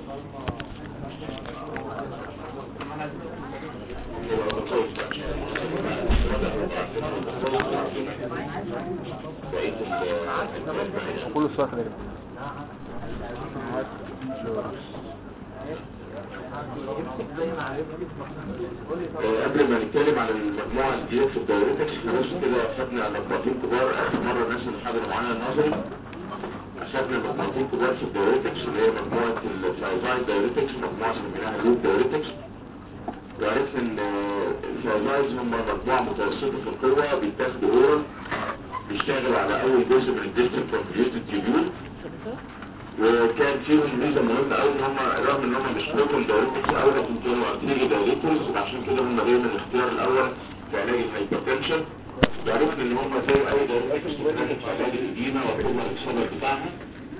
كله سؤال كده آه، قبل ما نتكلم عن المجموعة الجديدة في الدايركتكس احنا بس كده خدنا مجموعتين كبار اخر مرة الناس اللي حضروا معانا النظري خدنا مجموعتين كبار في الدايركتكس اللي هي مجموعة الفايزايد دايركتكس ومجموعة سميناها لوب دايركتكس وعرفنا ان آه، الفايزايز هم مجموعة متوسطة في القوة بيتاخدوا اورال بيشتغلوا على اول جزء من الديستنت كونفيوتد تيبيول وكان فيهم ميزه مهمه قوي ان هم رغم ان هم مش بروتون دايركتس او لكن كانوا ارتيري دايركتس وعشان كده هم دايما الاختيار الاول في علاج الهايبرتنشن وعرفنا ان هم زي اي دايركتس بتتاخد في علاج الاديمه وكل السبب بتاعها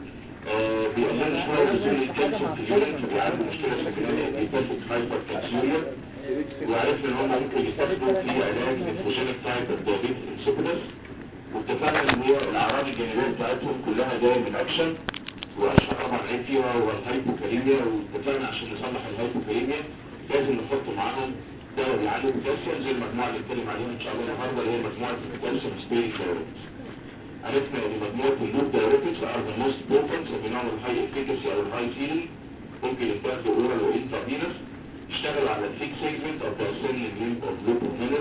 آه، بيقللوا شويه نزول الكالسيوم في اليورين فبيعالجوا مشكله سكنيه بيتاخد هايبر كالسيوريا وعرفنا ان هم ممكن يستخدموا في علاج الفوجينيك تايب الدايابيتس انسيبيدس واتفقنا ان هي الاعراض الجانبيه بتاعتهم كلها جايه من اكشن واشهر طبعا عيب فيها هو الهايبوكاليميا واتفقنا عشان نصلح الهايبوكاليميا لازم نحط معاهم دواء بيعالج الكالسيوم زي المجموعه اللي اتكلم عليها ان شاء الله النهارده اللي هي مجموعه الكالسيوم سبيري دايركتس عرفنا ان مجموعه اللوب دايركتس ار ذا موست بوتنت سميناهم الهاي افيكاسي او الهاي فيلينج ممكن يتاخدوا اورال وانترفينس يشتغلوا على الفيك سيجمنت او تاسيلين ليمب اوف لوب مينل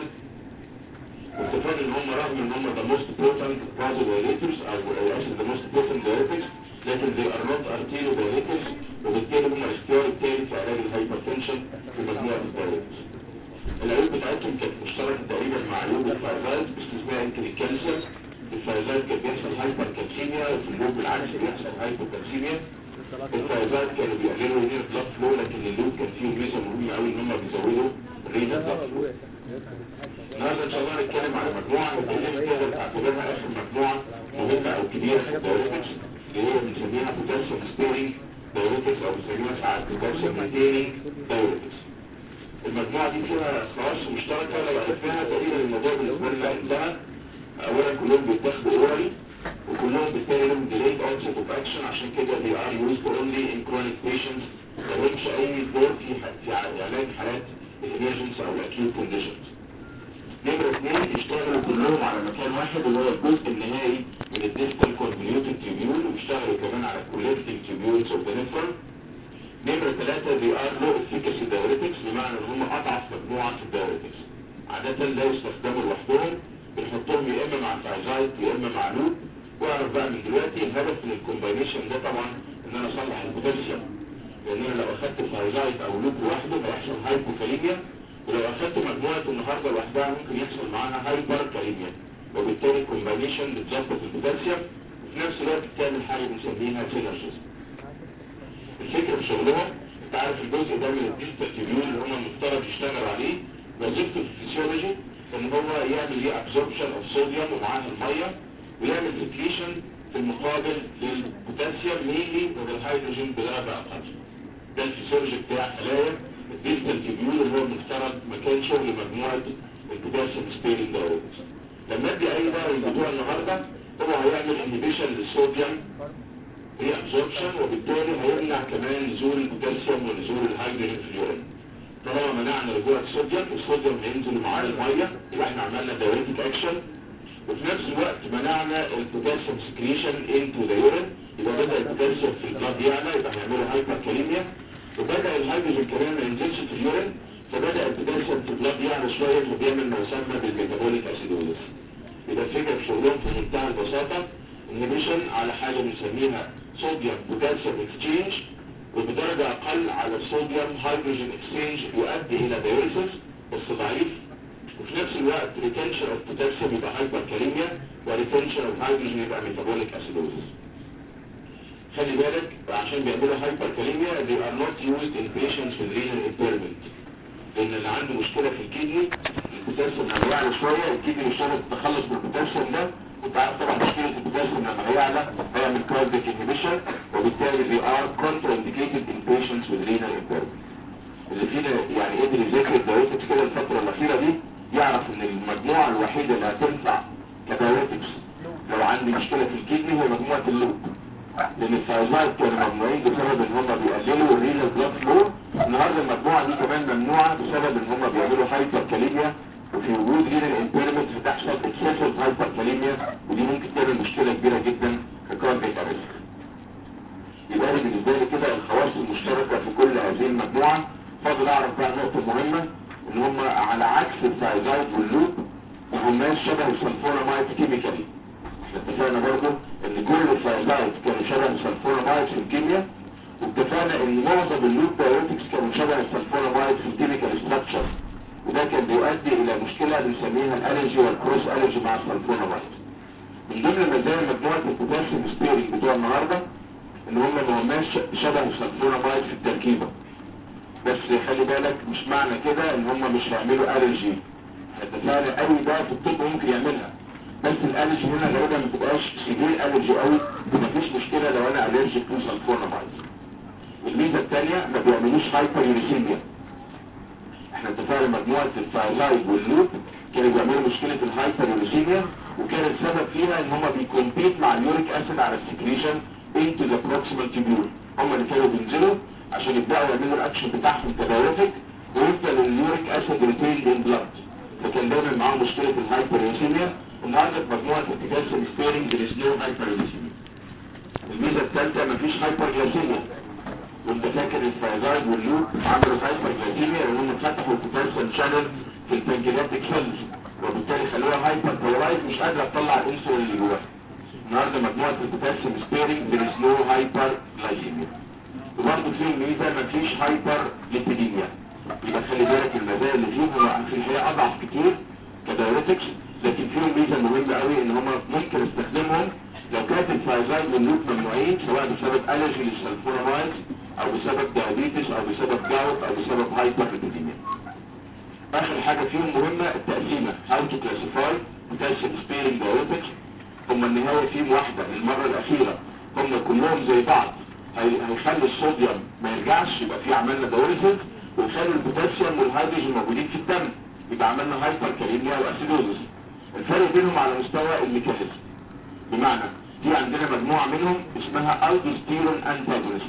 واتفقنا ان هم رغم ان هم ذا موست بوتنت بازو دايركتس او اسف ذا موست بوتنت دايركتس لكن they are not arterial diuretics وبالتالي هم الاختيار الثاني في علاج الهايبرتنشن في مجموعة الدايركتس. العيوب بتاعتهم كانت مشتركة تقريبا مع عيوب الفايزايد باستثناء يمكن الكالسيوم الفايزايد كان بيحصل هايبر كالسيميا وفي اللوب بالعكس بيحصل هايبوكالسيميا الفايزايد كانوا بيقللوا النير بلاد فلو لكن اللوب كان فيه ميزة مهمة قوي ان هم بيزودوا الرينا بلاد فلو. النهارده ان شاء الله هنتكلم على مجموعة اللي تقدر تعتبرها اخر مجموعة مهمة او كبيرة في الدايركتس اللي هي بنسميها بوتاسيوم ستيرنج دايوريتكس او بنسميها ساعات بوتاسيوم ميتيننج دايوريتكس المجموعة دي فيها خواص مشتركة لو عرفناها تقريبا الموضوع بالنسبة لنا انتهى اولا كلهم بيتاخدوا اورالي وكلهم بالتالي لهم delayed onset of action عشان كده they are used only in chronic patients ملهمش اي دور في في علاج حالات الامرجنس او الاكيوت كونديشنز نمرة اثنين يشتغلوا كلهم على مكان واحد اللي هو الجزء النهائي من الديستال كونفوليوتد تيبيول ويشتغلوا كمان على الكوليكتنج تيبيولز اوف ذا نيفرون نمرة ثلاثة دي ار لو افيكاسي دايوريتكس بمعنى ان هم اضعف مجموعة في الدايوريتكس عادة لا يستخدموا لوحدهم بنحطهم يا اما مع فايزايت يا اما مع لوب واعرف بقى من دلوقتي الهدف من الكومباينيشن ده طبعا ان انا اصلح البوتنشال لان انا لو اخدت فايزايت او لوب لوحده هيحصل هايبوكاليميا ولو اخدت مجموعة النهاردة لوحدها ممكن يحصل معاها هايبر كاليميا وبالتالي كومباينيشن بتظبط البوتاسيوم وفي نفس الوقت بتعمل حاجة بنسميها سينرجيزم الفكرة في شغلها انت عارف الجزء ده من الديجيتال تيبيول اللي هم المفترض يشتغل عليه وظيفته في الفسيولوجي ان هو يعمل ايه ابزوربشن اوف صوديوم ومعاها المية ويعمل سكريشن في المقابل للبوتاسيوم ميلي والهيدروجين بدرجة اقل ده الفسيولوجي بتاع خلايا الديجيتال تيبيول اللي هو المفترض مكان شغل مجموعة البوتاسيوم سبيرنج دايركتس لما ادي اي دواء الموضوع النهارده هو هيعمل انهبيشن للصوديوم ري ابزوربشن وبالتالي هيمنع كمان نزول البوتاسيوم ونزول الهيدروجين في اليورين طالما منعنا رجوع الصوديوم الصوديوم هينزل معاه الميه يبقى احنا عملنا دايوريتك اكشن وفي نفس الوقت منعنا البوتاسيوم سكريشن انتو ذا يورين يبقى بدا البوتاسيوم في البلاد يعلى يبقى هيعملوا هايبر كاليميا وبدا الهيدروجين كمان ما ينزلش في اليورين فبدا البوتاسيوم في البلاد يعلى شويه فبيعمل ما يسمى بالميتابوليك اسيدوزس يبقى الفكره في شغلهم في منتهى البساطه انهبيشن على حاجه بنسميها صوديوم بوتاسيوم اكسشينج وبدرجة اقل على الصوديوم هيدروجين اكسشينج يؤدي الى دايوريسيس بس ضعيف وفي نفس الوقت ريتنشن اوف بوتاسيوم يبقى هايبر كاليميا وريتنشن اوف هيدروجين يبقى ميتابوليك اسيدوزس خلي بالك عشان بيعملوا هايبر كاليميا they are not used in patients with renal impairment لان اللي عنده مشكلة في الكدني البوتاسيوم لما يعلى شوية الكدني مش قادر تتخلص من البوتاسيوم ده انت عارف طبعا مشكلة البوتاسيوم لما هيعلى هيعمل كارديك انهبيشن وبالتالي they are contraindicated in patients with renal impairment اللي فينا يعني قدر يذاكر الدايوتكس كده الفترة الأخيرة دي يعرف ان المجموعة الوحيدة اللي هتنفع كدايوتكس لو عندي مشكلة في الكدني هي مجموعة اللوب لان الفايزات كانوا ممنوعين بسبب ان هم بيقللوا الرينال بيعملوا هايبر كاليميا وفي وجود رينال امبيرمنت بتحصل اكسسيف هايبر كاليميا ودي ممكن تعمل مشكله كبيره جدا ككاربيك اريست يبقى لي بالنسبه لي كده الخواص المشتركه في كل هذه المجموعه فاضل اعرف بقى نقطه مهمه ان هم على عكس الثايزايد واللوب ما هماش شبه السلفونامايد كيميكالي احنا اتفقنا برضه ان كل الثايزايد كانوا شبه السلفونامايد في الكيمياء واتفقنا ان معظم اللوب بايوتكس كانوا شبه السلفونامايد في الكيميكال ستراكشر وده كان بيؤدي الى مشكله بنسميها الالرجي والكروس الرجي مع السلفونامايد من ضمن مزايا مجموعه البوتاسيوم سبيرنج بتوع النهارده ان هم ما هماش شبه السلفونامايد في التركيبه بس خلي بالك مش معنى كده ان هم مش هيعملوا الرجي اتفقنا اي دواء في الطب ممكن يعملها بس الالرجي هنا غالبا ما بتبقاش سيفير الرجي قوي مفيش مشكله لو انا الرجيك تو سلفونامايد الميزه الثانيه ما بيعملوش هايبر يوريسيميا احنا اتفقنا مجموعه الثايرويد واللوب كانوا بيعملوا مشكله الهايبر يوريسيميا وكان السبب فيها ان هم بيكومبيت مع اليوريك اسيد على السكريشن into the proximal tubule هم اللي كانوا بينزلوا عشان يبداوا يعملوا الاكشن بتاعهم كدايرتك ويفضل اليوريك اسيد ريتيند ان بلاد فكان دايما معاهم مشكله الهايبر يوريسيميا النهارده في مجموعه البوتاسيوم سبيرنج there is no هايبر يوريسيميا الميزه الثالثه مفيش هايبر جلاسيميا وانت فاكر الفايزايد واللوب عملوا هايبر جلاسيميا لانهم فتحوا البوتاسيوم شانل في البنكرياتيك سيلز وبالتالي خلوها هايبر بولارايز مش قادره تطلع الانسولين اللي جواها النهارده مجموعه البوتاسيوم سبيرنج there is no هايبر جلايسيميا وبرضه فيهم ميزه مفيش هايبر ليبيديميا يبقى خلي بالك المزايا اللي فيهم هو في الحقيقه اضعف كتير كدايريتكس لكن فيهم ميزه مهمه قوي ان هم ممكن استخدمهم لو كانت الفايزايد واللوب ممنوعين سواء بسبب الرجي للسلفونامايد او بسبب دايابيتس او بسبب جاوت او بسبب هايبر ليبيديميا اخر حاجه فيهم مهمه التقسيمه how to classify potassium sparing diuretics هم النهايه فيهم واحده للمره الاخيره هم كلهم زي بعض هي- هيخلي الصوديوم ما يرجعش يبقى في عملنا دايوريسيس ويخلي البوتاسيوم والهيدروجين موجودين في الدم يبقى عملنا هايبر كاليميا واسيدوزس الفرق بينهم على مستوى الميكانيزم بمعنى في عندنا مجموعه منهم اسمها الدوستيرون انتاجونست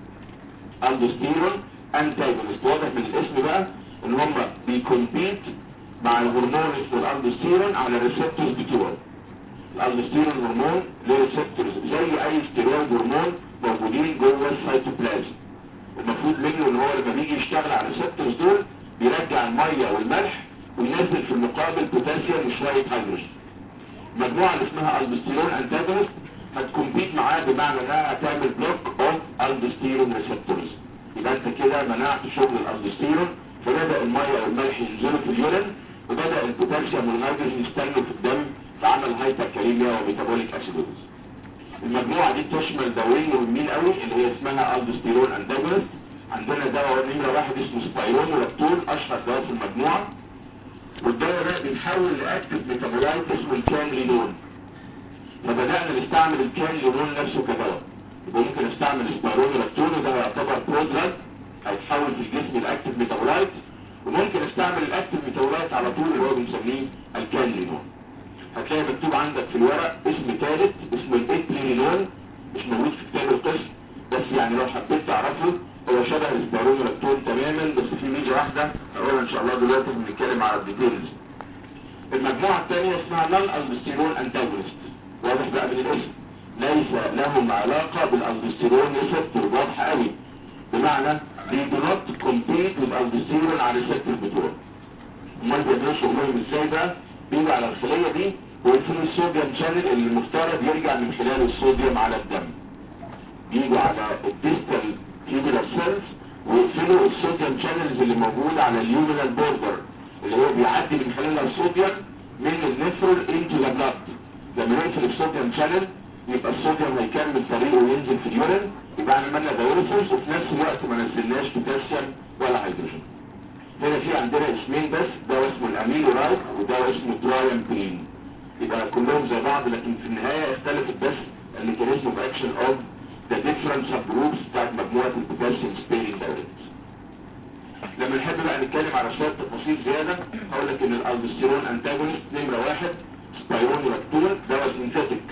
الدوستيرون انتاجونست واضح من الاسم بقى ان هم بيكمبيت مع الهرمون اسمه الالدوستيرون على الريسبتورز بتوعه الالدوستيرون هرمون له ريسبتورز زي اي ستيرويد هرمون موجودين جوه السيتوبلازم المفروض منه ان هو لما بيجي يشتغل على الريسبتورز دول بيرجع الميه والملح وينزل في المقابل بوتاسيوم وشويه هيدروجين المجموعه اللي اسمها الدوستيرون انتاجونست هتكمبيت معاه بمعنى انها هتعمل بلوك اوف الدوستيرون ريسبتورز يبقى انت كده منعت شغل الالدوستيرون فبدا الميه والملح ينزلوا في اليورين وبدا البوتاسيوم والهيدروجين يستنوا في الدم فعمل هايبركاليميا وميتابوليك اسيدوز المجموعه دي تشمل دوايين مهمين قوي اللي هي اسمها الدوستيرون انتاجونست عندنا دواء نمره واحد اسمه سبايرون ولابتول اشهر دواء في المجموعه والدواء ده بيتحول لاكتف ميتابولايت اسمه الكانلينون فبدانا نستعمل الكانلينون نفسه كدواء يبقى ممكن استعمل سبايرون ولابتول وده يعتبر برودراج هيتحول في الجسم لاكتف ميتابولايت وممكن استعمل الاكتف ميتابولايت على طول اللي هو بنسميه الكانلينون هتلاقي مكتوب عندك في الورق اسم ثالث اسمه الاترينول مش موجود في كتاب القسم بس يعني لو حبيت تعرفه هو شبه السبارون لاكتون تماما بس في ميزه واحده هقولها ان شاء الله دلوقتي بنتكلم على الديتيلز المجموعه الثانيه اسمها نون الدوستيرون انتاجونست واضح بقى من الاسم ليس لهم علاقه بالالدوستيرون ريسبتور واضح قوي بمعنى they do not compete with aldosterone على الريسبتور بتوعه امال بيعملوا شغلهم ازاي بقى بيجوا على الخليه دي ويقفلوا الصوديوم شانل اللي المفترض يرجع من خلاله الصوديوم على الدم يجوا على الديستال تيوبولار سيلز ويقفلوا الصوديوم شانلز اللي موجوده على اليومينال بوردر اللي هو بيعدي من خلالها الصوديوم من النفرول انتو ذا بلاد لما نقفل الصوديوم شانل يبقى الصوديوم هيكمل طريقه وينزل في اليورين يبقى عملنا دايوريسيس وفي نفس الوقت ما نزلناش بوتاسيوم ولا هيدروجين هنا في عندنا اسمين بس ده اسمه الاميلورايد وده اسمه ترايمبرين يبقى كلهم زي بعض لكن في النهاية اختلفت بس الميكانيزم اوف اكشن اوف ذا ديفرنت سب جروبس بتاعت مجموعة البوتاسيوم سبيرنج دايركتس لما نحب بقى نتكلم على شوية تفاصيل زيادة هقول لك ان الالدوستيرون انتاجونست نمرة واحد سبايرون لاكتول دواء سينثيتيك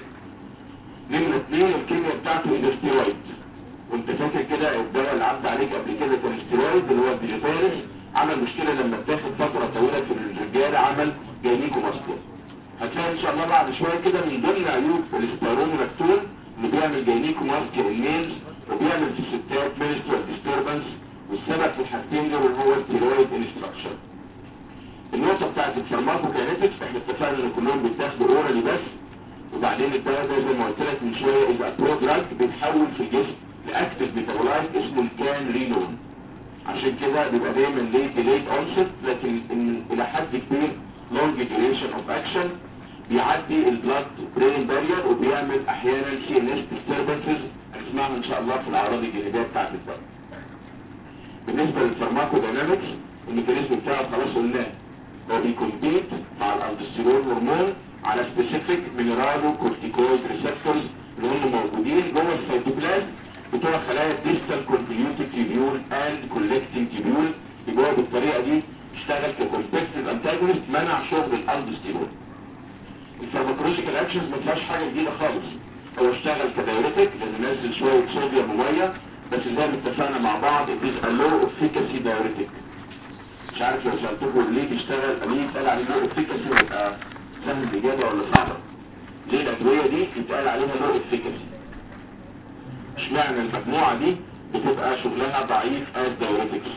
نمرة اثنين الكيمياء بتاعته ايدوستيرويد وانت فاكر كده الدواء اللي عدى عليك قبل كده كان ستيرويد اللي هو الديجيتاليس عمل مشكلة لما اتاخد فترة طويلة في الرجال عمل جاينيكو ماسكول هتلاقي ان شاء الله بعد شوية كده من ضمن عيوب الاسبيرونولاكتون انه بيعمل جاينيكو ماسكول الميلز وبيعمل في الستات منسترال ديستربنس والسبب في الحاجتين دول هو الستيرويد انستراكشن النقطة بتاعت الفارماكوكينيتكس احنا اتفقنا ان كلهم بيتاخدوا اورالي بس وبعدين الدواء ده زي ما قلت لك من شوية اذا برودراج بيتحول في الجسم لاكتف ميتابولايت اسمه الكان رينون عشان كده بيبقى دايما ليت ليت اونست لكن إن الى حد كبير لونج ديوريشن اوف اكشن بيعدي البلاد برين بارير وبيعمل احيانا سي ان اس ديستربنسز هنسمعها ان شاء الله في الاعراض الجانبيه بتاعت الدواء بالنسبه للفارماكودينامكس الميكانيزم بتاعه خلاص قلناه هو بيكمبيت مع الالدوستيرون هرمون على سبيسيفيك مينرالو كورتيكويد ريسبتورز اللي هم موجودين جوه السيتوبلازم بتوع خلايا الديستال كونتينيوتي تيبيول اند كولكتنج تيبيول يبقى هو بالطريقه دي اشتغل ككومبكتيف انتاجونست منع شغل الالدوستيرون الفارماكولوجيكال اكشنز ما فيهاش حاجه جديده خالص هو اشتغل كدايوريتك لان نزل شويه صوديوم وميه بس زي ما اتفقنا مع بعض it is a low efficacy diuretic مش عارف لو سألتكم ليه بيشتغل ليه يتقال عليه لو افيكاسي ويبقى سهل الإجابة ولا صعبة ليه الأدوية دي يتقال عليها لو افيكاسي اشمعنى المجموعة دي بتبقى شغلها ضعيف as diuretics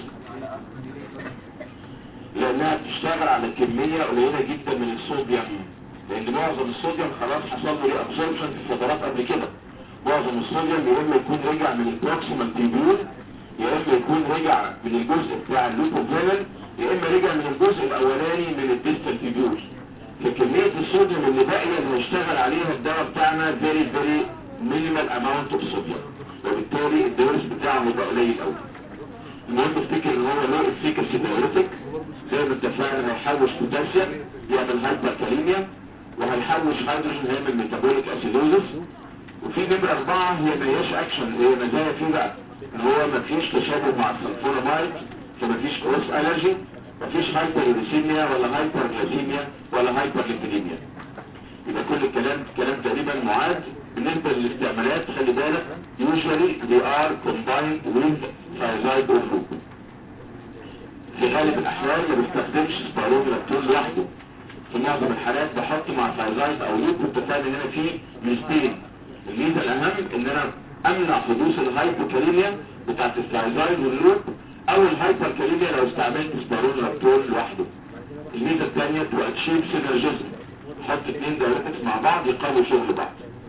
لأنها بتشتغل على كمية قليلة جدا من الصوديوم لأن معظم الصوديوم خلاص حصل له ري ابسوربشن في الفترات قبل كده معظم الصوديوم يا إما يكون رجع من البروكسيمال تيبيول يا إما يكون رجع من الجزء بتاع اللوبوفينل يا اما رجع من الجزء الاولاني من الديستال تيبيول فكمية الصوديوم اللي باقية اللي هيشتغل عليها الدواء بتاعنا very very minimal amount of sodium وبالتالي الدوز بتاعه هيبقى قليل قوي المهم افتكر ان هو له افيكاسي دايوريتك زي ما اتفقنا هيحوش بوتاسيوم يعمل هايبركاليميا وهيحوش هيدروجين هيعمل ميتابوليك اسيدوزس وفي نمرة اربعة هي ما هياش اكشن هي مزايا فيه بقى ان هو ما فيش تشابه مع السلفونامايد فما فيش كروس الرجي ما فيش هايبر ولا هايبر جلاسيميا ولا هايبر ليبيديميا يبقى كل الكلام كلام تقريبا معاد بالنسبة للاستعمالات خلي بالك usually they are combined with thiazide or loop في غالب الاحوال ما بستخدمش سبايروجلاكتون لوحده في معظم الحالات بحط مع ثايزايد او لوب واتفقنا ان انا في ميزتين الميزه الاهم ان انا امنع حدوث الهايبوكاليميا بتاعت الثايزايد واللوب او الهايبركاليميا لو استعملت سبايروجلاكتون لوحده الميزه الثانيه تبقى تشيب سينرجيزم حط اثنين دايركتس مع بعض يقوي شغل بعض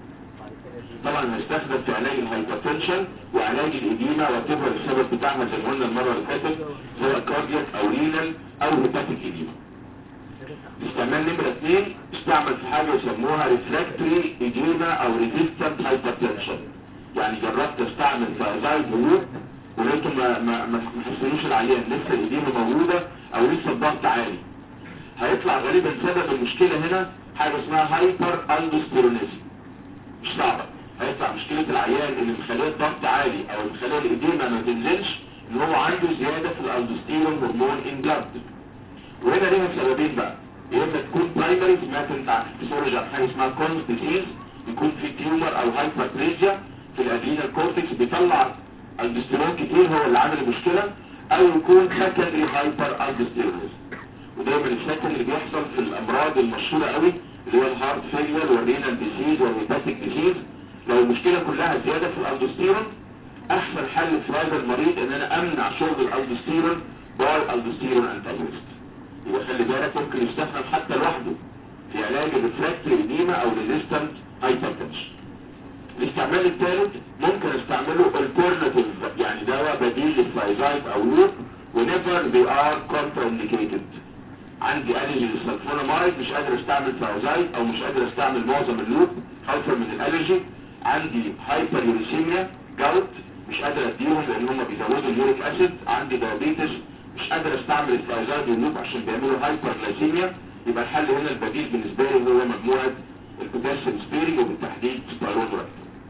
طبعا هيستخدم في علاج الهايبرتنشن وعلاج الاديمة وتبقى السبب بتاعها زي ما قلنا المرة اللي فاتت سواء كاردياك او رينال او هيباتيك اديمة استعمال نمرة اثنين استعمل في حاجة يسموها ريفراكتوري اديمة او ريزيستنت هايبرتنشن يعني جربت استعمل فازايد هروب ولقيته ما ما ما حسنوش العيان لسه الاديمة موجودة او لسه الضغط عالي هيطلع غالبا سبب المشكلة هنا حاجة اسمها هايبر اندوستيرونيزم مش صعبة هيطلع مشكلة العيان اللي مخليه الضغط عالي او اللي مخليه الاديمة ما تنزلش ان هو عنده زيادة في الالدوستيرون هرمون ان بلاد وهنا ليها سببين بقى يا اما تكون برايمري سمعت انت عن الفسيولوجي عن حاجه اسمها كونز ديزيز يكون في تيومر او هايبرتريجيا في الادرينال كورتكس بيطلع الدوستيرون كتير هو اللي عامل المشكله او يكون سكندري هايبر الدوستيرونيزم ودايما السكن اللي بيحصل في الامراض المشهوره قوي اللي هي الهارت فيلير والرينال ديزيز والهيباتيك ديزيز لو المشكله كلها زياده في الالدوستيرون احسن حل في هذا المريض ان انا امنع شرب الالدوستيرون باي الدوستيرون انتاجونست يبقى خلي بالك ممكن يستخدم حتى لوحده في علاج الريفراكتوري اديما او ريزيستنت هايبرتنشن الاستعمال الثالث ممكن استعمله alternative يعني دواء بديل للفايزايد او لوب ونيفر they are contraindicated عندي الرجي للسلفونامايد مش قادر استعمل فايزايد او مش قادر استعمل معظم اللوب خوفا من الالرجي عندي هايبر يوريسيميا جاوت مش قادر اديهم لان هم بيزودوا اليوريك اسيد عندي دايابيتس مش قادر استعمل الفايزايد واللوب عشان بيعملوا هايبر جلايسيميا يبقى الحل هنا البديل بالنسبه لي هو مجموعه البوتاسيوم سبيرنج وبالتحديد سبايرودراكت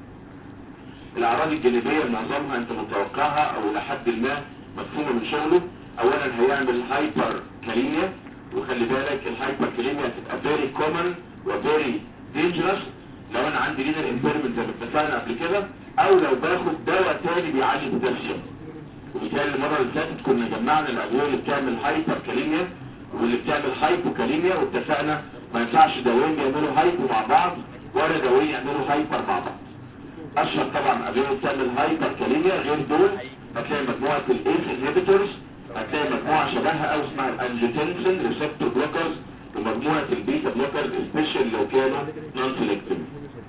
الاعراض الجانبيه معظمها انت متوقعها او لحد ما مفهومه من شغله اولا هيعمل هايبر كاليميا وخلي بالك الهايبر كاليميا هتبقى فيري كومن وفيري دينجرس لو انا عندي رينال امبيرمنت زي ما اتفقنا قبل كده او لو باخد دواء تاني بيعالج البوتاسيوم وبالتالي المره اللي فاتت كنا جمعنا الادويه اللي بتعمل هايبر كاليميا واللي بتعمل هايبوكاليميا واتفقنا ما ينفعش دوايين يعملوا هايبو مع بعض ولا دوايين يعملوا هايبر مع بعض اشهر طبعا ادويه بتعمل هايبر كاليميا غير دول هتلاقي مجموعه الايس انهبيتورز هتلاقي مجموعه شبهها او اسمها الانجيوتنسين ريسبتور بلوكرز ومجموعه البيتا بلوكرز سبيشال لو كانوا نون سيلكتيف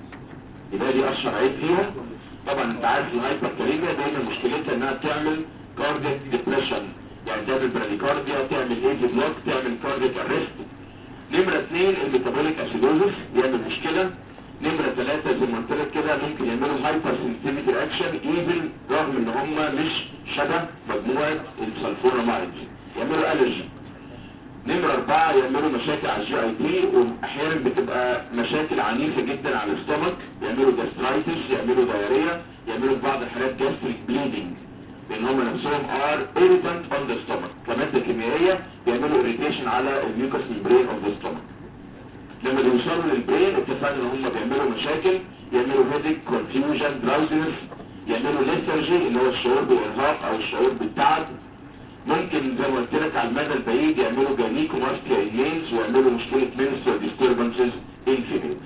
يبقى دي اشهر عيب فيها طبعا انت عارف الهايبر كاليميا دايما مشكلتها انها بتعمل كاردياك ديبريشن يعني تعمل براديكارديا تعمل ايزي بلوك تعمل كاردياك ارست نمرة اثنين الميتابوليك اسيدوزس يعمل مشكلة نمرة ثلاثة زي ما قلت لك كده ممكن يعملوا هايبر سنسيتيفيتي رياكشن ايفن رغم ان هم مش شبه مجموعة السلفونامايدز يعملوا الرجي نمرة أربعة يعملوا مشاكل على الجي اي تي وأحيانا بتبقى مشاكل عنيفة جدا على الاستمك يعملوا جاسترايتس يعملوا دايريا يعملوا في بعض الحالات جاستريك بليدنج لأن هم نفسهم ار irritant on the stomach كمادة كيميائية بيعملوا irritation على الميوكس membrane of the stomach لما بيوصلوا للبرين اتفقنا ان هم بيعملوا مشاكل يعملوا headache confusion drowsiness يعملوا lethargy اللي هو الشعور بالارهاق او الشعور بالتعب ممكن زي ما قلت لك على المدى البعيد يعملوا جانيكو ماستيا ايمينز ويعملوا مشكلة menstrual disturbances in females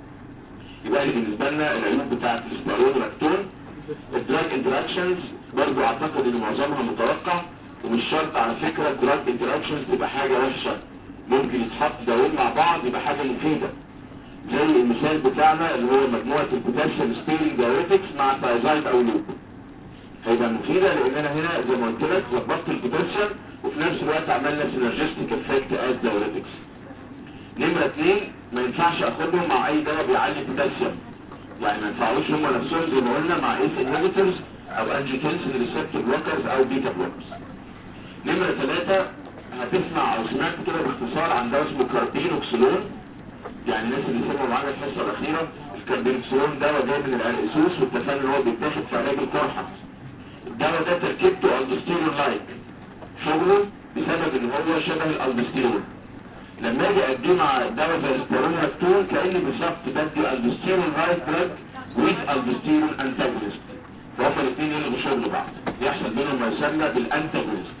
يبقى دي بالنسبة لنا العيوب بتاعت الاسبارون واللاكتون الدراج انتراكشنز برضو اعتقد ان معظمها متوقع ومش شرط على فكرة الدراج انتراكشنز تبقى حاجة وحشة ممكن يتحط دوايين مع بعض يبقى حاجة مفيدة زي المثال بتاعنا اللي هو مجموعة البوتاسيوم ستيرنج دايوريتكس مع تايزايد او لوب هيبقى مفيدة لان انا هنا زي ما قلت لك ظبطت البوتاسيوم وفي نفس الوقت عملنا سينرجستيك افكت از دايوريتكس نمرة اتنين ما ينفعش اخدهم مع اي دواء بيعلي البوتاسيوم يعني ما ينفعوش هم نفسهم زي ما قلنا مع ايس انهبيتورز او انجيوتنسين ريسبتور بلوكرز او بيتا بلوكرز نمرة ثلاثة هتسمع او سمعت كده باختصار عن دواء اسمه كاربينوكسلون يعني الناس اللي سمعوا معانا الحصة الأخيرة الكاربينوكسلون دواء جاي من الأرقسوس واتفقنا ان هو بيتاخد في علاج القرحة الدواء ده تركيبته الدستيرون لايك شغله بسبب ان هو شبه الالدستيرون لما اجي اديه مع دواء زي الاسبرون لاكتون كاني بالظبط بدي الدستيرون لايك دراج ويز الدستيرون انتاجونست وهما الاثنين يلغوا شغل بعض يحصل بينهم ما يسمى بالانتاجونست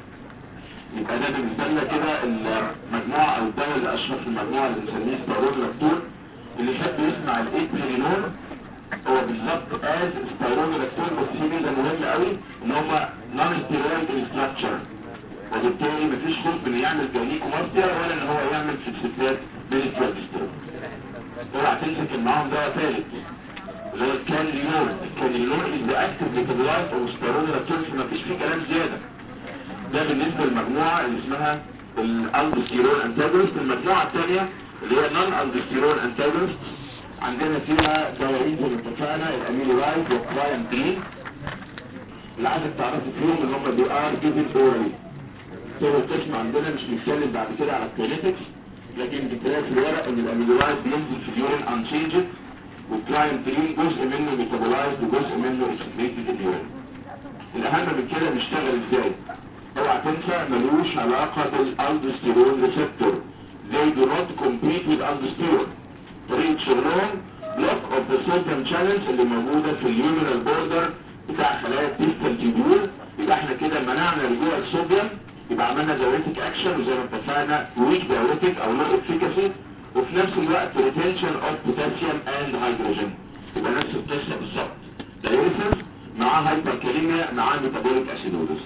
يبقى ده بالنسبه لنا كده المجموعه او الدواء اللي اشهر في المجموعه اللي بنسميه اسبرون لاكتون اللي يحب يسمع الايبرينول هو بالظبط از ستيرون لاكتون بس في ميزه مهمه قوي ان هم نون ستيرويد ستراكشر وبالتالي مفيش خوف انه يعمل جانيكو مارتيا ولا ان هو يعمل سبسيتات بالستراكشر اوعى تمسك ان معاهم دواء ثالث اللي هو الكانيلون الكانيلون از اكتف ميتابولايت او ستيرون لاكتون فمفيش فيه كلام زياده ده بالنسبه للمجموعه اللي اسمها الالدوستيرون انتاجونست المجموعه الثانيه اللي هي نون الدوستيرون انتاجونست عندنا فيها دوايين زي ما اتفقنا الاميلورايد والكلاينتين اللي عايزك تعرفوا فيهم ان هم دي ار جيفن اورالي طول القسم عندنا مش بنتكلم بعد كده على الكلينكس لكن بتلاقي في الورق ان الاميلورايد بينزل في اليورين انشينجد والكلاينتين جزء منه ميتابولايزد وجزء منه اكسكريتد اليورين الاهم من كده بيشتغل ازاي اوعى تنسى ملوش علاقة بالالدوستيرون ريسبتور they do not compete with aldosterone طريقة شغلهم block of the sodium channels اللي موجودة في اليومينال بوردر بتاع خلايا الديستال تيبول يبقى احنا كده منعنا رجوع الصوديوم يبقى عملنا دايوريتك اكشن وزي ما اتفقنا ويك دايوريتك او لو افيكاسي وفي نفس الوقت retention of potassium and hydrogen يبقى نفس القصة بالظبط دايوريسيس مع هايبركاليميا مع ميتابوليك اسيدوزس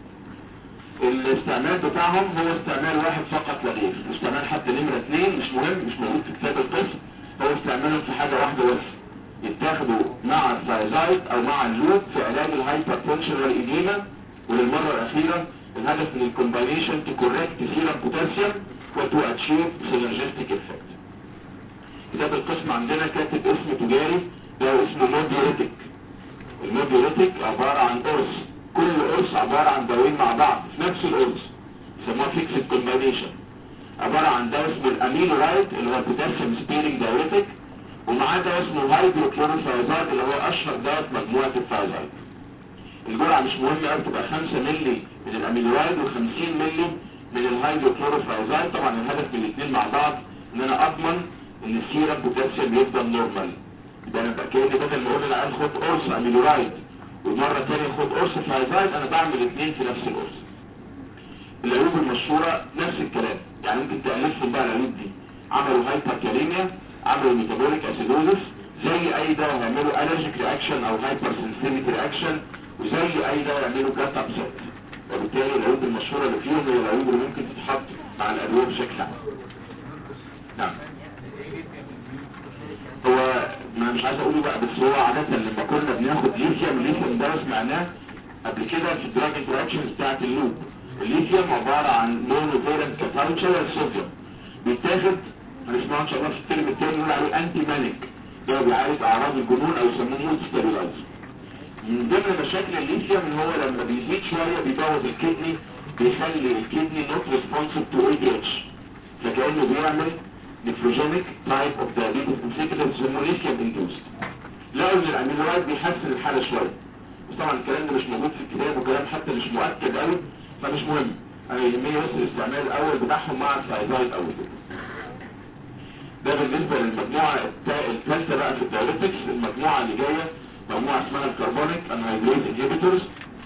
الاستعمال بتاعهم هو استعمال واحد فقط لا غير استعمال حتى نمرة اثنين مش مهم مش موجود في كتاب القسم هو استعمالهم في حاجة واحدة بس يتاخدوا مع الثايزايد او مع اللوب في علاج الهايبرتنشن والإديمة وللمرة الأخيرة الهدف من الكومباينيشن تكوركت سيرم بوتاسيوم وتو اتشيف سينرجستيك افكت كتاب القسم عندنا كاتب اسم تجاري ده اسمه موديوريتك الموديوريتك عبارة عن قرص كل قرص عبارة عن دوايين مع بعض في نفس القرص يسموها فيكسد كومباينيشن عبارة عن دواء اسمه الامينو رايت اللي هو بوتاسيوم سبيرنج دايوريتك ومعاه دواء اسمه هايدروكلوروفايزات اللي هو اشهر دواء في مجموعة الفايزات الجرعة مش مهمة قوي تبقى 5 مللي من الاميلورايد و50 مللي من الهايدروكلوروفايزات طبعا الهدف من الاثنين مع بعض ان انا اضمن ان السيرم بوتاسيوم يفضل نورمال يبقى انا بقى كاني بدل ما اقول للعيال خد قرص اميلورايد ومرة تانية خد قرص فايزايد انا بعمل اثنين في نفس القرص العيوب المشهورة نفس الكلام يعني ممكن تألفهم بقى العيوب دي عملوا هايبر كاليميا عملوا ميتابوليك اسيدوزس زي اي دواء هيعملوا الرجيك رياكشن او هايبر سنسيتيفيتي رياكشن وزي اي دواء يعملوا جات ابسيت وبالتالي العيوب المشهورة اللي فيهم هي العيوب اللي ممكن تتحط مع الادوية بشكل عام نعم هو ما مش عايز اقوله بقى بس هو عادة لما كنا بناخد ليثيوم الليثيوم ده سمعناه قبل كده في الدراج انتراكشنز بتاعت اللوب الليثيوم عبارة عن مونو فيرنت كاباوتشر صوديوم بيتاخد هنسمعه ان شاء الله في الترم التاني يقول عليه انتي مانيك ده بيعالج اعراض الجنون او يسموه مود ستابيلايز من ضمن مشاكل الليثيوم ان هو لما بيزيد شوية بيبوظ الكدني بيخلي الكدني نوت ريسبونسيف تو اي دي اتش فكأنه بيعمل نيفروجينيك تايب اوف diabetes insipidus اسمه ليثيوم اندوست لقوا ان الاميلويد بيحسن الحالة شوية بس طبعا الكلام ده مش موجود في الكتاب وكلام حتى مش مؤكد قوي فمش مهم انا يهمني بس الاستعمال الاول بتاعهم مع الثايزايد اول ده بالنسبة للمجموعة الثالثة بقى في الدايريتكس المجموعة اللي جاية مجموعة اسمها الكربونيك انهيدريز انهبيتورز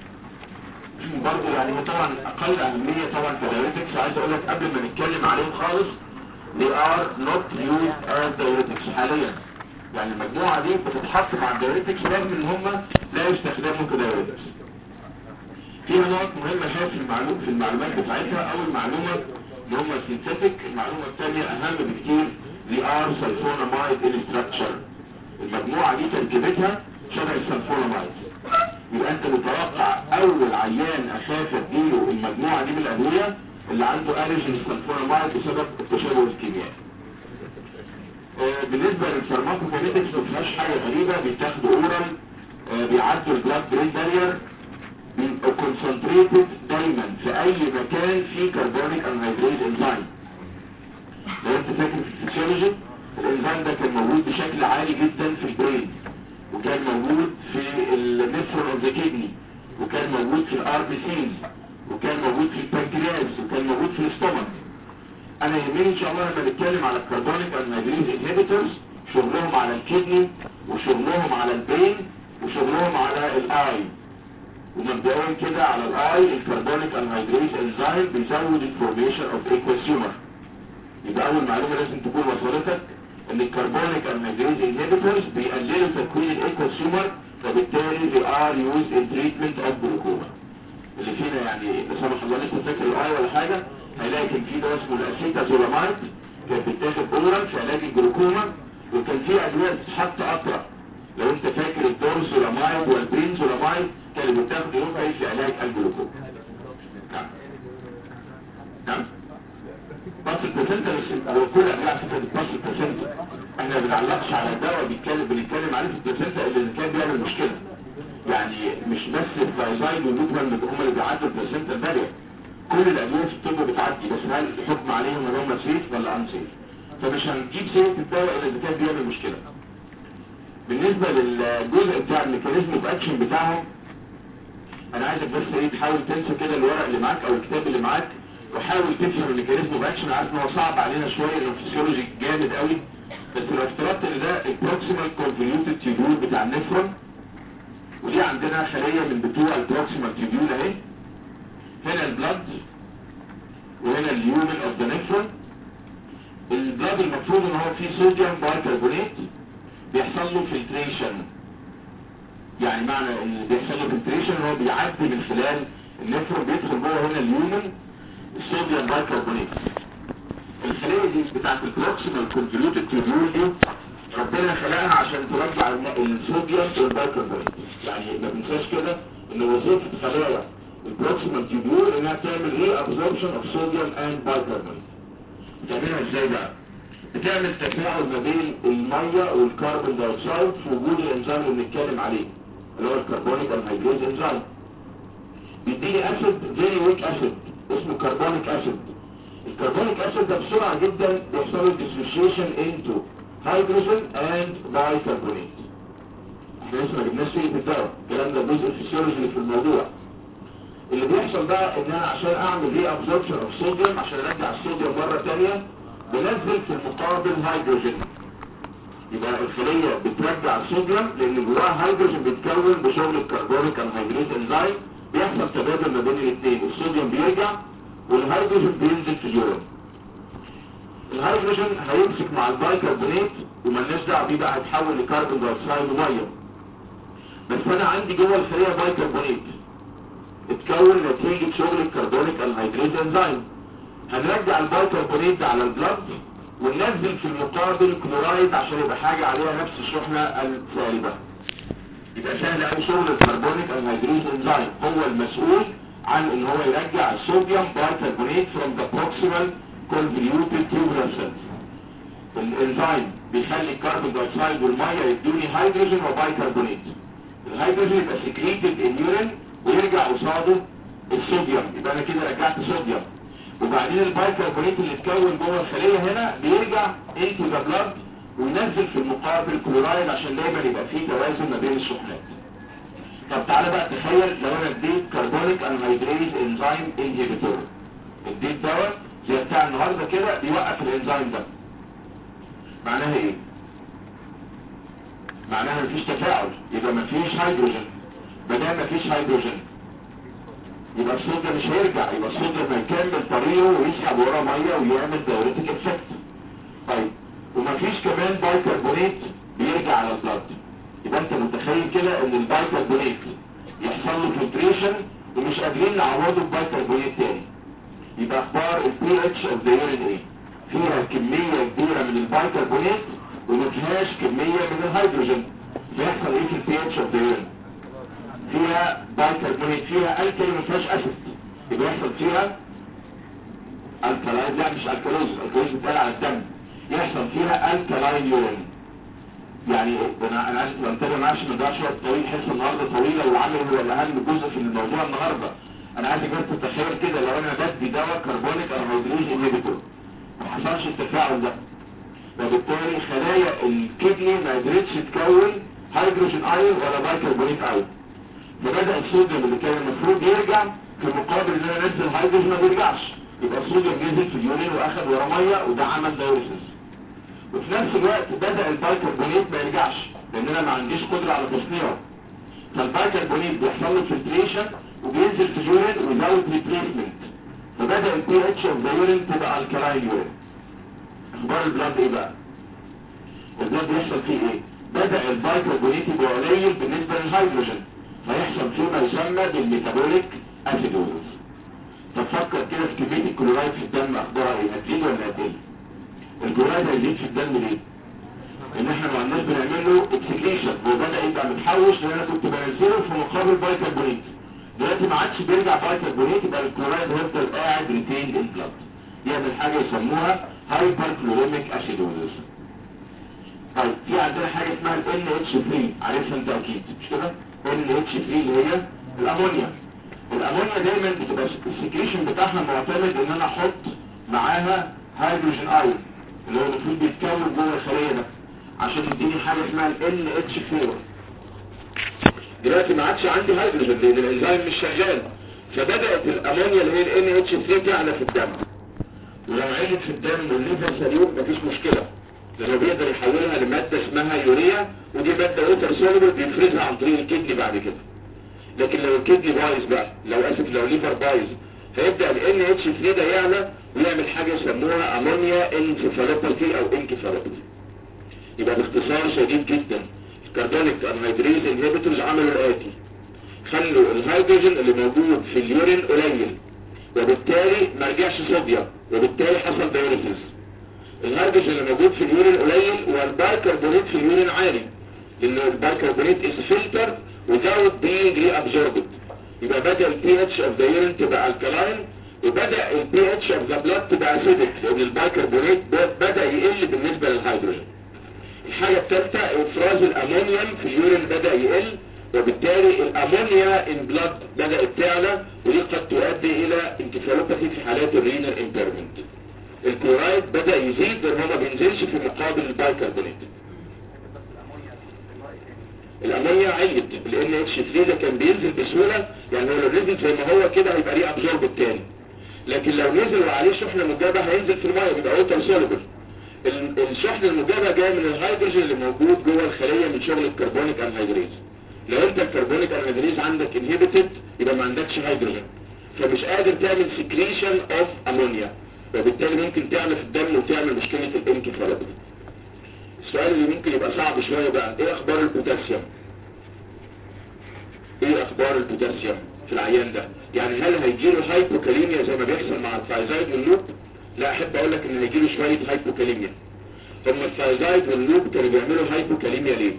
برضه يعني هو طبعا اقل اهمية طبعا كدايريتكس عايز اقول لك قبل ما نتكلم عليهم خالص they are not used as diuretics حاليا يعني المجموعة دي بتتحط مع الدايريتكس رغم ان هم لا يستخدموا كدايريتكس في نقط مهمة شايف في المعلومات في المعلومات بتاعتها اول معلومة ان هم سينثيتك المعلومة الثانية اهم بكتير they are sulfonamide in structure المجموعة دي تركيبتها شبه السلفونامايد يبقى انت متوقع اول عيان اخاف اديله المجموعة دي من الادوية اللي عنده الرجي للسلفونامايد بسبب التشابه الكيميائي آه بالنسبة للفارماكوكينيتكس ما فيهاش حاجة غريبة بيتاخدوا اورال آه بيعدوا البلاد برين بارير بيبقوا كونسنتريتد دايما في اي مكان فيه كربونيك انهيدريز انزيم لو انت فاكر في الفسيولوجي الانزيم ده كان موجود بشكل عالي جدا في البرين وكان موجود في النفرون اوف ذا كيدني وكان موجود في الار بي سيز وكان موجود في البنكرياس وكان موجود في الاستومك انا يهمني ان شاء الله لما نتكلم على الكربونيك انهيدريز انهبيتورز شغلهم على الكدني وشغلهم على البين وشغلهم على الاي ومبدئيا كده على الاي الكربونيك انهيدريز انزيم بيزود الفورميشن اوف ايكوسيومر يبقى اول معلومه لازم تكون وصلتك ان الكربونيك انهيدريز انهبيتورز بيقللوا تكوين الايكوسيومر فبالتالي they are used in treatment of glaucoma اللي فينا يعني لا سمح الله لسه فاكر الاي ولا حاجه هيلاقي كان في دواء اسمه الاسيتازولامايد كانت بتتاخد اورال في علاج الجلوكوما وكان في ادويه بتتحط اقرا لو انت فاكر الدورسولامايد والبرينزولامايد كانت بتاخد يومها في علاج الجلوكوما نعم نعم باس البلاسنتا هو كل انواع فكره باس البلاسنتا احنا ما بنعلقش على الدواء بيتكلم بنتكلم عليه في البلاسنتا اللي كان بيعمل مشكله يعني مش بس الفايزايد والنوترال اللي هم اللي بيعدوا البلاسنتا الباريه كل الادويه في الطب بتعدي بس هل الحكم عليهم ان هم سيف ولا ان سيف فمش هنجيب سيره الدواء الا اذا كان بيعمل مشكله بالنسبه للجزء بتاع الميكانيزم اوف اكشن بتاعهم انا عايزك بس ايه تحاول تنسى كده الورق اللي معاك او الكتاب اللي معاك وحاول تفهم الميكانيزم اوف اكشن عارف ان هو صعب علينا شويه لانه فيسيولوجي جامد قوي بس لو افترضت ان ده البروكسيمال كونفوليوتد تيبيول بتاع النفرون ودي عندنا خليه من بتوع البروكسيمال تيبيول اهي هنا البلد وهنا اليومن اوف ذا نفرون البلد المفروض ان هو فيه صوديوم بايكربونات بيحصل له فلتريشن يعني معنى ان بيحصل له فلتريشن هو بيعدي من خلال النفرون بيدخل جوه هنا اليومن الصوديوم بايكربونات الخلية دي بتاعت البروكسيمال كونفوليوتد تيبيول دي ربنا خلقها عشان ترجع الصوديوم والبايكربونات يعني ما بنساش كده ان وظيفة خلايا البروكسيمال تيبيول انها تعمل ايه ابزوربشن اوف صوديوم اند بايكربونات بتعملها ازاي بقى بتعمل تفاعل ما بين الميه والكربون دايوكسيد في وجود الانزيم اللي بنتكلم عليه اللي هو الكربونيك انهيدريز انزيم بيديني اسيد فيري ويك اسيد اسمه كربونيك اسيد الكربونيك اسيد ده بسرعه جدا بيحصل له ديسوسيشن انتو هيدروجين اند بايكربونات احنا لسه ما جبناش سيره الدواء الكلام ده جزء الفسيولوجي اللي في الموضوع اللي بيحصل بقى ان انا عشان اعمل ايه ابزوربشن اوف صوديوم عشان ارجع الصوديوم مره ثانيه بنزل في المقابل هيدروجين يبقى الخلية بترجع الصوديوم لان جواها هيدروجين بيتكون بشغل الكربونيك انهيدريز انزيم بيحصل تبادل ما بين الاثنين الصوديوم بيرجع والهيدروجين بينزل في اليورين الهيدروجين هيمسك مع البايكربونات ومالناش دعوه بيه بقى هيتحول لكربون دايوكسيد وميه بس انا عندي جوه الخليه بايكربونات اتكون نتيجه شغل الكربونيك انهيدريز انزيم هنرجع البايكربونات ده على البلد وننزل في المقابل كلورايد عشان يبقى حاجه عليها نفس الشحنه السالبه يبقى سهل قوي شغل الكربونيك انهيدريز انزيم هو المسؤول عن ان هو يرجع الصوديوم بايكربونات from the proximal convoluted tubular cells الانزيم بيخلي الكربون دايوكسيد والميه يدوني هيدروجين وبايكربونات الهيدروجين يبقى سكريتد ان يورين ويرجع قصاده الصوديوم يبقى انا كده رجعت صوديوم وبعدين البايكربونات اللي اتكون جوه الخليه هنا بيرجع انتو ذا بلاد وينزل في المقابل كلورايد عشان دايما يبقى فيه توازن ما بين الشحنات طب تعالى بقى تخيل لو انا اديت كربونيك انهيدريز انزيم انهبيتور اديت دواء زي بتاع النهارده كده بيوقف الانزيم ده معناها ايه معناها مفيش تفاعل يبقى مفيش هيدروجين بدل مفيش هيدروجين يبقى الصوديوم مش هيرجع يبقى الصوديوم هيكمل طريقه ويسحب وراه ميه ويعمل دايوريتك افكت طيب ومفيش كمان بايكربونات بيرجع على البلد يبقى انت متخيل كده ان البايكربونات يحصل له فلتريشن ومش قادرين نعوضه ببايكربونات تاني يبقى اخبار البي اتش اوف ذا يورين ايه فيها كمية كبيرة من البايكربونات وما فيهاش كمية من الهيدروجين بيحصل ايه في البي اتش اوف ذا يورين فيها بايكربونات فيها الكالي ما فيهاش اسيد يبقى يحصل فيها الكلاين لا مش الكالوز الكالوز بتقال على الدم يحصل فيها الكلاين يورين يعني انا انا عايز انتبه معاه عشان ما نضيعش وقت طويل حصه النهارده طويله والعمل هو الاهم جزء في الموضوع النهارده انا عايزك بس تتخيل كده لو انا بدي دواء كربونيك انهيدريز انهبيتور ما حصلش التفاعل ده وبالتالي خلايا الكدني ما قدرتش تكون هيدروجين ايون ولا بايكربونيت ايون فبدا الصوديوم اللي كان المفروض يرجع في مقابل ان انا انزل هيدروجين ما بيرجعش يبقى الصوديوم نزل في اليورين واخد وراه ميه وده عمل دايوريسيس وفي نفس الوقت بدا البايكربونيت ما يرجعش لان انا ما عنديش قدره على تصنيعه فالبايكربونيت بيحصل له فلتريشن وبينزل في اليورين without replacement فبدا البي اتش اوف ذا يورين تبقى الكلاين يورين اخبار البلاد ايه بقى البلاد بيحصل فيه ايه بدا البايكربونيت يبقى قليل بالنسبه للهيدروجين فيحصل فيه ما يسمى بالميتابوليك اسيدوزس تفكر كده في كميه الكلورايد في الدم اخبارها ايه هتزيد ولا هتقل الكلورايد هيزيد في الدم ليه ان احنا ما عندناش بنعمل له اكسكريشن هو بدا يبقى متحوش لان انا كنت بنزله في مقابل بايكربونيت دلوقتي ما عادش بيرجع بايكربونيت يبقى الكلورايد هيفضل قاعد ريتيند ان بلاد يعمل حاجه يسموها هايبر كلوريميك اسيدوزس طيب في عندنا حاجه اسمها ال NH3 عارفها انت اكيد مش كده NH3 اللي هي الامونيا الامونيا دايما بتبقى السكريشن بتاعها معتمد ان انا احط معاها هيدروجين ايون اللي هو المفروض بيتكون جوه الخليه ده عشان يديني حاجه اسمها ال NH4 دلوقتي ما عادش عندي هيدروجين لان الانزيم مش شغال فبدات الامونيا اللي هي ال NH3 تعلى في الدم ولو علت في الدم والليفر سليم مفيش مشكله لانه بيقدر يحولها لماده اسمها يوريا ودي ماده ووتر سوليبل بيفرزها عن طريق الكدني بعد كده لكن لو الكدني بايظ بقى لو اسف لو الليفر بايظ هيبدا ال NH3 ده يعلى ويعمل حاجه يسموها امونيا انسفالوباثي او انكفالوباثي يبقى باختصار شديد جدا الكربونيك انهيدريز انهبيتورز عملوا الاتي خلوا الهيدروجين اللي موجود في اليورين قليل وبالتالي ما رجعش صوديوم وبالتالي حصل دايوريسيس الهيدروجين اللي موجود في اليورين قليل والبايكربونات في اليورين عالي لان البايكربونات is filtered without being reabsorbed يبقى بدا البي اتش اوف ذا يورين تبقى الكلاين وبدا البي اتش اوف ذا بلاد تبقى اسيدك لان البايكربونات بدا يقل بالنسبه للهيدروجين الحاجه الثالثه افراز الامونيوم في اليورين بدا يقل وبالتالي الامونيا ان بلاد بدات تعلى ودي قد تؤدي الى انكفالوباثي في حالات الرينال امبيرمنت الكلورايد بدا يزيد لان هو ما بينزلش في مقابل البايكربونات الامونيا علت لان اتش 3 ده كان بينزل بسهوله يعني هو لو نزل زي ما هو كده هيبقى ليه ابزورب التاني لكن لو نزل وعليه شحنه مجابه هينزل في الميه بيبقى ووتر سوليبل ال- الشحنة الموجبة جاية من الهيدروجين اللي موجود جوه الخلية من شغل الكربونيك انهيدريز لو انت الكربونيك انهيدريز عندك انهبيتد يبقى ما عندكش هيدروجين فمش قادر تعمل سكريشن اوف امونيا وبالتالي ممكن تعمل في الدم وتعمل مشكلة الانكفالوباثي السؤال اللي ممكن يبقى صعب شوية بقى ايه اخبار البوتاسيوم ايه اخبار البوتاسيوم في العيان ده يعني هل هيجيله هايبوكاليميا زي ما بيحصل مع الثايزايد واللوب لا احب اقول لك ان هيجيله شوية هايبوكاليميا هم الثايزايد واللوب كانوا بيعملوا هايبوكاليميا ليه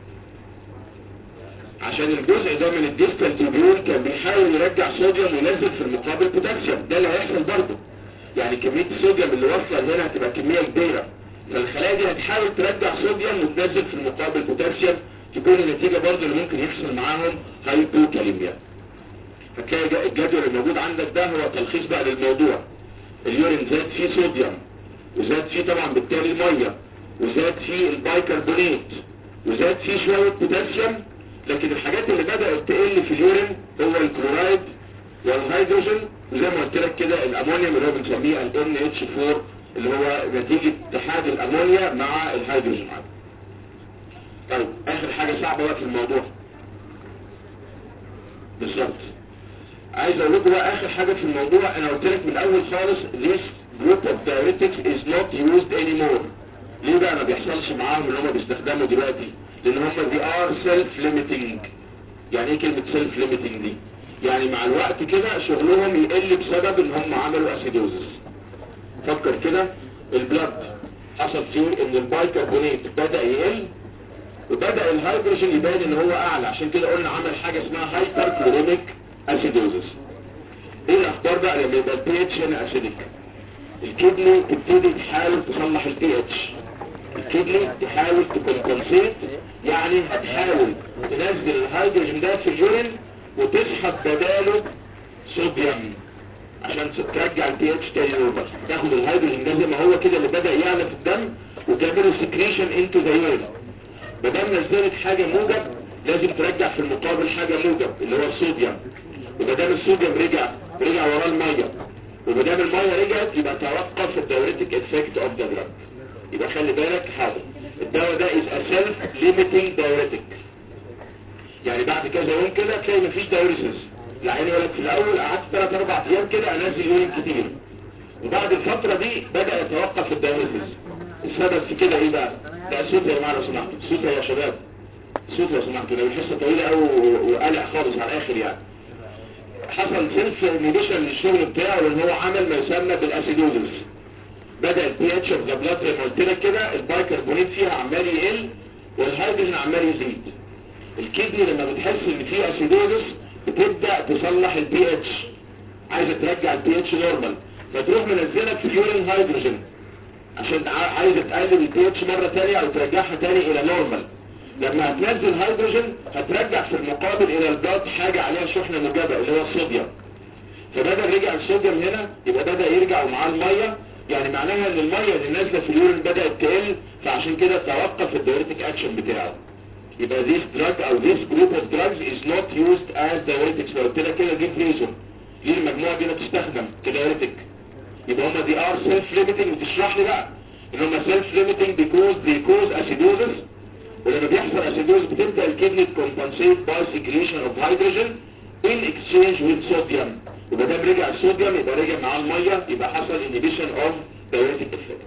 عشان الجزء ده من الديستال تيبيول كان بيحاول يرجع صوديوم وينزل في المقابل بوتاسيوم ده اللي هيحصل برضه يعني كمية الصوديوم اللي واصلة هنا هتبقى كمية كبيرة فالخلايا دي هتحاول ترجع صوديوم وتنزل في المقابل بوتاسيوم تكون النتيجة برضه اللي ممكن يحصل معاهم هايبوكاليميا هتلاقي جا- الجدول الموجود عندك ده هو تلخيص بقى للموضوع اليورين زاد فيه صوديوم وزاد فيه طبعا بالتالي المية وزاد فيه البايكربونات وزاد فيه شوية بوتاسيوم لكن الحاجات اللي بدأت تقل في اليورين هو الكلورايد والهيدروجين وزي ما قلت لك كده الامونيوم اللي هو بنسميه ال NH4 اللي هو نتيجة اتحاد الامونيا مع الهيدروجين عادي. طيب اخر حاجة صعبة بقى في الموضوع بالظبط عايز اقول لكم بقى اخر حاجة في الموضوع انا قلت لك من الاول خالص this group of diuretics is not used anymore ليه بقى ما بيحصلش معاهم اللي هم بيستخدموا دلوقتي لان هم they are self limiting يعني ايه كلمة self limiting دي يعني مع الوقت كده شغلهم يقل بسبب ان هم عملوا اسيدوزس فكر كده البلد حصل فيه ان البايكربونات بدأ يقل وبدأ الهيدروجين يبان ان هو اعلى عشان كده قلنا عمل حاجة اسمها هايبر كلوريميك اسيدوزس ايه الاخبار بقى لما يبقى البي اتش هنا اسيدك الكدني تبتدي تحاول تصلح البي اتش الكدني تحاول تكمبنسيت يعني هتحاول تنزل الهيدروجين ده في اليورين وتسحب بداله صوديوم عشان ترجع البي اتش تاني نورمال تاخد الهيدروجين ده زي ما هو كده اللي بدا يعلى في الدم وتعمله سكريشن انتو ذا يورين ما دام نزلت حاجه موجب لازم ترجع في المقابل حاجه موجب اللي هو الصوديوم وما دام الصوديوم رجع رجع وراه الميه وما دام الميه رجعت يبقى توقف الدايوريتك افكت اوف ذا دراج يبقى خلي بالك حاضر الدواء ده از ا سيلف ليميتنج دايوريتك يعني بعد كذا يوم كده تلاقي مفيش دايوريسيس يعني يقول لك في الاول قعدت 3 4 ايام كده انزل يورين كتير وبعد الفتره دي بدا يتوقف الدايوريسيس السبب في كده ايه بقى لا صوت يا جماعه لو سمحتوا صوت يا شباب صوت لو سمحتوا لو الحصه طويله قوي وقلق خالص على الاخر يعني حصل سيلف انيبيشن للشغل بتاعه لان هو عمل ما يسمى بالاسيدوزس بدا البي اتش اوف ذا بلاد زي ما قلت لك كده البايكربونات فيها عمال يقل والهيدروجين عمال يزيد الكدني لما بتحس ان في اسيدوزس بتبدا تصلح البي اتش عايزه ترجع البي اتش نورمال فتروح منزلك في اليورين هيدروجين عشان ع- عايزه تقلل البي اتش مره ثانيه او ترجعها ثاني الى نورمال لما هتنزل هيدروجين هترجع في المقابل الى البلاد حاجه عليها شحنه موجبه اللي هو الصوديوم فبدل رجع الصوديوم هنا يبقى بدا يرجع ومعاه الميه يعني معناها ان الميه اللي نازله في اليورين بدات تقل فعشان كده توقف الدايوريتك اكشن بتاعه يبقى this drug او this group of drugs is not used as diuretics لو قلت لك كده give reason ليه المجموعه دي لا تستخدم كدايوريتك يبقى هما دي are self limiting وتشرح لي بقى ان هما self limiting because they cause acidosis ولما بيحصل اسيدوز بتبدا الكدني تكمبنسيت باي سكريشن اوف هيدروجين ان اكسشينج وذ صوديوم وما دام رجع الصوديوم يبقى رجع معاه الميه يبقى حصل انهبيشن اوف دايوريتك افكت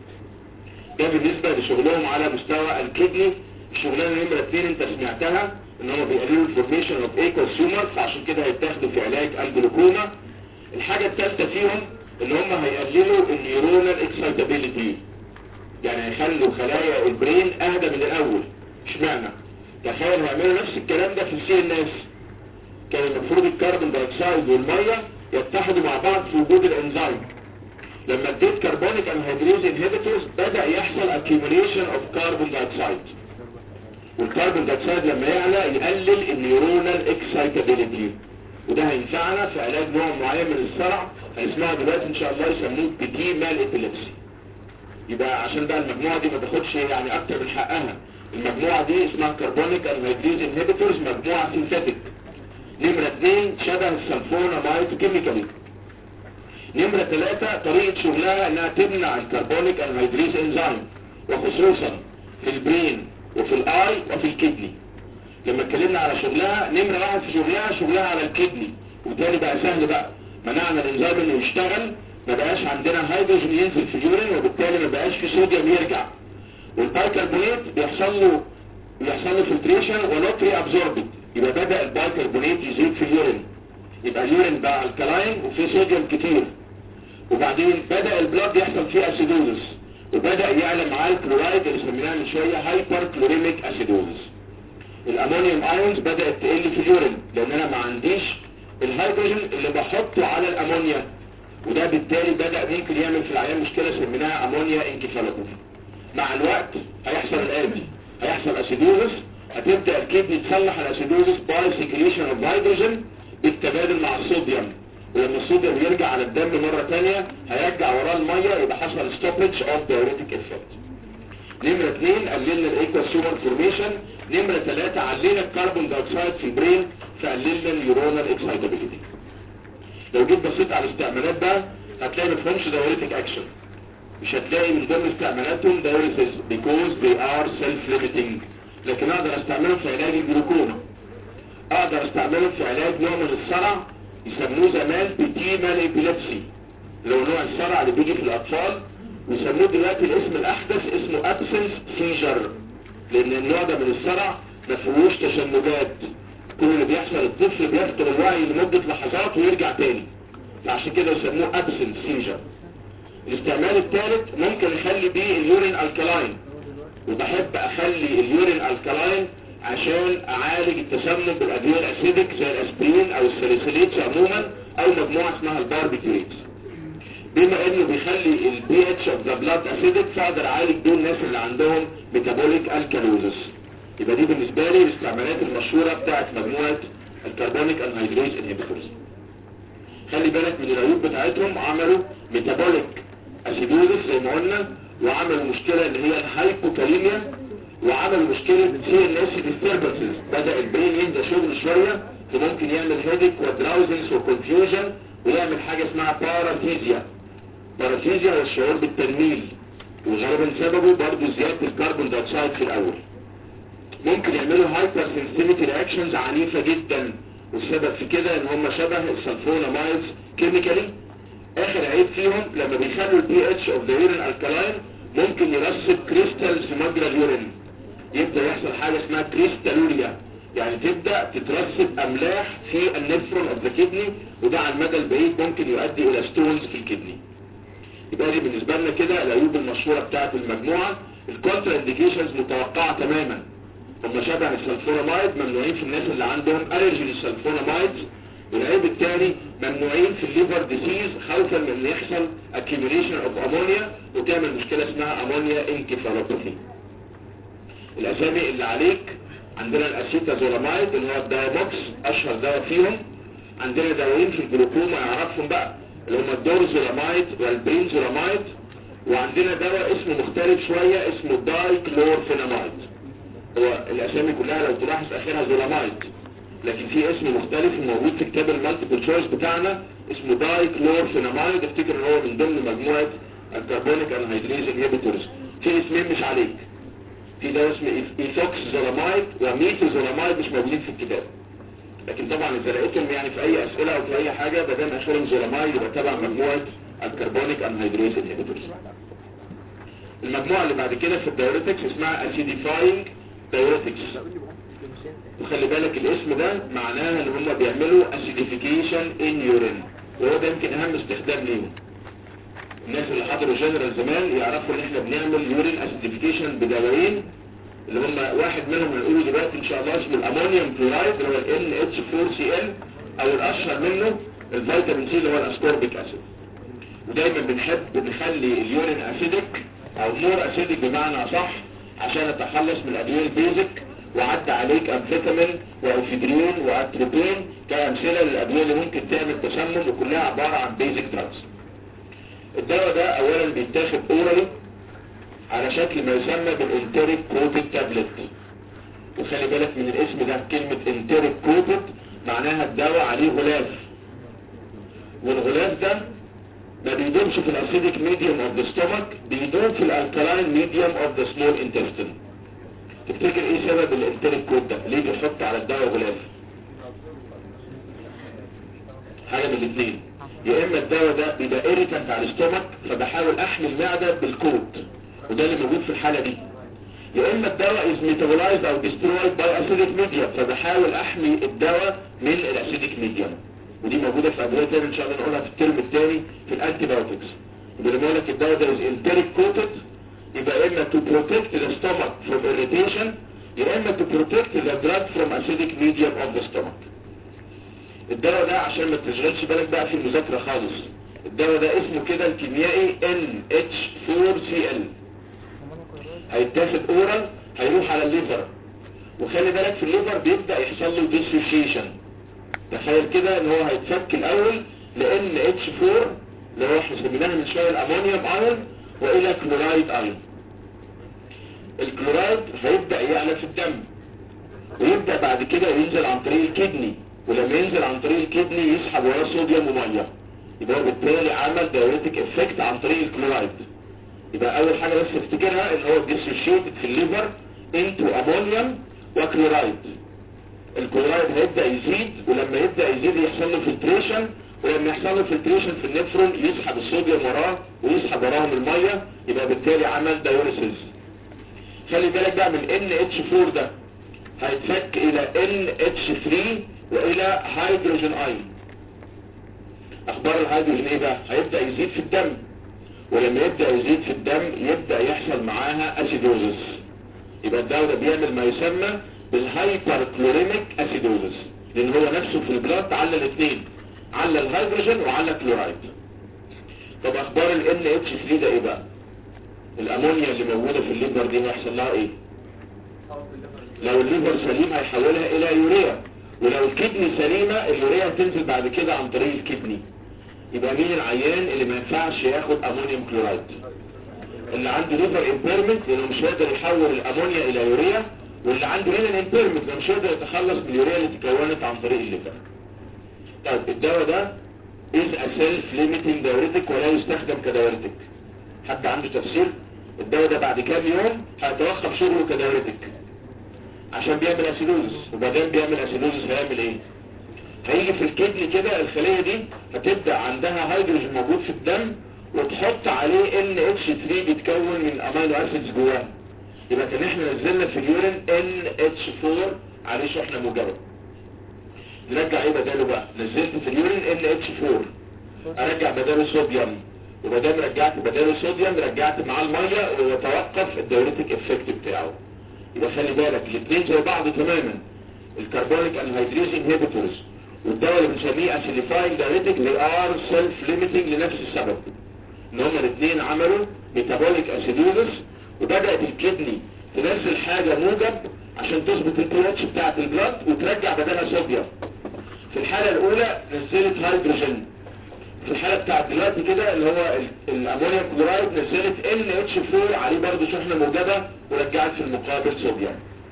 ده بالنسبه لشغلهم على مستوى الكدني الشغلانه نمره اثنين انت سمعتها ان هم بيقللوا الفورميشن اوف اي كونسيومر فعشان كده هيتاخدوا في علاج الجلوكوما الحاجه الثالثه فيهم ان هم هيقللوا النيورونال اكسايتابيليتي يعني هيخلوا خلايا البرين اهدى من الاول اشمعنى تخيل هيعملوا نفس الكلام ده في السي ان اس كان المفروض الكربون دايوكسيد والميه يتحدوا مع بعض في وجود الانزيم لما اديت كربونيك انهيدريز انهبيتورز بدا يحصل accumulation اوف كربون دايوكسيد والكربون دايوكسيد لما يعلى يقلل النيورونال اكسايتابيليتي وده هينفعنا في علاج نوع معين من الصرع هنسمعه دلوقتي ان شاء الله يسموه بيتي مال ابيليبسي يبقى عشان بقى المجموعة دي ما تاخدش يعني اكتر من حقها المجموعة دي اسمها كربونيك انهيدريز انهبيتورز مجموعة سينثيتك نمرة اتنين شبه السلفونامايد كيميكالي نمرة ثلاثة طريقة شغلها انها تمنع الكربونيك انهيدريز انزيم وخصوصا في البرين وفي الاي وفي الكدني لما اتكلمنا على شغلها نمرة واحد في شغلها شغلها على الكدني وبالتالي بقى سهل بقى منعنا الانزيم انه يشتغل ما بقاش عندنا هيدروجين ينزل في اليورين وبالتالي ما بقاش في صوديوم يرجع والبايكربونات بيحصل له بيحصل له فلتريشن ونوت ري ابزوربد يبقى بدا البايكربونات يزيد في اليورين يبقى اليورين بقى الكلاين وفيه صوديوم كتير وبعدين بدا البلاد يحصل فيه اسيدوزس وبدا يعلى معاه الكلورايد اللي سميناه من شويه هايبر كلوريميك اسيدوزس الامونيوم ايونز بدات تقل في اليورين لان انا ما عنديش الهيدروجين اللي بحطه على الامونيا وده بالتالي بدأ ممكن يعمل في العيان مشكلة سميناها امونيا انكفالوباثي مع الوقت هيحصل الآتي هيحصل اسيدوزس هتبدأ الكدني تصلح الاسيدوزس باي سيكريشن اوف هيدروجين بالتبادل مع الصوديوم ولما الصوديوم يرجع على الدم مرة تانية هيرجع وراه المية يبقى حصل ستوبج اوف diuretic افكت نمرة اثنين قللنا الايكوسومر فورميشن نمرة ثلاثة علينا الكربون دايوكسيد في البرين فقللنا اليورونال اكسايتابيليتي لو جيت بصيت على الاستعمالات بقى هتلاقي ما فيهمش دايوريتك اكشن مش هتلاقي من ضمن استعمالاتهم دايوريسز because they are self limiting لكن اقدر استعملهم في علاج الجلوكوما اقدر استعملهم في علاج نوع من الصرع يسموه زمان بيتي مانيبيلابسي اللي هو نوع الصرع اللي بيجي في الاطفال ويسموه دلوقتي الاسم الاحدث اسمه ابسنس سيجر لان النوع ده من الصرع ما فيهوش تشنجات كل اللي بيحصل الطفل بيفقد الوعي لمدة لحظات ويرجع تاني فعشان كده يسموه ابسنت سيجر الاستعمال الثالث ممكن اخلي بيه اليورين الكلاين وبحب اخلي اليورين الكلاين عشان اعالج التسمم بالادويه الاسيدك زي الاسبرين او الساليسيليتس عموما او مجموعه اسمها الباربيتوريتس بما انه بيخلي البي اتش اوف ذا بلاد اسيدك فاقدر اعالج دول الناس اللي عندهم ميتابوليك الكالوزس يبقى دي بالنسبه لي الاستعمالات المشهوره بتاعت مجموعه الكربونيك انهيدريز انهبيتورز خلي بالك من العيوب بتاعتهم عملوا ميتابوليك اسيدوزس زي ما قلنا وعملوا مشكله اللي هي الهايبوكاليميا وعملوا مشكله سي ان اس ديستربنسز بدا البرين ينزل شغل شويه فممكن يعمل هيدك ودراوزنس وكونفيوجن ويعمل حاجه اسمها بارافيزيا بارافيزيا هو الشعور بالتنميل وغالبا سببه برضه زياده الكربون دايوكسيد في الاول ممكن يعملوا هايبر سنسيتيفيتي رياكشنز عنيفه جدا والسبب في كده ان هم شبه السلفونامايدز كيميكالي اخر عيب فيهم لما بيخلوا البي اتش اوف ذا يورين الكلاين ممكن يرسب كريستالز في مجرى اليورين يبدا يحصل حاجه اسمها كريستالوريا يعني تبدا تترسب املاح في النفرون اوف ذا كدني وده على المدى البعيد ممكن يؤدي الى ستونز في الكدني يبقى دي بالنسبه لنا كده العيوب المشهوره بتاعه المجموعه الكونترا انديكيشنز متوقعه تماما هم شبه السلفونامايد ممنوعين في الناس اللي عندهم الرجي للسلفونامايد والعيب الثاني ممنوعين في الليفر ديسيز خوفا من ان يحصل accumulation اوف امونيا وتعمل مشكله اسمها امونيا انكفالوباثي الاسامي اللي عليك عندنا الاسيتازولامايد اللي هو الدايبوكس اشهر دواء فيهم عندنا دوايين في الجلوكوما يعرفهم بقى اللي هم الدورزولامايد والبرينزولامايد وعندنا دواء اسمه مختلف شويه اسمه دايكلورفينامايد هو الاسامي كلها لو تلاحظ اخرها زولامايد لكن في اسم مختلف موجود في كتاب المالتيبل تشويس بتاعنا اسمه دايكلورفينامايد افتكر ان هو من ضمن مجموعه الكربونيك انهيدريز انهبيتورز في اسمين مش عليك في ده اسمه ايثوكس زولامايد وميثو زولامايد مش موجودين في الكتاب لكن طبعا اذا لقيتهم يعني في اي اسئله او في اي حاجه ما دام اخرهم زولامايد يبقى تبع مجموعه الكربونيك انهيدريز انهبيتورز المجموعه اللي بعد كده في الدايوريتكس اسمها اسيديفاينج دايوريتكس وخلي بالك الاسم ده معناه ان هم بيعملوا اسيديفيكيشن ان يورين وهو ده يمكن اهم استخدام ليهم الناس اللي حضروا جنرال زمان يعرفوا ان احنا بنعمل يورين اسيديفيكيشن بدوايين اللي هم واحد منهم هنقوله دلوقتي ان شاء الله اسمه الامونيوم كلورايد اللي هو ال NH4Cl او الاشهر منه الفيتامين سي اللي هو الاسكوربيك اسيد ودايما بنحب نخلي اليورين اسيدك او مور اسيدك بمعنى اصح عشان اتخلص من الادويه البيزك وعدى عليك امفيتامين واوفيدرين واتروبين كامثله للادويه اللي ممكن تعمل تسمم وكلها عباره عن بيزك دراجز الدواء ده اولا بيتاخد اورالي على شكل ما يسمى بالانتريك كوتد تابلت وخلي بالك من الاسم ده كلمة انتريك كوتد معناها الدواء عليه غلاف والغلاف ده ما بيدومش في الاسيديك ميديوم اوف ذا ستومك بيدوم في الالكالاين ميديوم اوف ذا سمول انتستين تفتكر ايه سبب الانتريك كود ده ليه بيحط على الدواء غلاف حاجه من الاثنين يا اما الدواء ده بيبقى ايريتنت على الاستومك فبحاول احمي المعده بالكود وده اللي موجود في الحاله دي يا اما الدواء از ميتابولايزد او ديسترويد باي اسيديك ميديوم فبحاول احمي الدواء من الاسيديك ميديوم ودي موجوده في ادويه تاني ان شاء الله نقولها في الترم الثاني في الانتي بايوتكس يبقى لما لك الدواء ده از انتريك كوتد يبقى يا اما تو بروتكت ذا ستومك فروم irritation يا اما تو بروتكت ذا دراج فروم اسيديك ميديوم اوف ذا ستومك الدواء ده عشان ما تشغلش بالك بقى في المذاكره خالص الدواء ده اسمه كده الكيميائي NH4Cl هيتاخد اورال هيروح على الليفر وخلي بالك في الليفر بيبدأ يحصل له ديسوشيشن تخيل كده ان هو هيتفك الاول لان اتش 4 اللي هو احنا سميناها من شويه الامونيوم ايون والى كلورايد ايون الكلورايد هيبدأ يعلى في الدم ويبدأ بعد كده ينزل عن طريق الكدني ولما ينزل عن طريق الكدني يسحب وراه صوديوم وميه يبقى هو بالتالي عمل دايوريتك افكت عن طريق الكلورايد يبقى اول حاجة بس افتكرها ان هو ديسوشيتد في الليفر انتو امونيوم وكلورايد الكلورايد هيبدأ يزيد ولما يبدأ يزيد يحصل له فلتريشن ولما يحصل له فلتريشن في النفرون يسحب الصوديوم وراه ويسحب وراهم المية يبقى بالتالي عمل دايوريسيس خلي بالك بقى من NH4 ده هيتفك الى NH3 والى هيدروجين ايون اخبار الهيدروجين ايه بقى هيبدأ يزيد في الدم ولما يبدأ يزيد في الدم يبدأ يحصل معاها اسيدوزس يبقى الدواء ده بيعمل ما يسمى بالهايبر كلوريميك اسيدوزس لان هو نفسه في البلاد على الاثنين على الهيدروجين وعلى الكلورايد طب اخبار ال NH3 ده ايه بقى الامونيا اللي موجودة في الليفر دي هيحصل لها ايه لو الليفر سليم هيحولها الى يوريا ولو الكدني سليمة اليوريا هتنزل بعد كده عن طريق الكدني يبقى مين العيان اللي ما ينفعش ياخد امونيوم كلورايد اللي عنده ليفر امبيرمنت لانه مش هيقدر يحول الامونيا الى يوريا واللي عنده هنا امبيرمنت لانه مش هيقدر يتخلص من اليوريا اللي تكونت عن طريق الليفر طيب الدواء ده is a self limiting diuretic ولا يستخدم كدايوريتك حد عنده تفسير الدواء ده بعد كام يوم هيتوقف شغله كدايوريتك عشان بيعمل اسيدوزس وبعدين بيعمل اسيدوزس هيعمل ايه هيجي في الكدني كده الخلية دي هتبدأ عندها هيدروجين موجود في الدم وتحط عليه NH3 بيتكون من امينو اسيدز جواه يبقى كان احنا نزلنا في اليورين NH4 عليه شحنة موجبة نرجع ايه بداله بقى نزلت في اليورين NH4 ارجع بداله صوديوم وبدام رجعت بداله صوديوم رجعت معاه المية ويتوقف الدوريتك افكت بتاعه يبقى خلي بالك الاثنين زي بعض تماما الكربونيك انهيدريز انهبيتورز والدواء اللي بنسميه اسيليفاينج دايريتك they are self limiting لنفس السبب ان هما الاثنين عملوا ميتابوليك اسيدوزس وبدأت الكدني تنزل حاجة موجب عشان تظبط البي اتش بتاعت البلاد وترجع بدلها صوديوم في الحالة الاولى نزلت هيدروجين في الحالة بتاعت دلوقتي كده اللي هو الامونيوم كلورايد نزلت ان اتش 4 عليه برضه شحنة موجبة ورجعت في المقابل صوديوم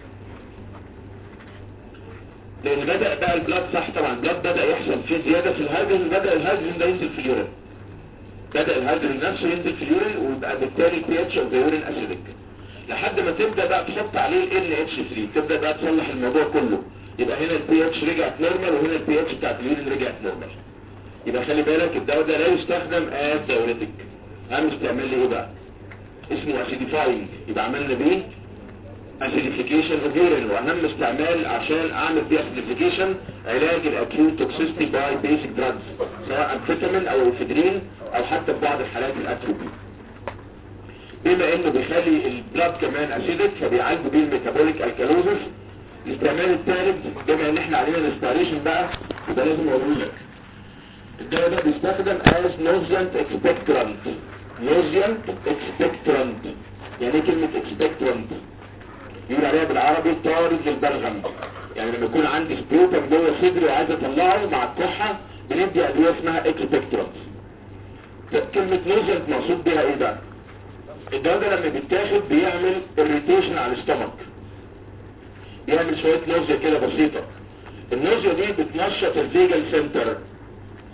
لان بدأ بقى البلاد صح طبعا البلاد بدأ يحصل فيه زيادة في الهيدروجين بدأ الهيدروجين ده ينزل في اليورين بدأ الهيدروجين نفسه ينزل في اليورين ويبقى بالتالي البي اتش اوف يورين اسيدك لحد ما تبدأ بقى تحط عليه ال اتش 3 تبدأ بقى تصلح الموضوع كله يبقى هنا البي اتش رجعت نورمال وهنا البي اتش بتاعت اليورين رجعت نورمال يبقى خلي بالك الدواء ده لا يستخدم از دايوريتك اهم استعمال ليه بقى اسمه اسيديفاينج يبقى عملنا بيه اسيديفيكيشن اوف يورين واهم استعمال عشان اعمل بيه اسيديفيكيشن علاج الاكيوت توكسيستي باي بيسك دراجز سواء امفيتامين او افيدرين او حتى في بعض الحالات الاتروبي بما انه بيخلي البلاد كمان اسيدك فبيعالجوا بيه الميتابوليك الكالوزس الاستعمال الثالث بما ان احنا علينا الاستعريشن بقى يبقى لازم اقول لك الدواء ده بيستخدم as nausant expectorant nausant expectorant يعني ايه كلمة expectorant يقول عليها بالعربي طارد للبلغم يعني لما يكون عندي سبروتم جوه صدري وعايز اطلعه مع الكحة بندي ادوية اسمها expectorant كلمة nausant مقصود بيها ايه بقى الدواء ده لما بيتاخد بيعمل irritation على الاستمك بيعمل شوية نوزيا كده بسيطة النوزيا دي بتنشط الفيجال سنتر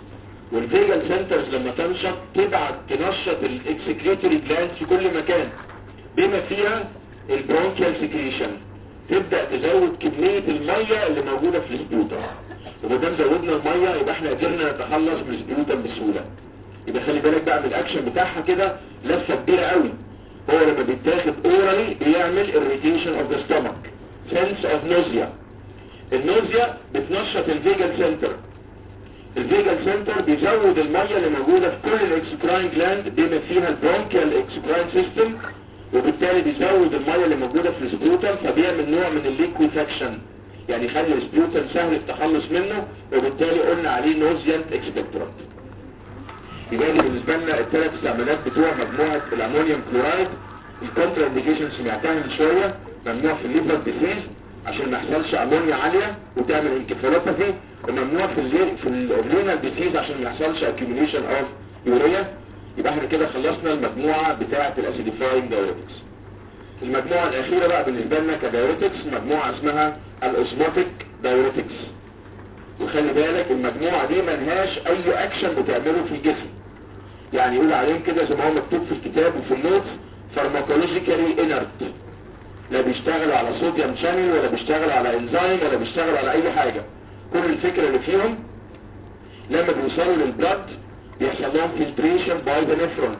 والفيجال سنترز لما تنشط تبعت تنشط الاكسكريتوري جلاند في كل مكان بما فيها البرونكيال سكريشن تبدأ تزود كمية المية اللي موجودة في السبيوتر ومادام زودنا المية يبقى احنا قدرنا نتخلص من السبيوتر بسهولة يبقى خلي بالك بقى من الاكشن بتاعها كده لفة كبيرة قوي هو لما بيتاخد اورالي بيعمل irritation of the stomach sense of nausea النوزيا بتنشط الفيجال سنتر الفيجال سنتر بيزود المية اللي موجودة في كل الاكسكراين جلاند بما فيها البرونكيال اكسكراين سيستم وبالتالي بيزود المية اللي موجودة في السبيوتر فبيعمل نوع من الليكويفاكشن يعني يخلي السبيوتر سهل التخلص منه وبالتالي قلنا عليه نوزيانت اكسبكتورانت يبقى دي بالنسبة لنا الثلاث استعمالات بتوع مجموعة الامونيوم كلورايد الكونترا انديكيشن سمعتها من شوية ممنوع في الليفر ديزيز عشان ما يحصلش امونيا عالية وتعمل انكفالوباثي وممنوع في الليل في الرينال ديزيز عشان ما يحصلش accumulation اوف يوريا يبقى احنا كده خلصنا المجموعة بتاعة الاسيديفاينج دايوريتكس المجموعة الاخيرة بقى بالنسبة لنا كدايوريتكس مجموعة اسمها الاوزموتيك دايوريتكس وخلي بالك المجموعة دي ملهاش اي اكشن بتعمله في الجسم يعني يقول عليهم كده زي ما هو مكتوب في الكتاب وفي النوت فارماكولوجيكالي انرت لا بيشتغلوا على صوديوم شانل ولا بيشتغلوا على انزيم ولا بيشتغلوا على اي حاجة كل الفكرة اللي فيهم لما بيوصلوا للبلد بيحصل لهم فلتريشن باي ذا نفرون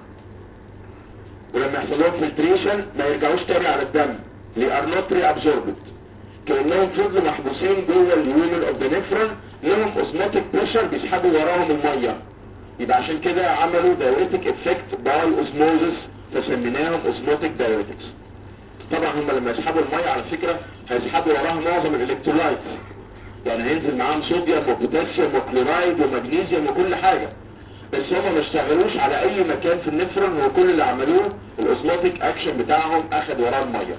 ولما يحصل لهم فلتريشن ما يرجعوش تاني على الدم لي ار نوت ري ابزوربد كانهم فضلوا محبوسين جوه اليومن اوف ذا نفرون لهم اوزموتيك بريشر بيسحبوا وراهم الميه يبقى عشان كده عملوا دايوريتك افكت باي اوزموزس فسميناهم اوزموتيك دايوريتكس طبعا هم لما يسحبوا الميه على فكره هيسحبوا وراها معظم الالكترولايت يعني هينزل معاهم صوديوم وبوتاسيوم وكلورايد ومغنيسيوم وكل حاجه بس هم ما اشتغلوش على اي مكان في النفرون هو كل اللي عملوه الاوزموتيك اكشن بتاعهم اخد وراه الميه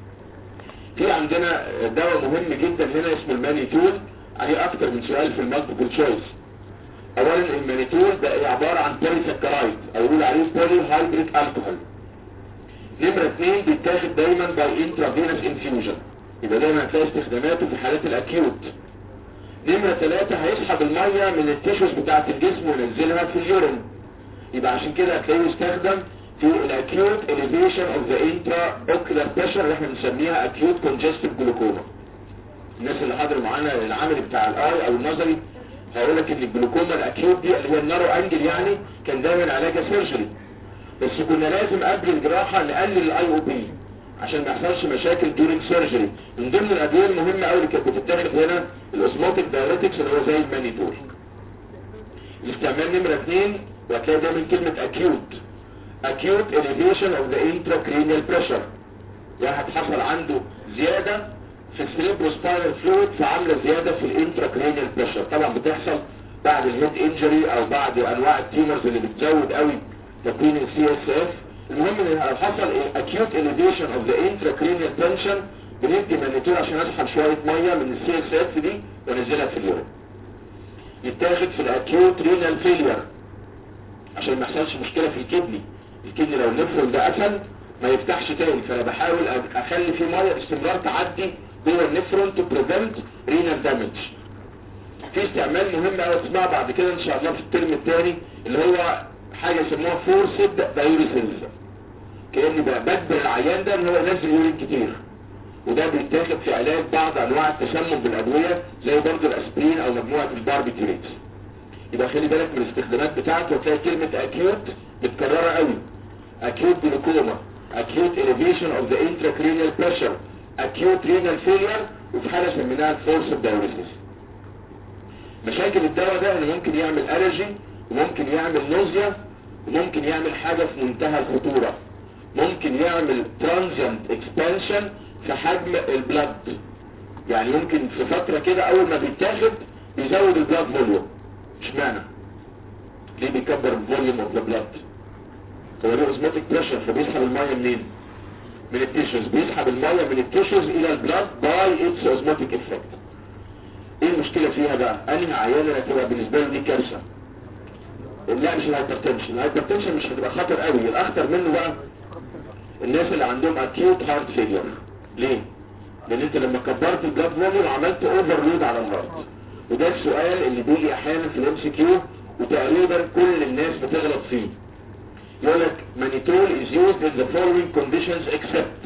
في عندنا دواء مهم جدا هنا اسمه المانيتول عليه اكتر من سؤال في المالتيبل تشويس اولا المانيتول ده عبارة عن بوليسكرايد او يقول عليه بولي هايدريك الكحول نمرة اثنين بيتاخد دايما باي انترافينوس انفيوجن يبقى دايما هتلاقي استخداماته في حالات الاكيوت نمرة ثلاثة هيسحب المية من التيشوز بتاعة الجسم وينزلها في اليورين يبقى عشان كده هتلاقيه يستخدم في الاكيوت elevation of the intraocular pressure اللي احنا بنسميها acute congestive glaucoma الناس اللي حاضروا معانا العمل بتاع الاي او النظري هقول لك ان الجلوكوما الاكيوت دي اللي هي النارو انجل يعني كان دايما علاجها سيرجري بس كنا لازم قبل الجراحة نقلل الاي او بي عشان ما يحصلش مشاكل دورينج سيرجري من ضمن الادويه المهمه قوي اللي كانت بتتاخد هنا الاوزموتيك دايوريتكس اللي هو زي المانيتول الاستعمال نمره اثنين وهتلاقي دايما كلمه اكيوت acute elevation of the intracranial pressure يعني هتحصل عنده زيادة في السيريبروسباينال فلويد فعاملة زيادة في الانتراكرينيال بريشر طبعا بتحصل بعد الهيد انجري او بعد انواع التيمرز اللي بتزود قوي تكوين السي اس اف المهم ان لو حصل acute elevation of the intracranial tension بندي مانيتول عشان اسحب شوية مية من السي اس اف دي وانزلها في اليورين يتاخد في الاكيوت رينال فيلير عشان ما يحصلش مشكلة في الكدني الكدني لو النفرون ده قفل ما يفتحش تاني فانا بحاول اخلي فيه ميه باستمرار تعدي جوه النفرون تو بريفنت رينال دامج في استعمال مهم قوي تسمعه بعد كده ان شاء الله في الترم الثاني اللي هو حاجه يسموها فورسد دايوريسيلز كاني بجبر العيان ده ان هو ينزل يورين كتير وده بيتاخد في علاج بعض انواع التسمم بالادويه زي برضه الاسبرين او مجموعه الباربيتوريتس يبقى خلي بالك من الاستخدامات بتاعته وتلاقي كلمه اكيوت متكرره قوي acute glaucoma acute elevation of the intracranial pressure acute renal failure وفي حالة سميناها forced diuresis مشاكل الدواء ده انه ممكن يعمل allergy وممكن يعمل نوزيا وممكن يعمل حاجة في منتهى الخطورة ممكن يعمل transient expansion في حجم البلد يعني ممكن في فترة كده اول ما بيتاخد بيزود البلد فوليوم اشمعنى ليه بيكبر الفوليوم اوف ذا بلد هو له اوزماتيك بريشر فبيسحب الميه منين من التيشوز بيسحب الميه من التيشوز الى البلاد باي اتس اوزماتيك افكت ايه المشكله فيها بقى انهي عيانه هتبقى بالنسبه له دي كارثه لا مش الهايبرتنشن الهايبرتنشن مش هتبقى خطر قوي الاخطر منه بقى الناس اللي عندهم اكيوت هارت فيلير ليه لان انت لما كبرت البلاد فوليوم عملت اوفرلود على الهارت وده السؤال اللي بيجي احيانا في الام سي كيو وتقريبا كل الناس بتغلط فيه يقول لك مانيتول is used in the following conditions except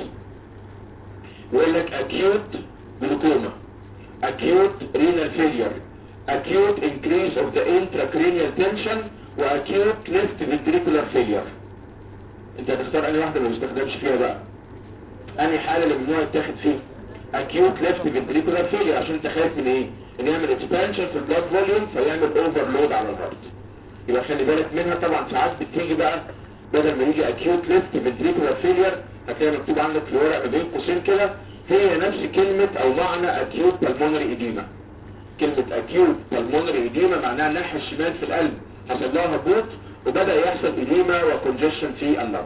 يقول لك acute glaucoma acute renal failure acute increase of the intracranial tension و acute left ventricular failure انت هتختار انهي واحده ما بيستخدمش فيها بقى انهي حاله اللي ممنوع يتاخد فيها acute left ventricular failure عشان انت خايف من ايه ان يعمل expansion في البلاد فوليوم فيعمل overload على الهارت يبقى خلي بالك منها طبعا ساعات بتيجي بقى بدل ما يجي acute left ventricular failure هتلاقي مكتوب عندك في الورق ما بين قوسين كده هي نفس كلمة او معنى acute pulmonary edema كلمة acute pulmonary edema معناها الناحية الشمال في القلب حصل لها هبوط وبدأ يحصل edema وكونجشن في اللنج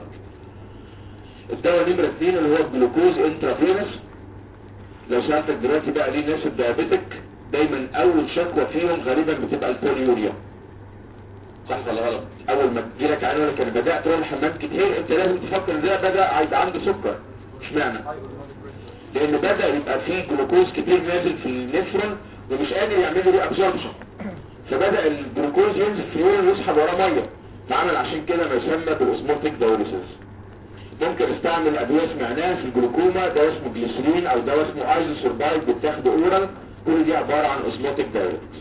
الدواء نمرة اثنين اللي هو الجلوكوز انترافينس لو سألتك دلوقتي بقى ليه الناس الديابيتك دايما اول شكوى فيهم غالبا بتبقى البوليوريا صح ولا غلط اول ما تجيلك عيان يقول لك انا بدات اروح الحمام كتير انت لازم تفكر ان ده بدا يبقى عنده سكر اشمعنى لان بدا يبقى فيه جلوكوز كتير نازل في النفرون ومش قادر يعمل له ابزوربشن فبدا الجلوكوز ينزل في اليورين ويسحب وراه ميه فعمل عشان كده ما يسمى بالاسموتيك دايوريسيس ممكن استعمل ادويه سمعناها في الجلوكوما دواء اسمه جليسرين او دواء اسمه ايزوسوربايد بتاخده اورال كل دي عباره عن اسموتيك دايوريتكس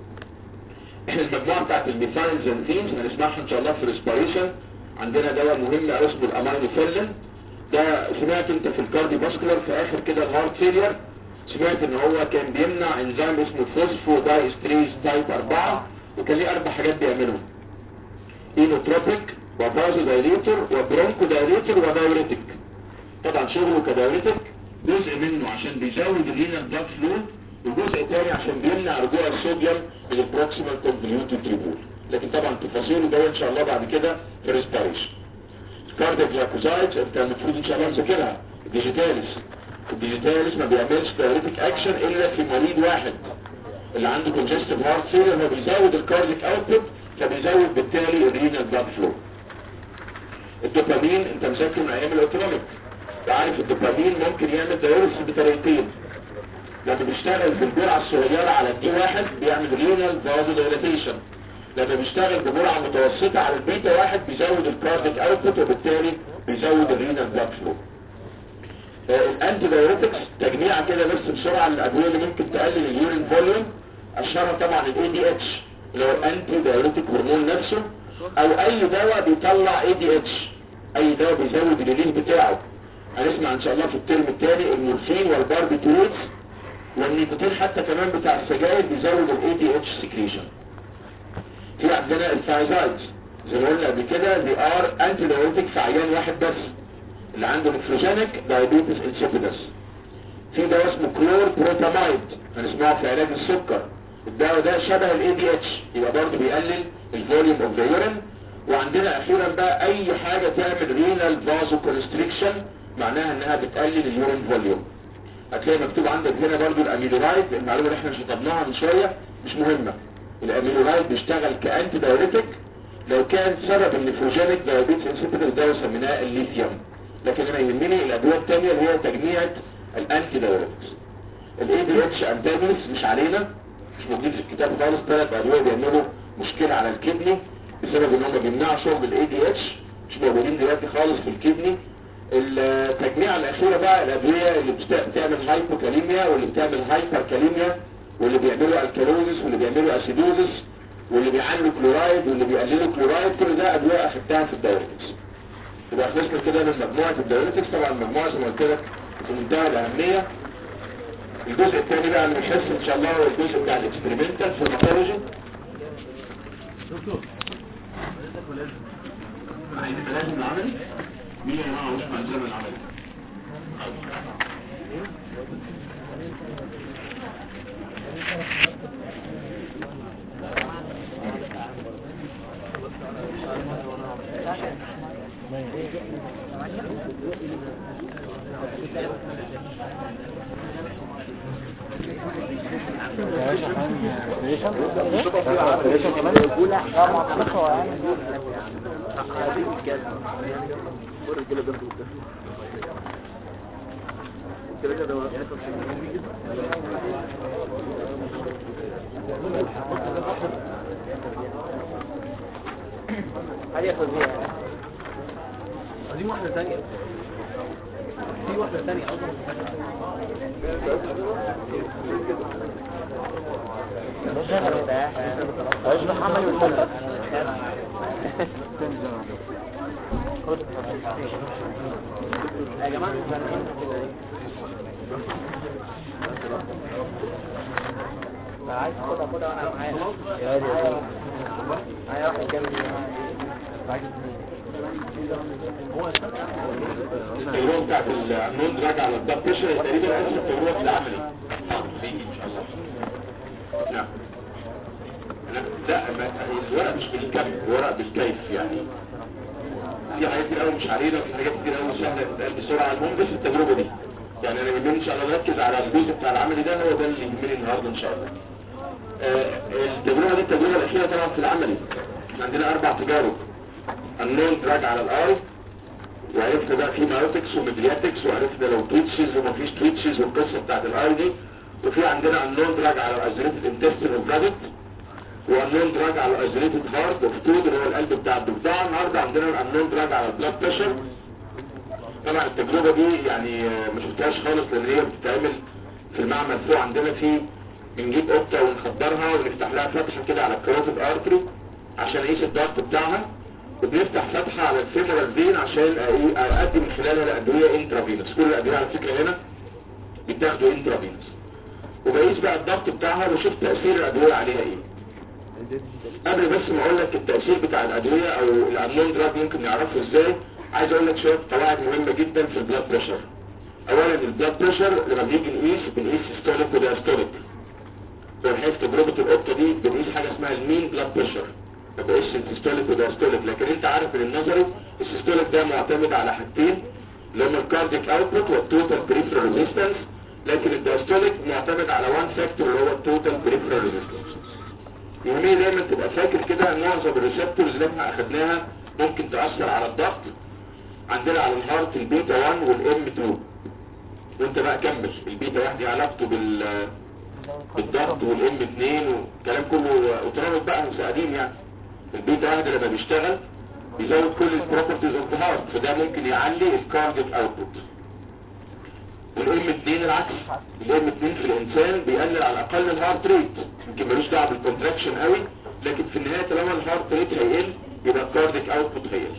احنا المجموعه بتاعت الميثايل زنتينز هنسمعها ان شاء الله في ريسبيريشن عندنا دواء مهم قوي اسمه الامينوفيلين ده سمعت انت في الكاردي باسكولار في اخر كده الهارت فيلير سمعت ان هو كان بيمنع انزيم اسمه فوسفو دايستريز تايب 4 وكان ليه اربع حاجات بيعملهم اينوتروبيك وبازو دايليتور وبرونكو دايليتور ودايوريتك طبعا شغله كدايوريتك جزء منه عشان بيزود الرينال بلاد فلو وجزء تاني عشان بيمنع رجوع الصوديوم من البروكسيمال كونفوليوتد تريبول لكن طبعا تفاصيله جايه ان شاء الله بعد كده في ريسبيريشن كاردياك لاكوزايتس انت المفروض ان شاء الله تذاكرها الديجيتاليس الديجيتاليس ما بيعملش دايوريتك اكشن الا في مريض واحد اللي عنده كونجستيف هارت فيلر هو بيزود الكاردياك اوتبوت فبيزود بالتالي الرينال بلاد فلو الدوبامين انت مذاكر من ايام الاوتونوميك عارف الدوبامين ممكن يعمل دايوريس بطريقتين لما بيشتغل في الجرعة الصغيرة على الدي واحد بيعمل رينال فازو دايلاتيشن لما بيشتغل بجرعة متوسطة على البيتا واحد بيزود الكارديك اوتبوت وبالتالي بيزود الرينال بلاد فلو الانتي دايوريتكس تجميعة كده بس بسرعة الادوية اللي ممكن تقلل اليورين فوليوم اشهرها طبعا الاي دي اتش اللي هو الانتي دايوريتك هرمون نفسه او اي دواء بيطلع اي دي اتش اي دواء بيزود الريليز بتاعه هنسمع ان شاء الله في الترم الثاني المورفين والباربيتوريتس والنيكوتين حتى كمان بتاع السجاير بيزود الاي دي اتش سكريشن في عندنا الثايزايدز زي ما قلنا قبل كده دي ار انتي دايوريتك في عيان واحد بس اللي عنده نفروجينيك دايابيتس انسيبيدس في دواء اسمه كلور بروتامايد هنسمعه في علاج السكر الدواء ده شبه الاي دي اتش يبقى برضه بيقلل الفوليوم اوف ذا يورين وعندنا اخيرا بقى اي حاجه تعمل رينال فازو كونستريكشن معناها انها بتقلل اليورين فوليوم هتلاقي مكتوب عندك هنا برضو الاميلورايد المعلومه اللي احنا شطبناها من شويه مش مهمه الاميلورايد بيشتغل كانتي دايوريتك لو كان سبب النفروجينيك دايابيتس انسيبيتال ده سميناه الليثيوم لكن انا يهمني الادويه الثانيه اللي هي تجميعه الانتي دايوريتكس الاي دي اتش انتاجونست مش علينا مش موجودين في الكتاب خالص ثلاث ادويه بيعملوا مشكله على الكدني بسبب ان هم بيمنعوا شغل الاي دي اتش مش موجودين دلوقتي خالص في الكدني التجميع الاخيره بقى الادويه اللي بتعمل هايبوكاليميا واللي بتعمل هايبركاليميا واللي بيعملوا الكالوزس واللي بيعملوا اسيدوزس واللي بيعلوا كلورايد واللي بيقللوا كلورايد كل ده ادويه اخدتها في الدايوريتكس يبقى خلصنا كده من مجموعه الدايوريتكس طبعا المجموعه زي ما قلت لك في منتهى الاهميه الجزء الثاني بقى من الحصه ان شاء الله هو الجزء بتاع الاكسبيرمنتال في الماتولوجي دكتور عايزين لازم العملي مين يا جماعه مش مع الزمن العملي كده هل ياخد بيها دي واحدة ثانية في واحدة ثانية أصلا مش محمد يتكلم يا جماعة عايز خدها خدها وانا معايا معايا واحد جنبي التجربه بتاعت النون راجع على الضغط بريشر تقريبا نفس التجربه في العملي حاضر بيجي ان شاء الله نعم أنا لا ما- الورق مش بالكم الورق بالكيف يعني في حاجات كتير قوي مش علينا وفي حاجات كتير قوي سهله تتقال بسرعه المهم بس التجربه دي يعني انا يهمني ان شاء الله نركز على الجزء بتاع العملي ده هو ده اللي يهمني النهارده ان شاء الله آه، التجربه دي التجربه الاخيره طبعا في العملي احنا عندنا اربع تجارب النون دراج على الاي وعرفنا بقى في مايوتكس وميدرياتكس وعرفنا لو تويتشز ومفيش تويتشز والقصه بتاعت الاي دي وفي عندنا النون دراج على ازريتد انتستين وبرادت والنون دراج على ازريتد هارت اوف تود اللي هو القلب بتاع الضفدع النهارده عندنا النون دراج على البلاد بريشر طبعا التجربه دي يعني آه، ما شفتهاش خالص لان هي بتتعمل في المعمل فوق عندنا في بنجيب قطه ونخدرها ونفتح لها فتحه كده على الكاروتيد ارتري عشان نقيس الضغط بتاعها وبنفتح فتحه على الفيمورال فين عشان أقي- اقدم من خلالها الادويه انترافينوس كل الادويه على فكره هنا بيتاخدوا انترافينوس وبقيس بقى الضغط بتاعها واشوف تاثير الادويه عليها ايه قبل بس ما اقول لك التاثير بتاع الادويه او الامون دراج ممكن نعرفه ازاي عايز اقول لك شويه قواعد مهمه جدا في البلاد بريشر اولا البلاد بريشر لما بنيجي نقيس بنقيس ستوليك وداستوليك في الحقيقه في تجربه القطه دي بنقيس حاجه اسمها المين بلاد بريشر ما بقيش السيستوليك وداستوليك لكن انت عارف ان النظري السيستوليك ده معتمد على حاجتين اللي هم الكارديك اوتبوت والتوتال بريفرال ريزيستنس لكن الداستوليك معتمد على وان فاكتور اللي هو التوتال بريفرال ريزيستنس يهمني دايما تبقى فاكر كده ان معظم الريسبتورز اللي احنا اخدناها ممكن تاثر على الضغط عندنا على الهارت البيتا 1 والام 2 وانت بقى كمل البيتا 1 دي علاقته بال بالضغط والام 2 والكلام كله اوتونوميك بقى مش قديم يعني البيتا 1 لما بيشتغل بيزود كل البروبرتيز اوف ذا هارت فده ممكن يعلي الكارديك اوتبوت والام 2 العكس الام 2 في الانسان بيقلل على الاقل الهارت ريت يمكن ملوش دعوه بالكونتراكشن قوي لكن في النهايه طالما الهارت ريت هيقل يبقى الكارديك اوتبوت هيقل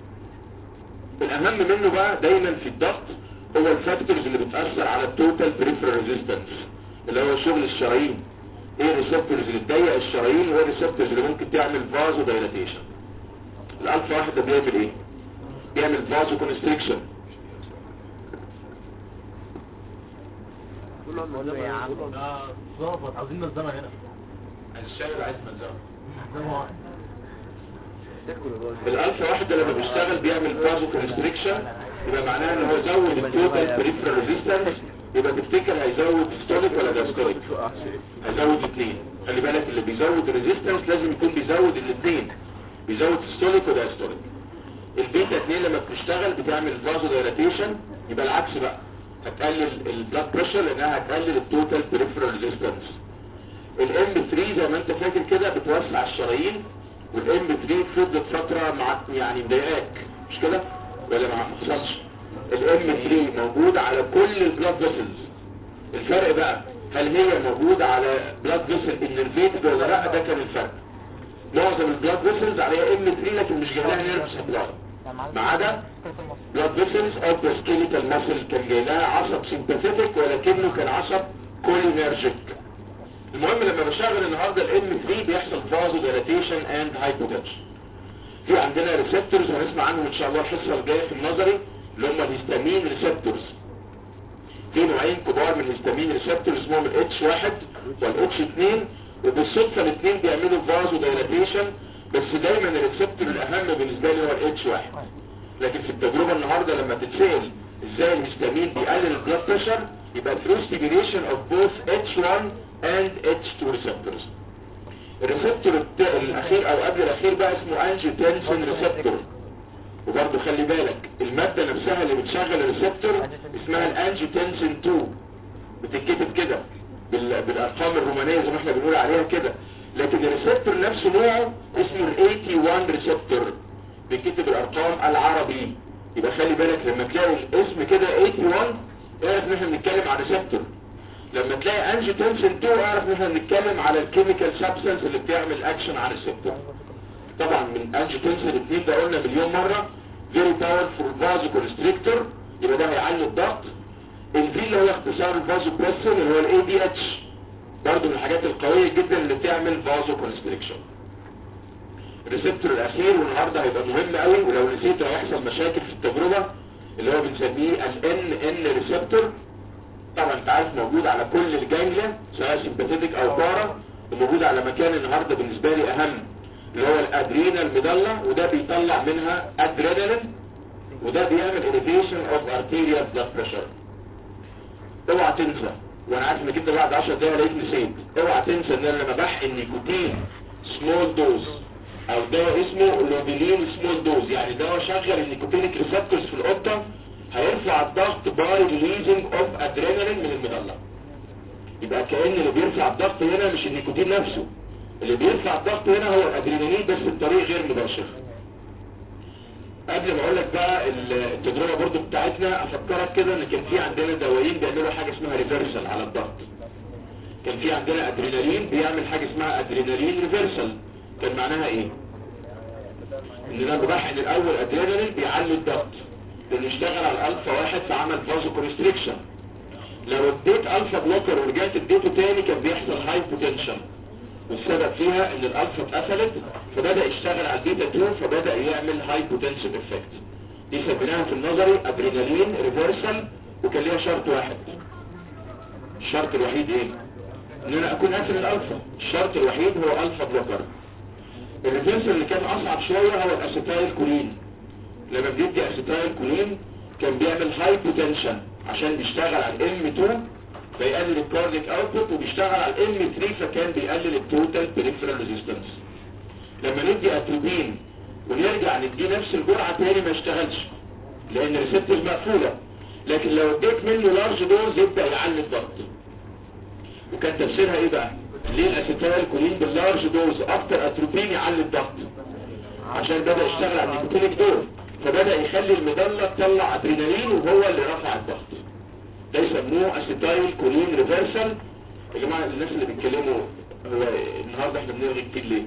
الاهم منه بقى دايما في الضغط هو الفاكتورز اللي بتاثر على التوتال بريفرال ريزيستنس اللي هو شغل الشرايين ايه الريسبتورز اللي تضيق الشرايين وايه الريسبتورز اللي ممكن تعمل فازو دايلاتيشن الالفا واحد ده بيعمل ايه بيعمل فازو كونستريكشن يا عم ظبط عاوزين نظمها هنا الشاي عايز ملزمه نظمها واحد الالفا واحد ده لما بيشتغل بيعمل فازو كونستريكشن يبقى معناها ان هو زود التوتال بريفرال ريزيستنس يبقى تفتكر هيزود ستوليك ولا داستوليك هيزود اثنين خلي بالك اللي بيزود الريزيستنس لازم يكون بيزود الاثنين بيزود ستوليك وداستوليك البيتا 2 لما بتشتغل بتعمل فازو دايلاتيشن يبقى العكس بقى هتقلل البلاد بريشر لانها هتقلل التوتال بريفرال ريزيستنس الام 3 زي ما انت فاكر كده بتوسع الشرايين والام 3 فضلت فتره مع يعني مضايقاك مش كده ولا ما حصلش الام 3 موجود على كل البلاد فيسلز الفرق بقى هل هي موجودة على بلاد فيسل انرفيتد ولا لا ده كان الفرق معظم البلاد فيسلز عليها ام 3 لكن مش جاي لها نيرف سبلاي ما عدا بلاد فيسلز او سكيليتال ماسل كان جاي لها عصب سيمباثيتك ولكنه كان عصب كولينرجيك المهم لما بشغل النهارده الام 3 بيحصل فازو ديلاتيشن اند هايبوتنشن في عندنا ريسبتورز هنسمع عنهم ان شاء الله الحصه الجايه في النظري اللي هم الهستامين ريسبتورز في نوعين كبار من الهستامين ريسبتورز اسمهم الاتش 1 والاتش 2 وبالصدفه الاثنين بيعملوا فازو دايلاتيشن بس دايما الريسبتور الاهم بالنسبه لي هو الاتش 1 لكن في التجربه النهارده لما تتسال ازاي الهستامين بيقلل البلاد بريشر يبقى through stimulation of both H1 and H2 receptors الريسبتور الت- الاخير او قبل الاخير بقى اسمه انجيوتنسين ريسبتور وبرضه خلي بالك المادة نفسها اللي بتشغل الريسبتور اسمها الانجيوتنسين 2 بتتكتب كده بال- بالارقام الرومانية زي ما احنا بنقول عليها كده لكن الريسبتور نفسه نوعه اسمه ال 81 ريسبتور بيكتب الارقام العربي يبقى خلي بالك لما تلاقي الاسم كده 81 اعرف ان احنا بنتكلم عن ريسبتور لما تلاقي انجيوتنسين 2 اعرف ان احنا بنتكلم على الكيميكال سبستانس اللي بتعمل اكشن على الريسبتور طبعا من انجيوتنسين 2 ده قلنا مليون مره فيري باورفول فازو كونستريكتور يبقى ده هيعلي الضغط الفي اللي هو اختصار الفازو بريسن اللي هو الاي دي اتش برضه من الحاجات القويه جدا اللي بتعمل فازو كونستريكشن الريسبتور الاخير والنهارده هيبقى مهم قوي ولو نسيته هيحصل مشاكل في التجربه اللي هو بنسميه الان ان ريسبتور طبعا انت عارف موجود على كل الجانجليا سواء سمباتيك او بارا وموجود على مكان النهارده بالنسبه لي اهم اللي هو الادرينال ميدالا وده بيطلع منها ادرينالين وده بيعمل elevation of arterial blood pressure اوعى تنسى وانا عارف انك انت بعد 10 دقايق لقيت نسيت اوعى تنسى ان انا لما بحقن نيكوتين سمول دوز او دواء اسمه لوبيلين سمول دوز يعني دواء شغل النيكوتينيك ريسبتورز في القطه هيرفع الضغط باي ريليزنج اوف ادرينالين من المظله يبقى كأن اللي بيرفع الضغط هنا مش النيكوتين نفسه اللي بيرفع الضغط هنا هو الادرينالين بس بطريق غير مباشر قبل ما اقول لك بقى التجربه برضو بتاعتنا افكرك كده ان كان في عندنا دوايين بيعملوا حاجه اسمها ريفرسال على الضغط كان في عندنا ادرينالين بيعمل حاجه اسمها ادرينالين ريفرسال كان معناها ايه ان انا بحقن الاول ادرينالين بيعلي الضغط لانه اشتغل على الالفا واحد فعمل فازو كونستريكشن لو اديت الفا بلوكر ورجعت اديته تاني كان بيحصل هاي بوتنشن والسبب فيها ان الالفا اتقفلت فبدأ يشتغل على البيتا 2 فبدأ يعمل هاي بوتنشن افكت دي سميناها في النظري ادرينالين ريفرسال وكان ليها شرط واحد الشرط الوحيد ايه ان انا اكون قافل الالفا الشرط الوحيد هو الفا بلوكر الريفرسال اللي كان اصعب شوية هو الاسيتايل كولين لما بيدي اسيتايل كولين كان بيعمل هاي بوتنشن عشان بيشتغل على الام 2 فيقلل الكارديك اوتبوت وبيشتغل على الام 3 فكان بيقلل التوتال بريفرال ريزيستنس لما ندي اتروبين ونرجع ندي نفس الجرعه تاني ما يشتغلش لان الريسبتورز مقفوله لكن لو اديت منه لارج دوز يبدا يعلي الضغط وكان تفسيرها ايه بقى ليه الاسيتايل كولين باللارج دوز اكتر اتروبين يعلي الضغط عشان بدا يشتغل على النيكوتينيك دور فبدا يخلي المظله تطلع ادرينالين وهو اللي رفع الضغط ده يسموه اسيتايل كولين ريفرسال يا جماعه الناس اللي بيتكلموا هو النهارده احنا بنلغي كتير ليه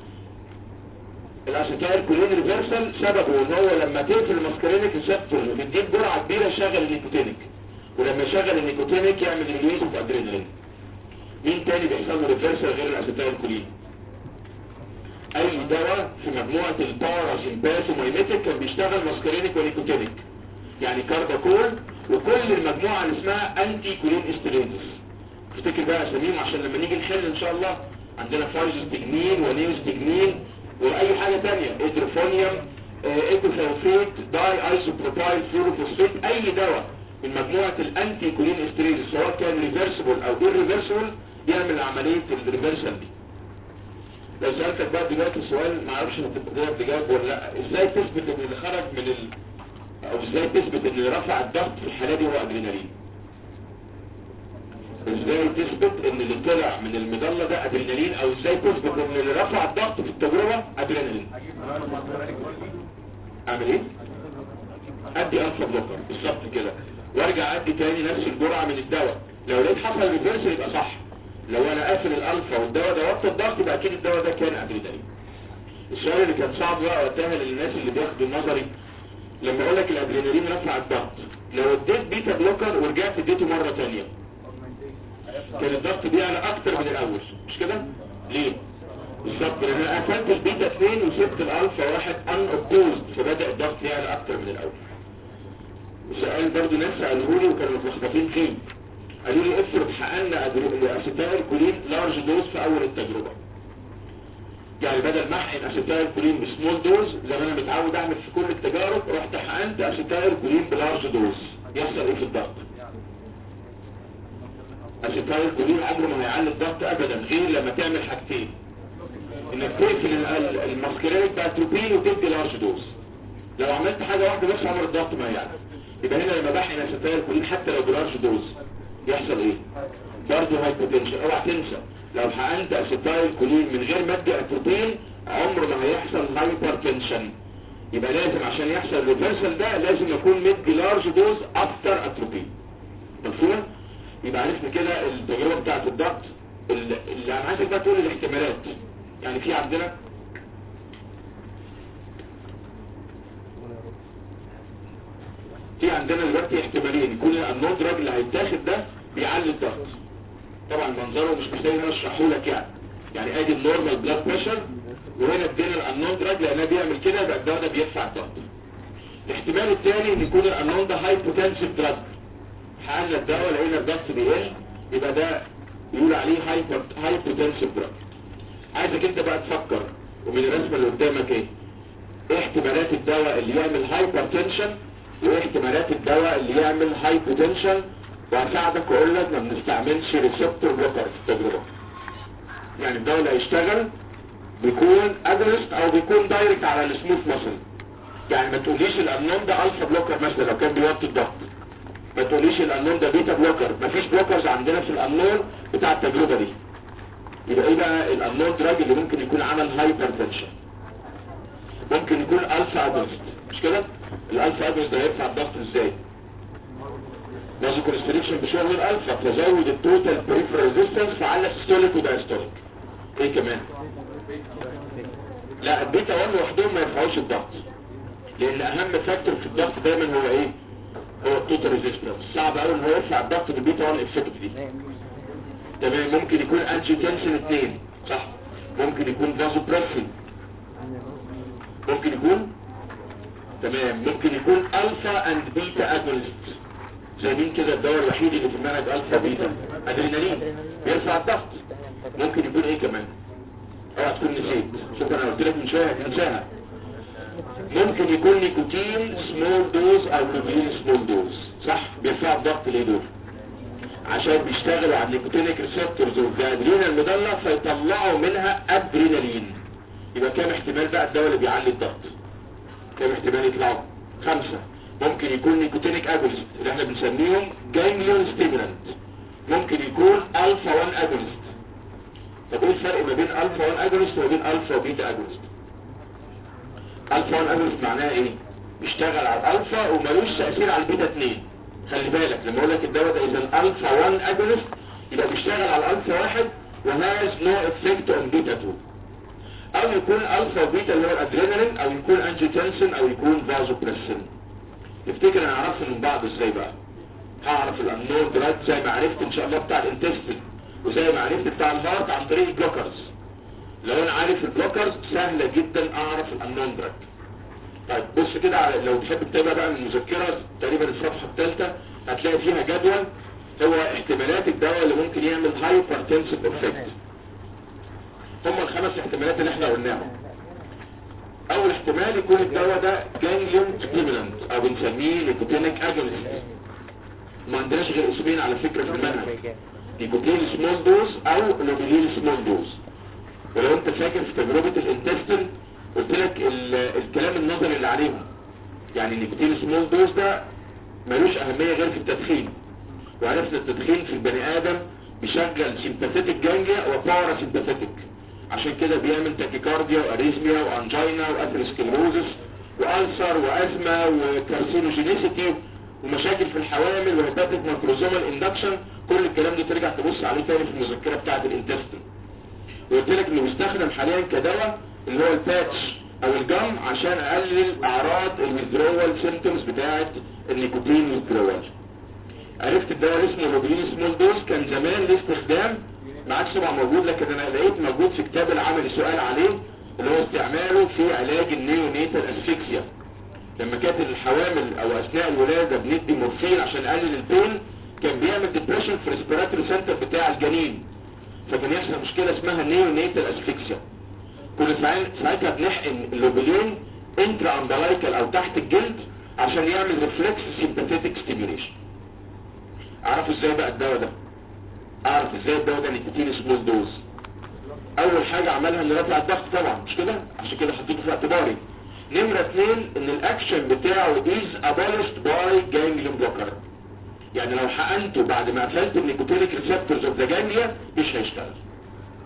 الاسيتايل كولين ريفرسال سببه ان هو لما تقفل الماسكارينيك ريسبتور بتديك جرعه كبيره يشغل النيكوتينيك ولما يشغل النيكوتينيك يعمل ريليز اوف ادرينالين مين تاني بيحصل له ريفرسال غير الاسيتايل كولين اي دواء في مجموعه الباراسيمباثومايميتيك كان بيشتغل ماسكارينيك ونيكوتينيك يعني كارداكول وكل المجموعة اللي اسمها انتي كولين استرينز افتكر بقى اساميهم عشان لما نيجي نحل ان شاء الله عندنا فايزوستجنين ونيوستجنين واي حاجة تانية ادروفونيوم ايكوثيوفيت داي ايزوبروبايل فلوروفوسفيت اي دواء من مجموعة الانتي كولين استرينز سواء كان ريفرسبل او غير ريفرسبل يعمل عملية الريفرسال دي لو سألتك بقى دلوقتي السؤال ما اعرفش هتقدر تجاوب ولا لا ازاي تثبت ان اللي خرج من ال... او ازاي تثبت ان اللي رفع الضغط في الحالة دي هو ادرينالين ازاي تثبت ان اللي طلع من المظلة ده ادرينالين او ازاي تثبت ان اللي رفع الضغط في التجربة ادرينالين اعمل ايه ادي الفا بلوكر بالظبط كده وارجع ادي تاني نفس الجرعة من الدواء لو لقيت حصل ريفرس يبقى صح لو انا قافل الالفا والدواء ده وقت الضغط يبقى اكيد الدواء ده كان ادرينالين السؤال اللي كان صعب بقى وقتها للناس اللي بياخدوا النظري لما اقول لك الادرينالين رفع الضغط لو اديت بيتا بلوكر ورجعت اديته مرة تانية كان الضغط بيعلى اكتر من الاول مش كده ليه بالظبط لان انا قفلت البيتا 2 وسبت الالفا واحد ان اوبوزد فبدا الضغط يعلى اكتر من الاول وسؤال برضه ناس سالوه لي وكانوا متلخبطين فيه قالوا لي افرض حققنا اسيتايل كولين لارج دوز في اول التجربه يعني بدل ما احقن اسيتايل كولين بسمول دوز زي ما انا متعود اعمل في كل التجارب رحت حقنت اسيتايل كولين بلارج دوز يحصل ايه في الضغط اسيتايل كولين عمره ما هيعلي الضغط ابدا غير لما تعمل حاجتين انك تقفل الماسكرينيك باتروبين وتدي لارج دوز لو عملت حاجه واحده بس عمر الضغط ما يعلى يبقى هنا لما بحقن اسيتايل كولين حتى لو بلارج دوز يحصل ايه برضه هاي بوتنشال اوعى تنسى لو حقنت اسيتايل كولين من غير مادة اتروبين عمر ما هيحصل هايبر تنشن يبقى لازم عشان يحصل ريفرسال ده لازم يكون مدي لارج دوز افتر اتروبين مفهوم يبقى عرفنا كده التجربه بتاعه الضغط اللي اللي انا عايزك بقى تقول الاحتمالات يعني في عندنا في عندنا دلوقتي احتمالين يكون النون دراج اللي هيتاخد ده بيعلي الضغط طبعا منظره مش محتاج ان انا اشرحه لك يعني يعني ادي النورمال بلاد بريشر وهنا ادينا الانون دراج لانه بيعمل كده يبقى الدواء ده بيرفع الضغط الاحتمال الثاني ان يكون الانون ده هايبوتنسيف دراج حقنا الدواء لقينا الضغط بيقل يبقى ده يقول عليه هايبر هايبوتنسيف دراج عايزك انت بقى تفكر ومن الرسمه اللي قدامك ايه ايه احتمالات الدواء اللي يعمل هايبر تنشن وايه احتمالات الدواء اللي يعمل هايبوتنشن وهساعدك واقول لك ما بنستعملش ريسبتور بلوكر في التجربه يعني الدواء اللي هيشتغل بيكون ادرست او بيكون دايركت على السموث ماسل يعني ما تقوليش الانون ده الفا بلوكر مثلا لو كان بيوطي الضغط ما تقوليش الانون ده بيتا بلوكر مفيش بلوكرز عندنا في الانون بتاع التجربه دي يبقى ايه بقى الانون دراج اللي ممكن يكون عمل هايبر تنشن ممكن يكون الفا ادرست مش كده الالفا ادرست ده هيرفع الضغط ازاي لازم كونستريكشن بشغل الالفا تزود التوتال بريفرال ريزيستنس فعلى ستوليك ودايستوليك ايه كمان لا البيتا 1 لوحدهم ما يرفعوش الضغط لان اهم فاكتور في الضغط دايما هو ايه هو التوتال ريزيستنس صعب قوي ان هو يرفع الضغط بالبيتا 1 افكت دي تمام ممكن يكون انجيوتنسين 2 صح ممكن يكون فازوبريسين ممكن يكون تمام ممكن يكون الفا اند بيتا اجونست زي مين كده الدواء الوحيد اللي في المنهج الفا بيتا ادرينالين بيرفع الضغط ممكن يكون ايه كمان اوعى تكون نسيت شوف انا قلت لك من شويه هتنساها ممكن يكون نيكوتين سمول دوز او كوفين سمول دوز صح بيرفع الضغط ليه دول عشان بيشتغلوا على النيكوتينيك ريسبتورز والادرينال المدلة فيطلعوا منها ادرينالين يبقى كام احتمال بقى الدواء اللي بيعلي الضغط كام احتمال يطلعوا خمسة ممكن يكون نيكوتينيك اجونست اللي احنا بنسميهم جانجليون ستيمولانت ممكن يكون الفا 1 اجونست طب ايه الفرق ما بين الفا 1 اجونست وما بين الفا وبيتا اجونست الفا 1 اجونست معناها ايه بيشتغل على الالفا وملوش تاثير على البيتا 2 خلي بالك لما اقول لك الدواء ده اذا الالفا 1 اجونست يبقى بيشتغل على الالفا واحد وهاز نو افكت اون بيتا 2 او يكون الفا وبيتا اللي هو الادرينالين او يكون انجيوتنسين او يكون فازوبريسين تفتكر انا عرفت من بعض ازاي بقى هعرف الانون دراج زي ما عرفت ان شاء الله بتاع الانتستين وزي ما عرفت بتاع الهارت عن طريق البلوكرز لو انا عارف البلوكرز سهلة جدا اعرف الانون دراج طيب بص كده على لو تحب تتابع بقى المذكرة تقريبا الصفحة الثالثة هتلاقي فيها جدول هو احتمالات الدواء اللي ممكن يعمل هايبرتنسيف افكت هم الخمس احتمالات اللي احنا قلناهم اول احتمال يكون الدواء ده جانجليون ستيمولانت او بنسميه نيكوتينيك اجونست ما عندناش غير اسمين على فكرة في المنهج نيكوتين سمول دوز او لوبيلين سمول دوز ولو انت فاكر في تجربة الانتستين قلت لك ال- الكلام النظري اللي عليهم يعني النيكوتين سمول دوز ده ملوش اهمية غير في التدخين وعرفنا التدخين في البني ادم بيشغل سيمباثيتك جانجليا وبارا سيمباثيتك عشان كده بيعمل تاكيكارديا واريزميا وانجينا واثيروسكلروزس والسر وازمه وكارسينوجينيسيتي ومشاكل في الحوامل وهيباتيك ماكروزومال اندكشن كل الكلام ده ترجع تبص عليه تاني في المذكره بتاعه الانتستين وقلت لك انه بيستخدم حاليا كدواء اللي هو الباتش او الجم عشان اقلل اعراض الويزدرول سيمتومز بتاعه النيكوتين ويزدرول عرفت الدواء اللي اسمه لوبلين سمول دوز كان زمان ليه استخدام ما عادش طبعا موجود لكن انا لقيت موجود في كتاب العمل سؤال عليه اللي هو استعماله في علاج النيونيتال اسفيكسيا لما كانت الحوامل او اثناء الولاده بندي مورفين عشان نقلل البين كان بيعمل ديبريشن في الريسبيراتوري سنتر بتاع الجنين فكان يحصل مشكله اسمها نيونيتال اسفيكسيا كنا ساعين- ساعتها بنحقن اللوبلين انترا امبلايكال او تحت الجلد عشان يعمل ريفلكس سيمباثيتك ستيميوليشن اعرفوا ازاي بقى الدواء ده اعرف ازاي الدواء ده نيكوتين سمول دوز اول حاجة عملها ان رفع الضغط طبعا مش كده عشان كده حطيته في اعتباري نمرة اتنين ان الاكشن بتاعه is abolished by ganglion blocker يعني لو حقنته بعد ما قفلت النيكوتينيك ريسبتورز اوف ذا جانجليا مش هيشتغل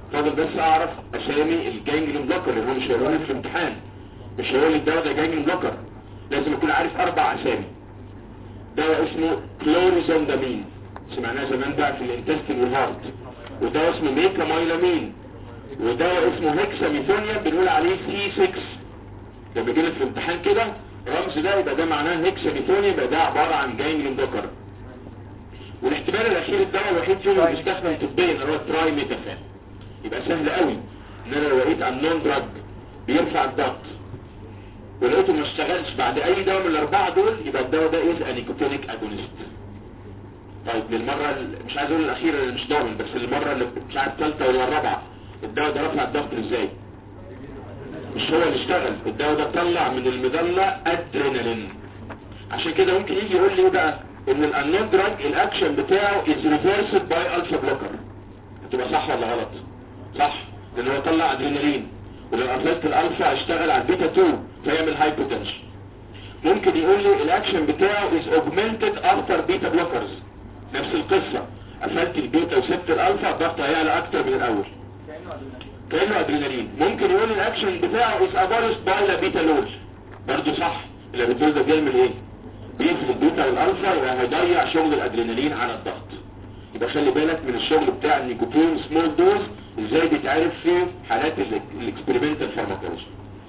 فاضل بس اعرف اسامي الجانجلين بلوكر اللي هو مش هيقول لي في الامتحان مش هيقول لي الدواء ده جانجلين بلوكر لازم اكون عارف اربع اسامي دواء اسمه كلوريزوندامين سمعناه زمان بقى في الانتستين والهارت ودواء اسمه ميكامايلامين ودواء اسمه هيكساميثونيا بنقول عليه سي 6 لما يجي لك في الامتحان كده رمز ده يبقى ده معناه هيكساميثونيا يبقى ده عباره عن جانجلين بلوكر والاحتمال الاخير الدواء الوحيد فيهم اللي بيستخدم طبيا اللي هو التراي ميتافان يبقى سهل قوي ان انا لو لقيت عن نون دراج بيرفع الضغط ولقيته ما اشتغلش بعد اي دواء من الاربعه دول يبقى الدواء ده از انيكوتينيك اجونست طيب للمره ال- مش عايز اقول الاخيره اللي مش ضامن بس المره اللي مش عارف الثالثه ولا الرابعه الدواء ده رفع الضغط ازاي مش هو اللي اشتغل الدواء ده طلع من المظله ادرينالين عشان كده ممكن يجي يقول لي ايه بقى ان الانون دراج الاكشن بتاعه از ريفرسد باي الفا بلوكر هتبقى صح ولا غلط صح لان هو طلع ادرينالين ولو قفلت الالفا هيشتغل على البيتا 2 فيعمل هايبوتنشن ممكن يقول لي الاكشن بتاعه is augmented after beta blockers نفس القصة قفلت البيتا وسبت الالفا الضغط هيعلى اكتر من الاول كأنه ادرينالين ممكن يقول لي الاكشن بتاعه is abolished by the beta load برضه صح الابيتول ده بيعمل ايه بيقفل البيتا والالفا يبقى هيضيع شغل الادرينالين على الضغط يبقى خلي بالك من الشغل بتاع النيكوتين سمول دوز ازاي بيتعرف في حالات الاكسبيرمنتال فارماكولوجي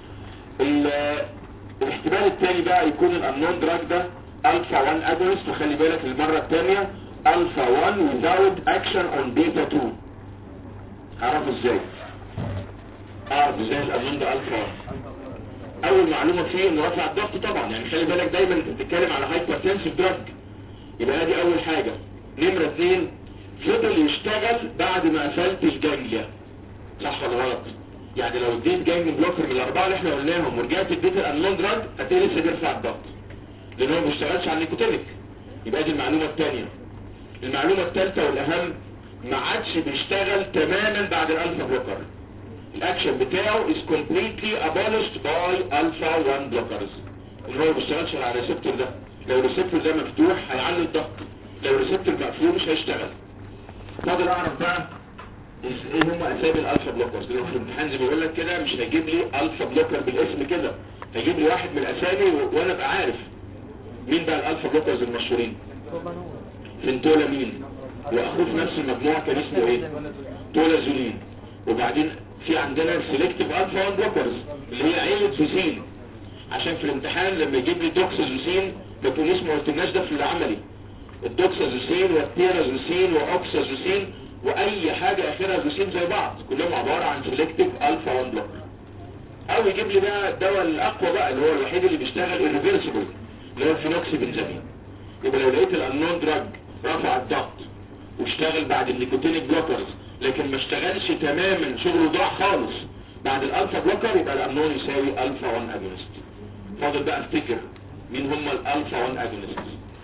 الاحتمال الثاني بقى يكون الانون دراج ده الفا 1 اجونست وخلي بالك المره الثانيه الفا 1 without action on beta 2 هعرف ازاي اعرف ازاي الانون ده الفا 1 اول معلومه فيه انه رفع الضغط طبعا يعني خلي بالك دايما انت بتتكلم على هايبرتنسيف دراج يبقى دي اول حاجه نمره اثنين فضل يشتغل بعد ما قفلت الجانجليا صح ولا غلط يعني لو اديت جانجلي بلوكر من الاربعه اللي احنا قلناهم ورجعت اديت الانون دراج هتلاقي لسه بيرفع الضغط لان هو ما بيشتغلش على النيكوتينيك يبقى دي المعلومه الثانيه المعلومه الثالثه والاهم ما عادش بيشتغل تماما بعد الالفا بلوكر الاكشن بتاعه is completely abolished by alpha 1 blockers اللي هو ما بيشتغلش على الريسبتور ده لو الريسبتور ده مفتوح هيعلي الضغط لو الريسبتور مقفول مش هيشتغل فاضل اعرف بقى إز- ايه هم اسامي الالفا بلوكرز لانه في الامتحان زي ما بيقول لك كده مش هيجيب لي الفا بلوكر بالاسم كده هيجيب لي واحد من الاسامي و- وانا ابقى عارف مين بقى الالفا بلوكرز المشهورين فنتولامين واخوه في نفس المجموعه كان اسمه ايه تولازولين وبعدين في عندنا سيلكتيف الفا 1 بلوكرز اللي هي عيله زوسين عشان في الامتحان لما يجيب لي دوكسازوسين بكون اسمه ما قلتلناش ده في العملي الدوكسازوسين والتيرازوسين واوكسازوسين واي حاجه اخرها زوسين زي بعض كلهم عباره عن سيلكتيف الفا 1 بلوكر او يجيب لي بقى الدواء الاقوى بقى اللي هو الوحيد اللي بيشتغل الريفرسبل اللي هو الفينوكسيبنزامين يبقى لو لقيت الانون دراج رفع الضغط واشتغل بعد النيكوتينيك بلوكرز لكن ما اشتغلش تماما شغله ضاع خالص بعد الالفا بلوكر يبقى الانون يساوي الفا 1 اجونست فاضل بقى افتكر مين هم الالفا 1 اجونست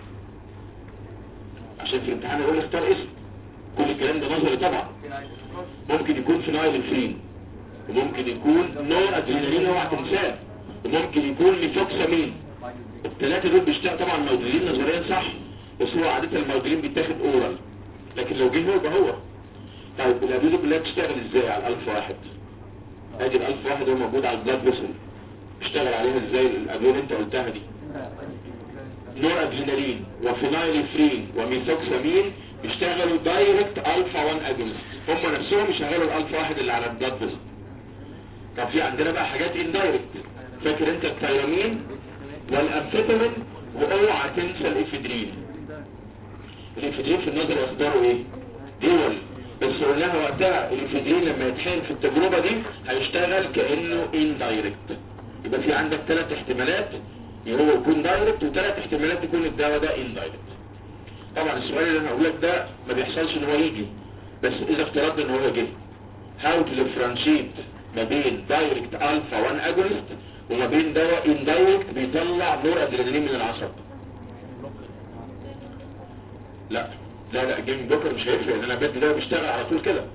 عشان في الامتحان يقول لي اختار اسم كل الكلام ده نظري طبعا ممكن يكون فينايلفرين وممكن يكون نور ادرينالين اوعى تنساه وممكن يكون ميثوكسامين الثلاثه دول بيشتغل طبعا الموديلين نظريا صح بس هو عاده الموديلين بيتاخد اورال لكن لو جه هو يبقى هو طيب الادويه دي كلها بتشتغل ازاي على الالفا واحد ادي الالفا واحد هو موجود على البلاد فيسل بيشتغل عليها ازاي الادويه اللي انت قلتها دي نور ادرينالين وفينايلفرين وميثوكسامين بيشتغلوا دايركت الفا 1 اجونست هم نفسهم يشغلوا الالفا واحد اللي على البلاد فيسل طب في عندنا بقى حاجات اندايركت فاكر انت التيرامين والامفيتامين واوعى تنسى الافيدرين الافيدرين في النظر يصدروا ايه دول بس قلناها وقتها الافيدرين لما يتحين في التجربة دي هيشتغل كأنه اندايركت يبقى في عندك ثلاث احتمالات ان هو يكون دايركت وثلاث احتمالات يكون الدواء ده اندايركت طبعا السؤال اللي انا هقول لك ده ما بيحصلش ان هو يجي بس اذا افترضنا ان هو جه هاو تو differentiate ما بين دايركت الفا 1 اجونست وما بين دواء اندايركت بيطلع نور ادرينالين من العصب لا لا لا جيم بوكر مش هيفرق ان انا بدي دواء بيشتغل على طول كده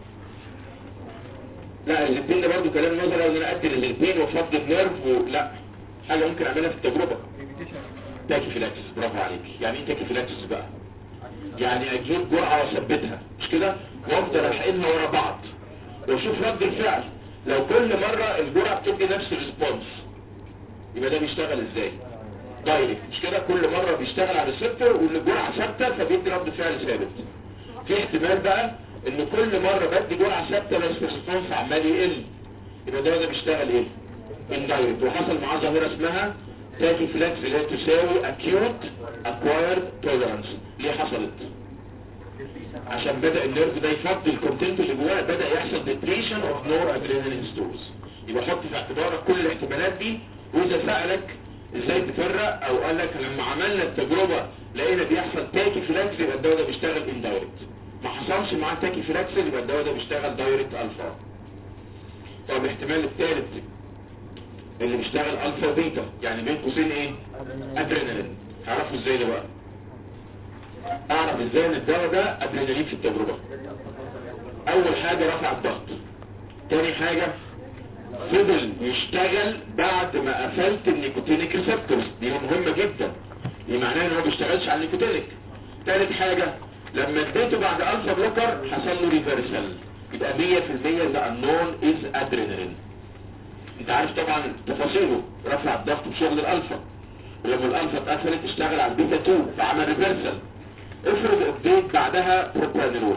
لا الاثنين ده برضه كلام نظري ان انا ادي الاثنين وافضي النيرف لا حاجه ممكن اعملها في التجربه تاكيفيلاكسس برافو عليك يعني ايه تاكيفيلاكسس بقى يعني اجيب جرعه واثبتها مش كده وافضل احقنها ورا بعض واشوف رد الفعل لو كل مرة الجرعة بتدي نفس الريسبونس يبقى ده بيشتغل ازاي دايركت مش كده كل مرة بيشتغل على الريسبتور والجرعة ثابتة فبيدي رد فعل ثابت في احتمال بقى ان كل مرة بدي جرعة ثابتة بس الريسبونس عمال يقل يبقى ده ده بيشتغل ايه اندايركت وحصل معاه ظاهرة اسمها تاكي فلاكس اللي هي تساوي acute acquired tolerance ليه حصلت عشان بدأ النيرف ده يفضي الكونتنت اللي جواه بدأ يحصل depletion of noradrenaline stores يبقى حط في اعتبارك كل الاحتمالات دي واذا سألك ازاي تفرق او قال لك لما عملنا التجربة لقينا بيحصل تاكي فلاكس يبقى الدواء ده بيشتغل اندايركت ما حصلش معاه تاكي فلاكس يبقى الدواء ده بيشتغل دايركت الفا طب الاحتمال الثالث اللي بيشتغل الفا بيتا يعني بين قوسين ايه ادرينالين هعرفه ازاي ده بقى اعرف ازاي ان الدواء ده ادرينالين في التجربة اول حاجة رفع الضغط تاني حاجة فضل يشتغل بعد ما قفلت النيكوتينيك ريسبتورز دي مهمة جدا دي معناها ان هو بيشتغلش على النيكوتينيك تالت حاجة لما اديته بعد الفا بلوكر حصل له ريفرسال يبقى 100% ده النون از ادرينالين انت عارف طبعا تفاصيله رفع الضغط بشغل الالفا ولما الالفا اتقفلت اشتغل على البيتا 2 فعمل ريفرسال افرض اديت بعدها بروبانيرول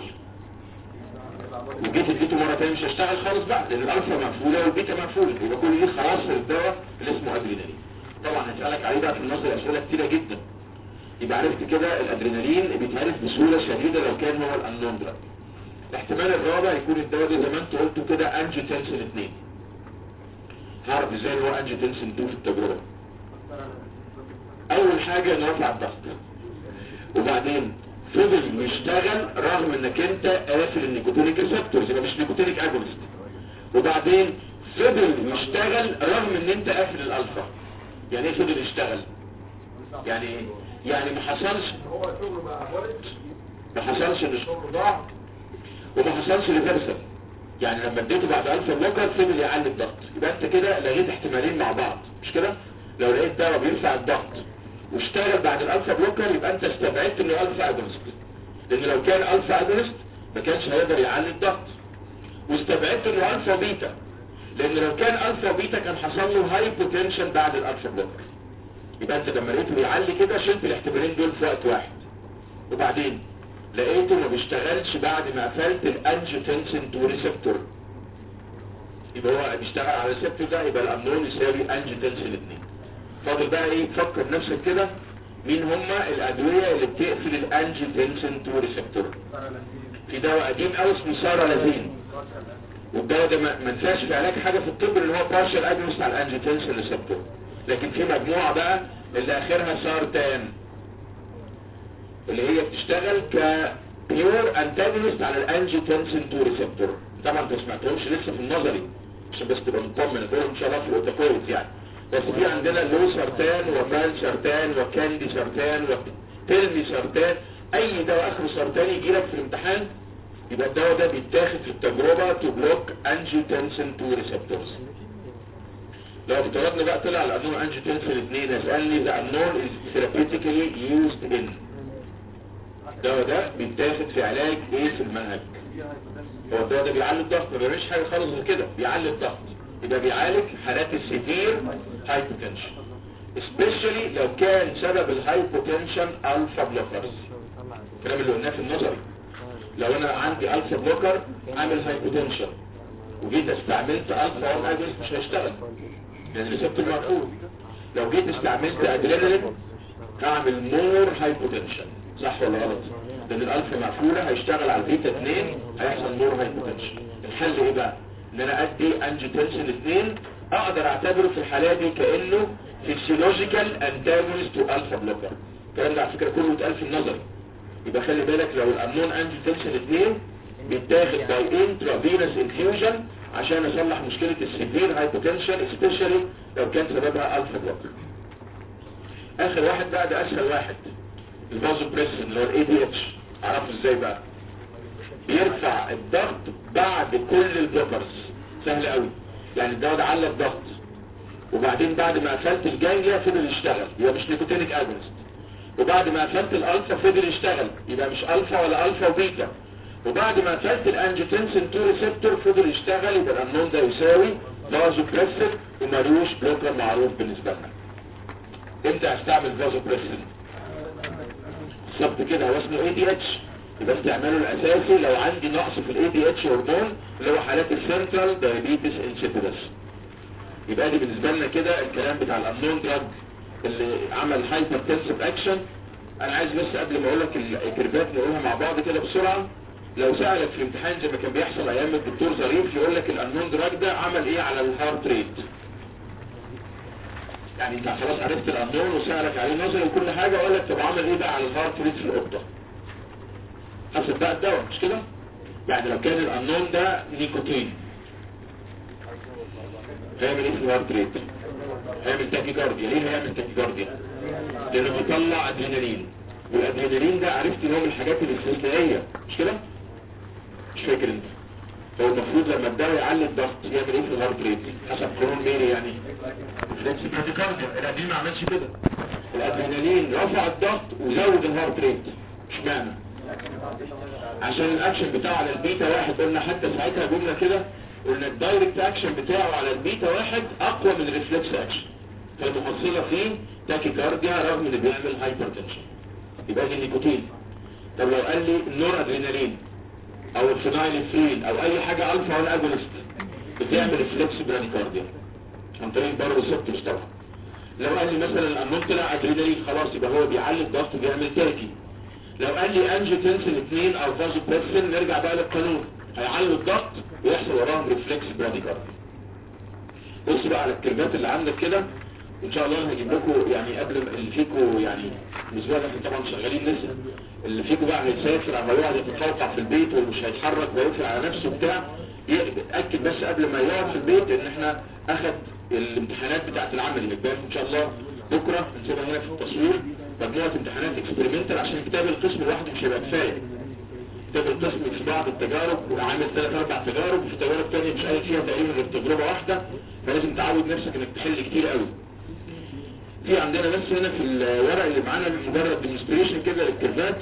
وجيت اديته مره ثانيه مش هشتغل خالص بقى لان الالفا مقفوله والبيتا مقفوله يبقى كل دي خلاص في الدواء اللي اسمه ادرينالين طبعا هسالك عليه بقى في النظر اسئله كتيره جدا يبقى عرفت كده الادرينالين بيتعرف بسهوله شديده لو كان هو الانون دراج الاحتمال الرابع يكون الدواء ده زي ما انت قلته كده انجيوتنسين 2 هعرف ازاي ان هو انجيوتنسين 2 في التجربه اول حاجه انه رفع الضغط وبعدين فضل يشتغل رغم انك انت قافل النيكوتينيك ريسبتورز يبقى مش نيكوتينيك اجونست وبعدين فضل يشتغل رغم ان انت قافل الالفا يعني ايه فضل يشتغل يعني ايه يعني ما حصلش ما حصلش ان الشغل ضاع وما حصلش ريفرسال يعني لما اديته بعد الفا بلوكر فضل يعلي الضغط يبقى انت كده لقيت احتمالين مع بعض مش كده لو لقيت دواء بيرفع الضغط واشتغل بعد الالفا بلوكر يبقى انت استبعدت انه الفا اجونست لان لو كان الفا اجونست ما كانش هيقدر يعلي الضغط واستبعدت انه الفا بيتا لان لو كان الفا بيتا كان حصل له هايبوتنشن بعد الالفا بلوكر يبقى انت لما لقيته بيعلي كده شلت الاحتمالين دول في وقت واحد وبعدين لقيته ما بيشتغلش بعد ما قفلت الانجيوتنسين 2 ريسبتور يبقى هو بيشتغل على الريسبتور ده يبقى الامنون يساوي انجيوتنسين 2 فاضل بقى ايه فكر نفسك كده مين هما الادوية اللي بتقفل الانجيوتنسين 2 ريسبتور في دواء قديم قوي اسمه سارالازين والدواء ده ما ما ننساش في علاج حاجه في الطب اللي هو بارشال اجنست على الانجيوتنسين ريسبتور لكن في مجموعه بقى اللي اخرها سارتان اللي هي بتشتغل ك بيور انتاجونست على الانجيوتنسين 2 ريسبتور طبعا انت ما سمعتهمش لسه في النظري عشان بس تبقى مطمن دول ان شاء الله في الاوتوكويت يعني بس في عندنا لو سرطان وفال سرطان وكاندي سرطان وتلمي سرطان اي دواء اخر سرطان يجي لك في الامتحان يبقى الدواء ده بيتاخد في التجربة تو بلوك انجيوتنسين 2 ريسبتورز لو افترضنا بقى طلع الانون انجيوتنسين 2 هسألني the unknown is therapeutically used in الدواء ده بيتاخد في علاج ايه في المنهج هو الدواء ده بيعلي الضغط ما بيعملش حاجة خالص غير كده بيعلي الضغط يبقى بيعالج حالات السيفير هايبوتنشن especially لو كان سبب الهايبوتنشن الفا بلوكرز الكلام اللي قلناه في النظري لو انا عندي الفا بلوكر عامل هايبوتنشن وجيت استعملت الفا اون اجنس مش هيشتغل لان الريسبتور مقفول لو جيت استعملت ادرينالين هعمل مور هايبوتنشن صح ولا غلط لان الالفا مقفوله هيشتغل على البيتا 2 هيحصل مور هايبوتنشن الحل ايه بقى ان انا ادي انجيوتنسين 2 اقدر اعتبره في الحالة دي كأنه فيسيولوجيكال انتاجونست تو الفا بلوكر الكلام ده على فكرة كله اتقال في النظر يبقى خلي بالك لو الامنون انجيوتنسين 2 بيتاخد باي انترافينوس انفيوجن عشان اصلح مشكلة السيفير هايبوتنشن سبيشالي لو كان سببها الفا بلوكر اخر واحد بقى ده اسهل واحد الفازو بريسن اللي هو الاي دي اتش اعرفه ازاي بقى بيرفع الضغط بعد كل البلوكرز سهل قوي يعني الدواء ده علق الضغط وبعدين بعد ما قفلت الجانجليا فضل يشتغل يبقى مش نيكوتينيك اجونست وبعد ما قفلت الالفا فضل يشتغل يبقى مش الفا ولا الفا وبيتا وبعد ما قفلت الانجيوتنسين 2 ريسبتور فضل يشتغل يبقى الانون ده يساوي فازو بريسر ومالوش بلوكر معروف بالنسبه لنا امتى هستعمل فازو بريسر بالظبط كده هو اسمه اي دي اتش يبقى استعماله الاساسي لو عندي نقص في الاي دي اتش هرمون اللي هو حالات السنترال دايابيتس انسيبيدس يبقى دي بالنسبه لنا كده الكلام بتاع الامنون دراج اللي عمل هايبر تنسيف اكشن انا عايز بس قبل ما اقول لك الكيرفات نقولها مع بعض كده بسرعه لو سألك في الامتحان زي ما كان بيحصل ايام الدكتور ظريف يقول لك الانون دراج ده عمل ايه على الهارت ريت يعني انت خلاص عرفت الانون وسألك عليه نظري وكل حاجة وقال لك طب عمل ايه بقى على الهارت ريت في القطة حسب بقى الدواء مش كده يعني لو كان الانون ده نيكوتين هيعمل ايه في الهارت ريت هيعمل تاكيكارديا ليه هيعمل تاكيكارديا لانه بيطلع ادرينالين والادرينالين ده عرفت ان هو من الحاجات الاستثنائيه مش كده مش فاكر انت هو المفروض لما الدواء يعلي الضغط يعمل ايه في الهارت ريت حسب قانون ميري يعني ريفلكس براديكارديا الادرينالين ما عملش كده الادرينالين رفع الضغط وزود الهارت ريت اشمعنى عشان الاكشن بتاعه على البيتا واحد قلنا حتى ساعتها قلنا كده قلنا الدايركت اكشن بتاعه على البيتا واحد اقوى من الريفلكس اكشن فالمحصلة فيه تاكيكارديا رغم انه بيعمل هايبرتنشن يبقى دي النيكوتين طب لو قال لي النور ادرينالين او الفينايلفرين او اي حاجة الفا ولا اجونست بتعمل ريفلكس براديكارديا عن طريق البار ريسبتورز طبعا لو قال لي مثلا الانون طلع ادرينالين خلاص يبقى هو بيعلي الضغط وبيعمل تاكي لو قال لي انجيوتنسين 2 او فازوبريسين نرجع بقى للقانون هيعلوا الضغط ويحصل وراهم ريفلكس براديكارديا بص بقى على الكلمات اللي عندك كده ان شاء الله هجيب لكم يعني قبل ما- اللي فيكم يعني بالنسبه لنا احنا طبعا شغالين لسه اللي فيكم بقى هيسافر او هيقعد يتقوقع في البيت ومش هيتحرك ويقفل على نفسه بتاع يتاكد بس قبل ما يقعد في البيت ان احنا اخد الامتحانات بتاعت العمل هيبقى ان شاء الله بكره هنسيبها هنا في التصوير مجموعه امتحانات اكسبيرمنتال عشان كتاب القسم لوحده مش هيبقى كفايه كتاب القسم في بعض التجارب وعامل ثلاث اربع تجارب وفي تجارب تانية مش قايل فيها تقريبا غير تجربه واحده فلازم تعود نفسك انك تحل كتير قوي في عندنا بس هنا في الورق اللي معانا مجرد ديمونستريشن كده للكيرفات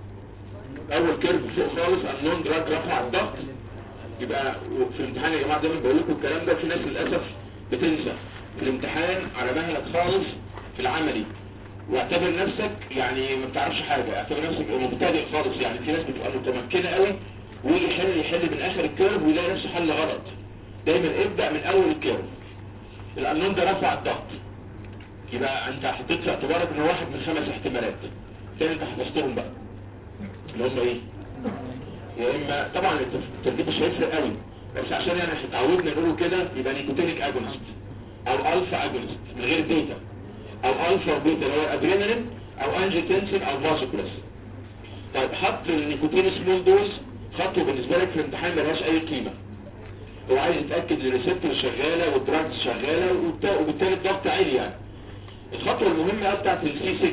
اول كيرف فوق خالص النون دراج رفع الضغط يبقى في الامتحان يا جماعه دايما بقول لكم الكلام ده في ناس للاسف بتنسى في الامتحان على مهلك خالص في العملي واعتبر نفسك يعني ما بتعرفش حاجه اعتبر نفسك مبتدئ خالص يعني في ناس بتبقى متمكنه قوي ويجي يحل يحل من اخر الكيرف ويلاقي نفسه حل غلط دايما ابدا من اول الكيرف القانون ده رفع الضغط يبقى انت حطيت في اعتبارك ان واحد من خمس احتمالات تاني انت حفظتهم بقى اللي هم ايه يا اما طبعا الترتيب مش هيفرق قوي بس عشان يعني احنا اتعودنا نقوله كده يبقى نيكوتينيك اجونست او الفا اجونست من غير بيتا او الفا وبيتا اللي هو ادرينالين او انجيوتنسين او فازوبريسين طيب حط النيكوتين سمول دوز خطوه بالنسبه لك في الامتحان ملهاش اي قيمه هو عايز يتاكد ان الريسبتور شغاله والدراجز شغاله وبت- وبالتالي الضغط عالي يعني الخطوه المهمه قوي بتاعت السي 6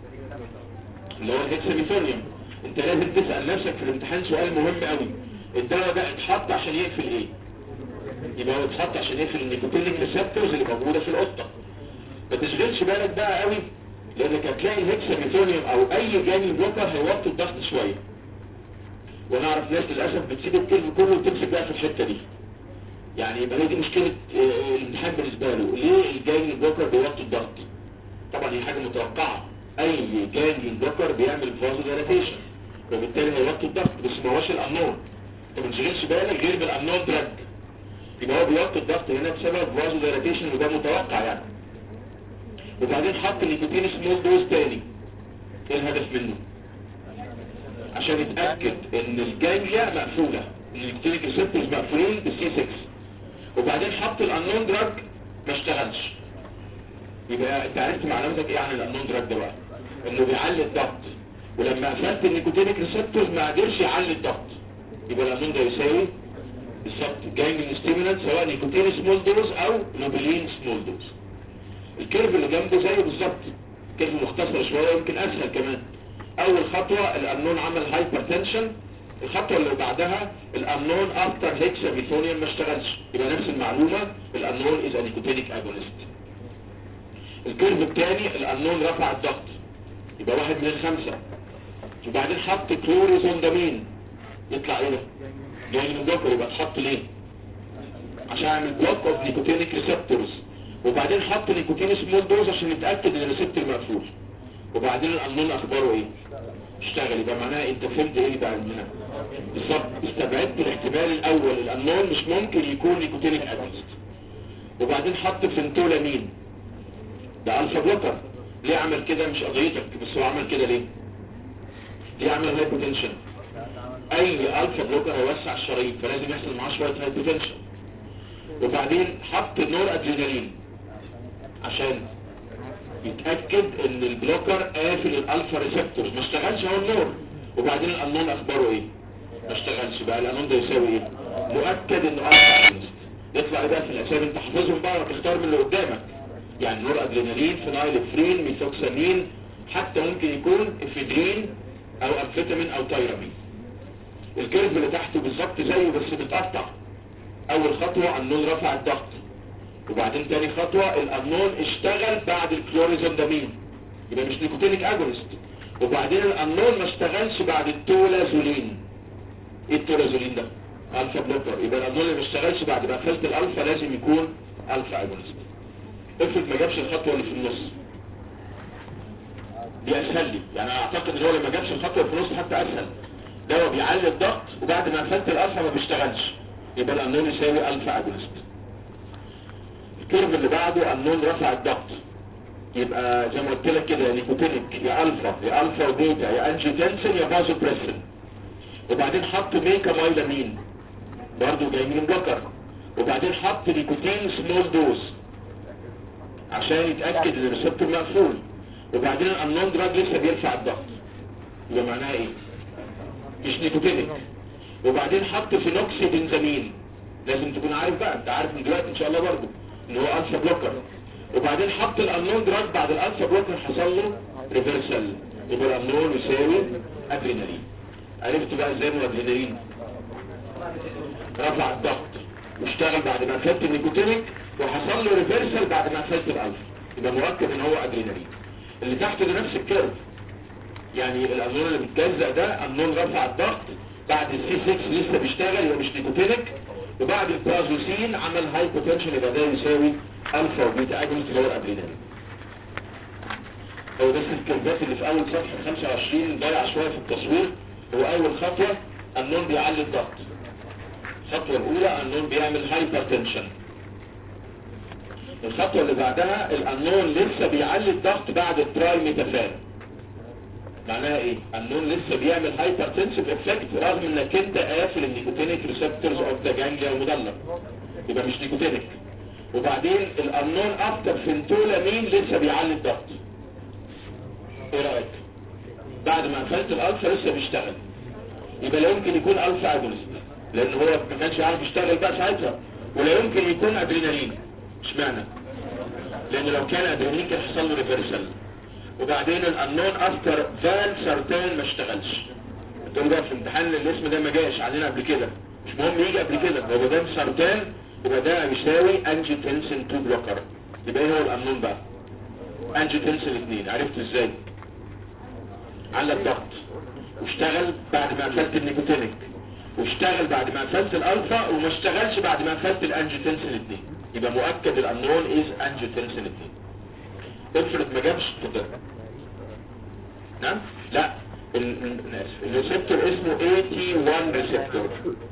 اللي هو الهكساميثونيوم انت لازم تسال نفسك في الامتحان سؤال مهم قوي الدواء ده اتحط عشان يقفل ايه يبقى هو اتحط عشان يقفل النيكوتينيك ريسبتورز اللي موجوده في القطه ما تشغلش بالك بقى قوي لانك هتلاقي الهكساميثونيوم او اي جاني بلوكر هيوطي الضغط شويه ونعرف ناس للاسف بتسيب الكلب كله وتمسك بقى في الحته دي يعني يبقى هي دي مشكله آه، الامتحان بالنسبه له ليه الجاني بلوكر بيوطي الضغط طبعا دي حاجه متوقعه اي جاني بلوكر بيعمل فازو ديلاتيشن وبالتالي هيوطي الضغط بس ما هوش الانون انت ما تشغلش بالك غير بالانون دراج يبقى هو بيوطي الضغط هنا بسبب فازو ديلاتيشن وده متوقع يعني وبعدين حط النيكوتين سمول دوز تاني ايه الهدف منه عشان يتأكد ان الجانجليا مقفولة ان النيكوتينيك ريسبتورز مقفولين بالسي 6 وبعدين حط الانون دراج ما اشتغلش يبقى انت عرفت معلوماتك ايه عن الانون دراج ده بقى انه بيعلي الضغط ولما قفلت النيكوتينيك ريسبتورز ما قدرش يعلي الضغط يبقى الانون ده يساوي بالظبط جانجلين ستيمولانت سواء نيكوتين سمول دوز او نوبلين سمول دوز الكيرف اللي جنبه زيه بالظبط كيرف مختصر شويه يمكن اسهل كمان اول خطوه الامنون عمل هايبرتنشن الخطوه اللي بعدها الامنون افتر هيكساميثونيوم ما اشتغلش يبقى نفس المعلومه الامنون از نيكوتينيك اجونست الكيرف الثاني الامنون رفع الضغط يبقى واحد من الخمسه وبعدين حط كلوريزوندامين يطلع ايه ده جاي من بلوكر يبقى اتحط ليه عشان اعمل بلوك اوف نيكوتينيك ريسبتورز وبعدين حط نيكوتين سمول دوز عشان نتاكد ان الريسبتور مقفول وبعدين القانون اخباره ايه اشتغل يبقى معناها انت فهمت ايه بقى منها بالظبط استبعدت الاحتمال الاول القانون مش ممكن يكون نيكوتينيك اجونست وبعدين حط فنتولامين ده الفا بلوكر ليه عمل كده مش قضيتك بس هو عمل كده ليه ليه عمل هايبوتنشن اي الفا بلوكر هيوسع الشرايين فلازم يحصل معاه شويه هايبوتنشن وبعدين حط نور ادرينالين عشان يتاكد ان البلوكر قافل الالفا ريسبتورز ما اشتغلش هو النور وبعدين القانون اخباره ايه ما اشتغلش بقى القانون ده يساوي ايه مؤكد انه الفا اجونست يطلع ايه بقى في الاسامي انت حافظهم بقى وتختار من اللي قدامك يعني نور ادرينالين فينايلفرين ميثوكسامين حتى ممكن يكون افيدرين او امفيتامين او تايرامين الكيرف اللي تحته بالظبط زيه بس متقطع اول خطوة النون رفع الضغط وبعدين تاني خطوة الامنون اشتغل بعد الكلوريزندامين يبقى مش نيكوتينيك اجونست وبعدين الامنون ما اشتغلش بعد التولازولين ايه التولازولين ده الفا بلوكر يبقى الامنون اللي ما اشتغلش بعد ما قفلت الالفا لازم يكون الفا اجونست افرض ما جابش الخطوة اللي في النص دي اسهل لي يعني انا اعتقد ان هو لما جابش الخطوة اللي في النص حتى اسهل ده هو بيعلي الضغط وبعد ما قفلت الالفا ما بيشتغلش يبقى الامنون يساوي الفا اجونست الكيرف اللي بعده امنون رفع الضغط يبقى زي ما قلت لك كده نيكوتينيك يا الفا يا الفا وبيتا يا انجيوتنسين يا فازوبريسين وبعدين حط ميكا مايلامين برضه جاي من بلوكر وبعدين حط نيكوتين سمول دوز عشان يتاكد ان الريسبتور مقفول وبعدين الامنون دراج لسه بيرفع الضغط يبقى معناها ايه مش نيكوتينيك وبعدين حط فينوكسي بنزامين لازم تكون عارف بقى انت عارف من دلوقتي ان شاء الله برضه ان هو الفا بلوكر وبعدين حط الامنون دراج بعد الالفا بلوكر حصل له ريفرسال يبقى الامنون يساوي ادرينالين عرفت بقى ازاي من الادرينالين رفع الضغط واشتغل بعد ما قفلت النيكوتينيك وحصل له ريفرسال بعد ما قفلت الالفا يبقى مؤكد ان هو ادرينالين اللي تحت ده نفس الكيرف يعني الامنون اللي بيتجزأ ده امنون رفع الضغط بعد السي 6 لسه بيشتغل يبقى مش نيكوتينيك وبعد البرازوسين عمل هاي بوتنشال يبقى ده يساوي الفا وبيتا اجونست اللي هو الادرينالين هو بس الكيرفات اللي في اول صفحه 25 ضايع شويه في التصوير هو اول خطوه النون بيعلي الضغط الخطوه الاولى النون بيعمل هايبرتنشن الخطوه اللي بعدها الانون لسه بيعلي الضغط بعد التراي ميتافان معناها ايه النون لسه بيعمل هايبرتنسيف افكت رغم انك انت قافل النيكوتينيك ريسبتورز اوف ذا جانجليا المدلل يبقى مش نيكوتينيك وبعدين الانون افتر فنتولامين لسه بيعلي الضغط ايه رايك بعد ما قفلت الالفا لسه بيشتغل يبقى لا يمكن يكون الفا اجونست لان هو ما كانش عارف يشتغل بقى ساعتها ولا يمكن يكون ادرينالين اشمعنى لان لو كان ادرينالين كان حصل له ريفرسال وبعدين الانون افتر فال سرطان ما اشتغلش تقول بقى في امتحان الاسم ده ما جاش علينا قبل كده مش مهم يجي قبل كده هو ده سرطان يبقى ده بيساوي انجيوتنسين 2 بلوكر يبقى ايه هو الانون بقى انجيوتنسين 2 عرفت ازاي على الضغط واشتغل بعد ما قفلت النيكوتينيك واشتغل بعد ما قفلت الالفا وما اشتغلش بعد ما قفلت الانجيوتنسين 2 يبقى مؤكد الانون از انجيوتنسين 2 افرض ما جابش اتفضل نعم لا ال- ال- أنا آسف. الريسبتور اسمه AT1 ريسبتور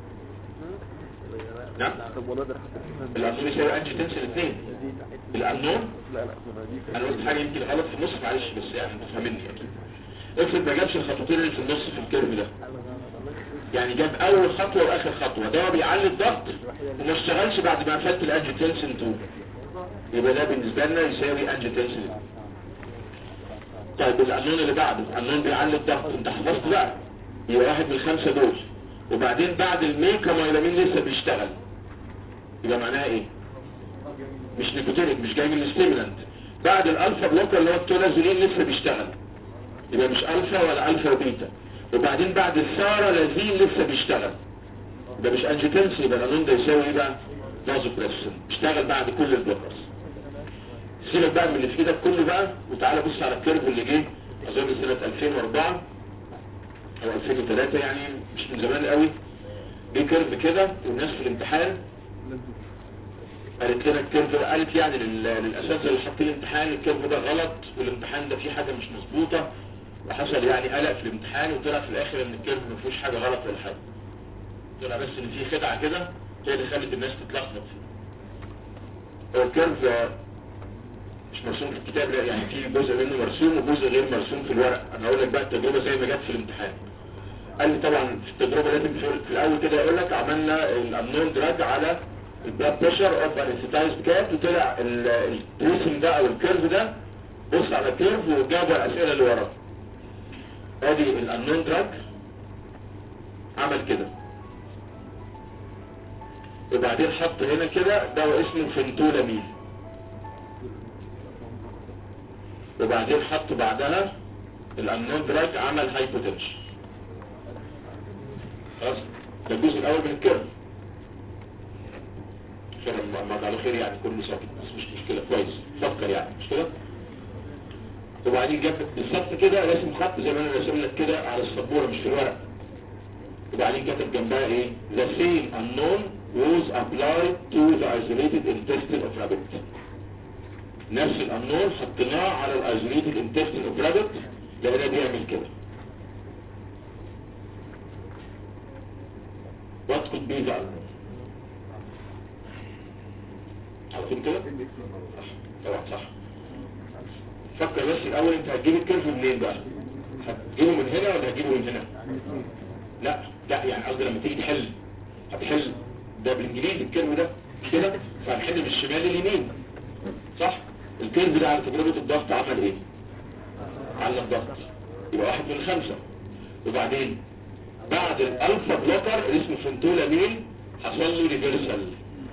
نعم الامنون يساوي انجيوتنسين 2 الامنون انا قلت حاجه يمكن غلط في النص معلش بس يعني انت فاهمني اكيد افرض ما جابش الخطوتين اللي في النص في الكيرف ده يعني جاب اول خطوه واخر خطوه ده بيعلي الضغط وما اشتغلش بعد ما قفلت الانجيوتنسين 2 يبقى ده بالنسبه لنا يساوي انجيوتنسين طيب القانون اللي بعده القانون بيعلي الضغط انت حفظت بقى يبقى واحد من الخمسه دول وبعدين بعد الميكا مايلامين لسه بيشتغل يبقى معناها ايه مش نيكوتينيك مش جاي من الستيمولانت بعد الالفا بلوكر اللي هو التولازولين لسه بيشتغل يبقى مش الفا ولا الفا وبيتا وبعدين بعد السارة لازين لسه بيشتغل يبقى مش انجيتنس يبقى القانون ده يساوي ايه بقى نازوبريسن اشتغل بعد كل البلوكرز سيبك بقى من اللي في ايدك كله بقى وتعالى بص على الكيرف اللي جه اظن سنة 2004 او 2003 يعني مش من زمان قوي جه كيرف كده والناس في الامتحان قالت لنا الكيرف ده قالت يعني لل- للاساتذه اللي حاطين الامتحان الكيرف ده غلط والامتحان ده فيه حاجه مش مظبوطه وحصل يعني قلق في الامتحان وطلع في الاخر ان الكيرف ما فيهوش حاجه غلط ولا حاجه طلع بس ان في خدعه كده هي اللي خلت الناس تتلخبط فيه هو الكيرف آه، مش مرسوم في الكتاب لا يعني في جزء منه مرسوم وجزء غير مرسوم في الورق انا هقول لك بقى التجربه زي ما جت في الامتحان قال لي طبعا في التجربه لازم في في الاول كده يقول لك عملنا الامنون دراج على البلاد بريشر اوف انستايزد كات وطلع التريسنج ده او الكيرف ده بص على الكيرف وجاب الاسئله اللي وراه ادي الامنون دراج عمل كده وبعدين حط هنا كده دواء اسمه فنتولامين وبعدين حط بعدها الامنون دراج عمل هايبوتنشن خلاص ده الجزء الاول من الكيرف خير ما على خير يعني كله ساكت بس مش مشكله كويس فكر يعني مش كده وبعدين جاب بالظبط كده راسم خط زي ما انا راسم لك كده على السبوره مش في الورق وبعدين كتب جنبها ايه the same unknown was applied to the isolated intestine of rabbit نفس الانون حطيناه على الايزوليتد انتستين اوف رابت لقيناه بيعمل كده What could be the unknown عارفين كده؟ صح طبعا صح فكر بس الاول انت هتجيب الكيرف منين بقى هتجيبه من هنا ولا هتجيبه من هنا لا لا يعني قصدي لما تيجي تحل هتحل ده بالانجليزي الكيرف ده مش كده فهنحل من الشمال لليمين صح الكيرف ده على تجربة الضغط عمل ايه على الضغط يبقى واحد من خمسة وبعدين بعد الالفا بلوكر اللي اسمه فنتولامين حصل له ريفرسال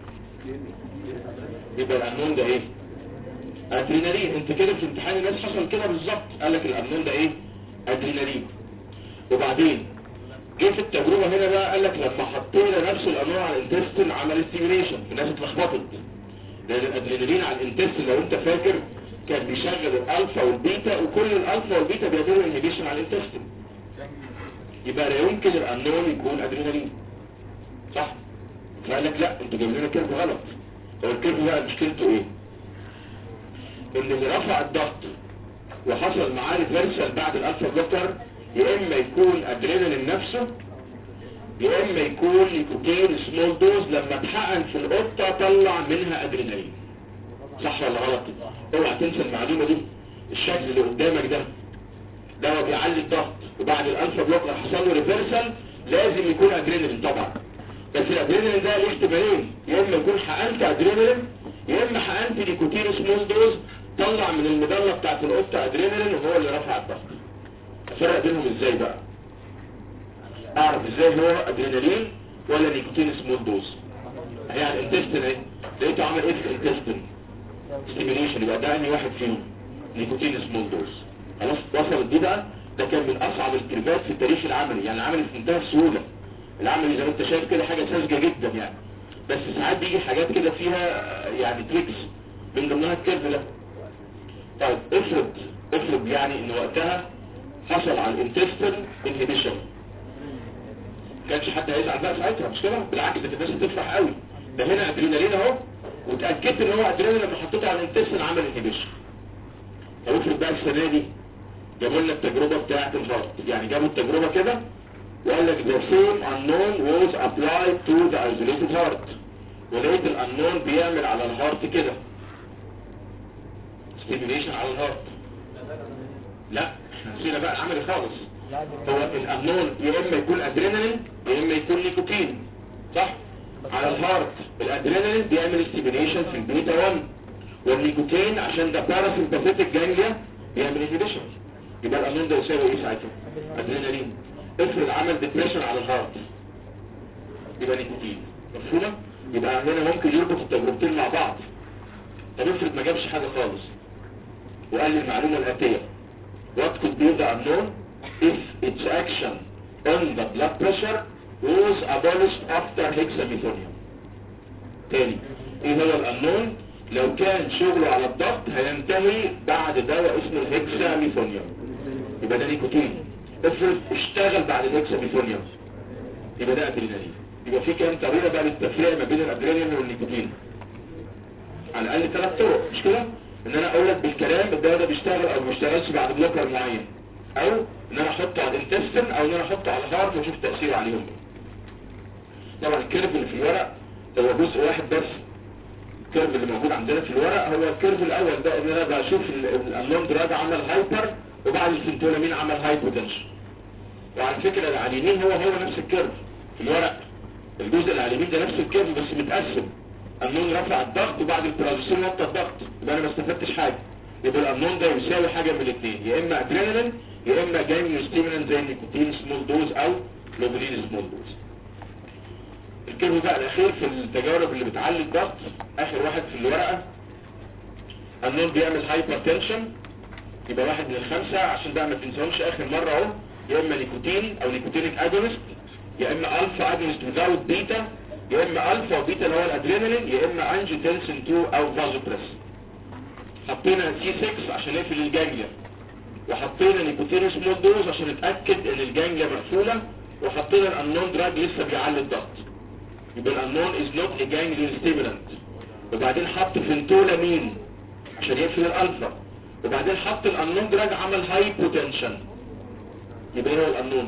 يبقى الامنون ده ايه ادرينالين انت كده في امتحان الناس حصل كده بالظبط قال لك الامنون ده ايه ادرينالين وبعدين جه في التجربة هنا بقى قال لك لما حطينا نفس الامنون على الانتستين عمل ستيميليشن الناس اتلخبطت لان الادرينالين على الانتستين لو انت فاكر كان بيشغل الالفا والبيتا وكل الالفا والبيتا بيعملوا انهبيشن على الانتستين يبقى لا يمكن الانون يكون ادرينالين صح فقال لك لا انتوا جايبين لنا كيرف غلط هو الكيرف بقى مشكلته ايه ان اللي رفع الضغط وحصل معاه ريفرسال بعد الالفا بلوكر يا اما يكون ادرينالين نفسه يا اما يكون نيكوتين سمول دوز لما اتحقن في القطه طلع منها ادرينالين صح ولا غلط اوعى تنسى المعلومه دي الشكل اللي قدامك ده ده هو بيعلي الضغط وبعد الالفا بلوكر حصل له ريفرسال لازم يكون ادرينالين طبعا بس الادرينالين ده ليه احتمالين يا اما يكون حقنت ادرينالين يا اما حقنت نيكوتين سمول دوز طلع من المضله بتاعت القطه ادرينالين وهو اللي رفع الضغط افرق بينهم ازاي بقى اعرف ازاي هو ادرينالين ولا نيكوتين سمول دوز هي الانتستين اهي لقيته عمل ايه في الانتستين ستيميليشن يبقى ده انهي واحد فيهم نيكوتين سمول دوز خلاص وصلت دي بقى ده كان من اصعب الكريبات في التاريخ العملي يعني العملي في منتهى السهوله العملي زي ما انت شايف كده حاجه ساذجه جدا يعني بس ساعات بيجي حاجات كده فيها يعني تريكس من ضمنها الكيرف ده طيب افرض افرض يعني ان وقتها حصل على الانتستين انهبيشن كانش حد هيزعل بقى ساعتها مش كده بالعكس ده الناس هتفرح قوي ده هنا ادرينالين اهو وتاكدت ان هو ادرينالين لما حطيته على الانتستين عمل انهبيشن طب افرض بقى السنه دي جابوا لنا التجربه بتاعه الهارت يعني جابوا التجربه كده وقال لك the same unknown was applied to the isolated heart ولقيت الانون بيعمل على الهارت كده stimulation على الهارت لا احنا نسينا بقى العمل خالص هو الانون يا اما يكون ادرينالين يا اما يكون نيكوتين صح على الهارت الادرينالين بيعمل ستيميليشن في البيتا 1 والنيكوتين عشان ده باراسمباثيتك جانجليا بيعمل انهبيشن يبقى الانون ده يساوي ايه ساعتها ادرينالين افرض عمل ديبريشن على الهارت يبقى نيكوتين مفهومه يبقى هنا ممكن يربط التجربتين مع بعض طب افرض ما جابش حاجه خالص وقال لي المعلومه الاتيه what could be the unknown if its action on the blood pressure was abolished after hexamethonium تاني ايه هو الانون لو كان شغله على الضغط هينتهي بعد دواء اسمه الهكساميثونيوم يبقى ده نيكوتين افرض اشتغل بعد الاكسابيثونيوم يبقى ده ادرينالين يبقى في كام طريقه بقى للتفريق ما بين الادرينالين والنيكوتين على الاقل ثلاث طرق مش كده ان انا اقول لك بالكلام الدواء ده بيشتغل او ما بيشتغلش بعد بلوكر معين او ان انا احطه على الانتستين او ان انا احطه على الهارت واشوف تاثيره عليهم طبعا الكيرف اللي في الورق هو جزء واحد بس الكيرف اللي موجود عندنا في الورق هو الكيرف الاول ده ان انا بشوف الانون دراج عمل هايبر وبعد الفنتولامين عمل هايبوتنشن وعلى فكرة اللي على اليمين هو هو نفس الكيرف في الورق الجزء اللي على اليمين ده نفس الكيرف بس متقسم النون رفع الضغط وبعد البرازوسين وطى الضغط يبقى انا ما استفدتش حاجه يبقى الامنون ده يساوي حاجه من الاثنين يا اما ادرينالين يا اما جاي ستيمولانت زي النيكوتين سمول دوز او لوبولين سمول دوز الكيرف بقى الاخير في التجارب اللي بتعلي الضغط اخر واحد في الورقه النون بيعمل هايبر تنشن يبقى واحد من الخمسه عشان بقى ما تنساهمش اخر مره اهو يا اما نيكوتين او نيكوتينيك اجونست يا اما الفا اجونست without بيتا يا اما الفا وبيتا اللي هو الادرينالين يا اما انجيوتنسين 2 او فازوبريس حطينا سي 6 عشان نقفل الجانجليا وحطينا نيكوتين سمول دوز عشان نتاكد ان الجانجليا مقفوله وحطينا الانون دراج لسه بيعلي الضغط يبقى الانون از نوت ا جانجليون ستيمولانت وبعدين حط فنتولامين عشان يقفل الالفا وبعدين حط الانون دراج عمل هايبوتنشن يبقى هو الانون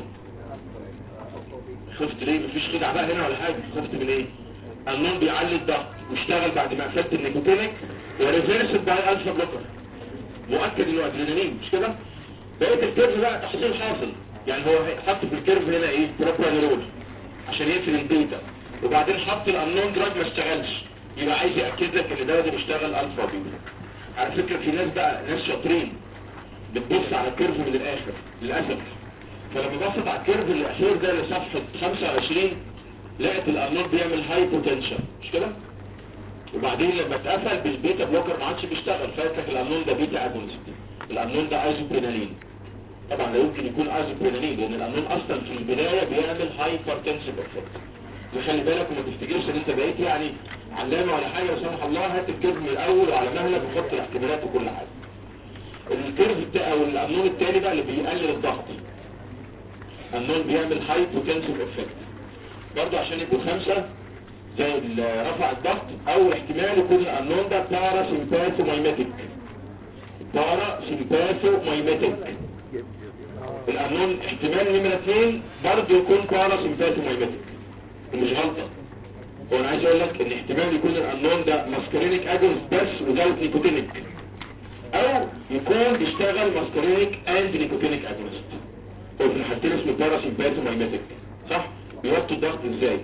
خفت ليه مفيش خدعة بقى هنا ولا حاجة خفت من ايه النون بيعلي الضغط واشتغل بعد ما قفلت النيكوتينيك وريفيرس باي الفا بلوكر مؤكد انه ادرينالين مش كده بقيت الكيرف بقى تحصيل حاصل يعني هو حط في الكيرف هنا ايه بروبانيرول عشان يقفل البيتا وبعدين حط الانون دراج ما اشتغلش يبقى عايز ياكد لك ان ده ده بيشتغل الفا بيتا على فكره في ناس بقى ناس شاطرين بتبص على الكيرف من الاخر للاسف فلما بصت على الكيرف الاخير ده لصفحة 25 لقيت الارنولد بيعمل هايبوتنشن مش كده وبعدين لما اتقفل بالبيتا بلوكر ما عادش بيشتغل فاتك الارنولد ده بيتا اجونست الارنولد ده ايزوبرينالين طبعا لا يمكن يكون ايزوبرينالين لان الارنولد اصلا في البدايه بيعمل هايبرتنسيف افكت وخلي بالك وما تفتكرش ان انت بقيت يعني علامه ولا حاجه لا سمح الله هات الكيرف من الاول وعلى مهلك وحط الاحتمالات وكل حاجه الكيرف بتاع او الارنولد التاني بقى اللي بيقلل الضغط النون بيعمل هايبوتنسيف افكت برضه عشان يبقوا خمسة زي رفع الضغط او احتمال يكون النون ده بارا سيمباثو مايماتيك بارا سيمباثو مايماتيك الانون احتمال نمرة اثنين برضه يكون بارا سيمباثو مايماتيك ومش غلطة هو انا عايز اقول لك ان احتمال يكون الانون ده ماسكرينيك اجونس بس وزاوت نيكوتينيك او يكون بيشتغل ماسكرينيك اند نيكوتينيك اجونست هو في الحالتين اسمه باراسيمباتو مايماتيك صح بيوطوا الضغط ازاي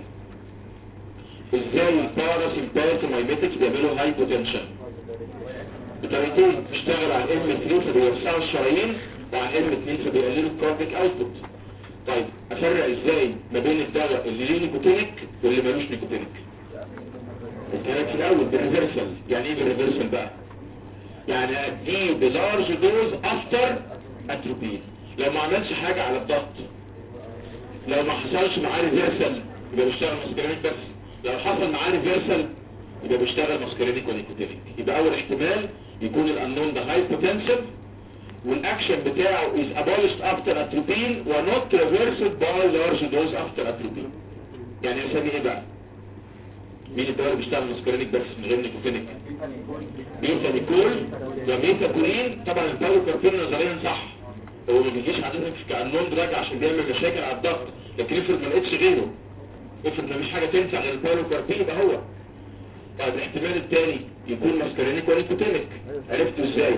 ازاي الباراسيمباتو مايماتيك بيعملوا هايبوتنشن بطريقتين بيشتغل على الام 3 فبيوسعوا الشرايين وعلى الام 2 فبيقللوا الكارديك اوتبوت طيب افرق ازاي ما بين الدواء اللي ليه نيكوتينيك واللي ملوش نيكوتينيك الكلام في الاول بالريفرسال يعني ايه بالريفرسال بقى يعني اديه بلارج دوز افتر اتروبين لو ما عملش حاجة على الضغط لو ما حصلش معاه ريفيرسال يبقى بيشتغل ماسكرينيك بس لو حصل معاه ريفيرسال يبقى بيشتغل ماسكرينيك ونيكوتينيك يبقى اول احتمال يكون الانون ده هايبوتنسيف والاكشن بتاعه is abolished after atropine و not reversed by large dose after atropine يعني يسمي ايه بقى مين الدواء اللي بيشتغل ماسكرينيك بس من غير نيكوتينيك ميثانيكول وميثاكولين طبعا الباروكاربين نظريا صح هو ما بيجيش عادة كأنون دراج عشان بيعمل مشاكل على الضغط لكن افرض ما لقيتش غيره افرض ما فيش حاجة تنفع غير الباروكاربين يبقى هو طيب الاحتمال الثاني يكون ماسكرينيك ونيكوتينيك عرفته ازاي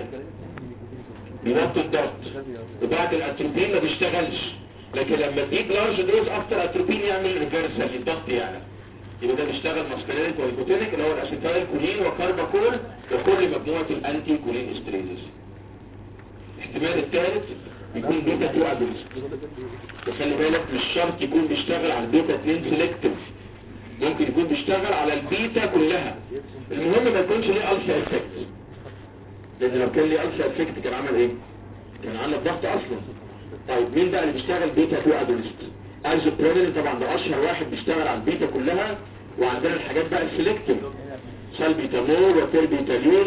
بيوطي الضغط وبعد الاتروبين ما بيشتغلش لكن لما تجيب لارج دوز افتر اتروبين يعمل ريفرسال الضغط يعني يبقى ده بيشتغل ماسكرينيك ونيكوتينيك اللي هو الاسيتايل كولين وكارباكول وكل مجموعة الانتي كولين استريزز الاحتمال الثالث يكون بيتا 2 اجونست وخلي بالك مش شرط يكون بيشتغل على البيتا 2 سيلكتيف ممكن يكون بيشتغل على البيتا كلها المهم ما يكونش ليه الفا افكت لان لو كان ليه الفا افكت كان عمل ايه كان عمل ضغط اصلا طيب مين بقى اللي بيشتغل بيتا 2 اجونست ايزوبرينين طبعا ده اشهر واحد بيشتغل على البيتا كلها وعندنا الحاجات بقى السيلكتيف سالبيتامول وتربيتالين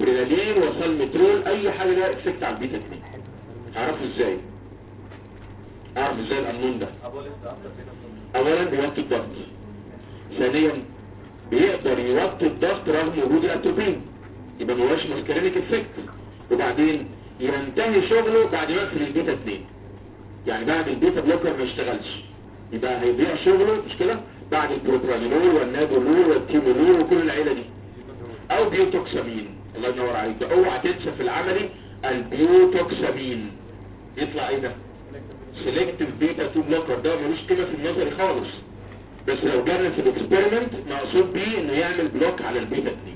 وهيكسبرينالين وسالمترول اي حاجه لها افكت على البيتا 2 تعرفوا ازاي اعرف ازاي القانون ده اولا بيوطي الضغط ثانيا بيقدر يوطي الضغط رغم وجود الاتروبين يبقى ما هوش ماسكارينيك افكت وبعدين ينتهي شغله بعد ما يقفل البيتا 2 يعني بعد البيتا بلوكر ما يشتغلش يبقى هيضيع شغله مش كده بعد البروبرانولول والنادولول والكيمولول وكل العيله دي او بيوتوكسامين الله ينور عليك ده اوعى تنسى في العملي البيوتوكسامين يطلع ايه ده سيلكتيف بيتا 2 بلوكر ده ملوش قيمه في النظري خالص بس لو جرب في الاكسبيرمنت مقصود بيه انه يعمل بلوك على البيتا 2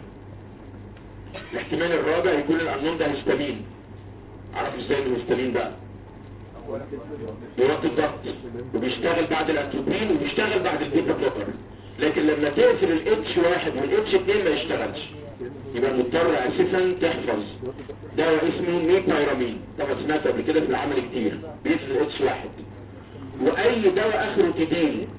الاحتمال الرابع يكون القانون ده هيستامين عرف ازاي انه هيستامين بقى بيوطي الضغط وبيشتغل بعد الاتروبين وبيشتغل بعد البيتا بلوكر لكن لما تقفل الاتش واحد والاتش اتنين ما يشتغلش يبقى مضطر اساسا تحفظ دواء اسمه ميبايرامين طبعا سمعت قبل كده في العمل كتير بيقفل الاتش واحد واي دواء اخره تدين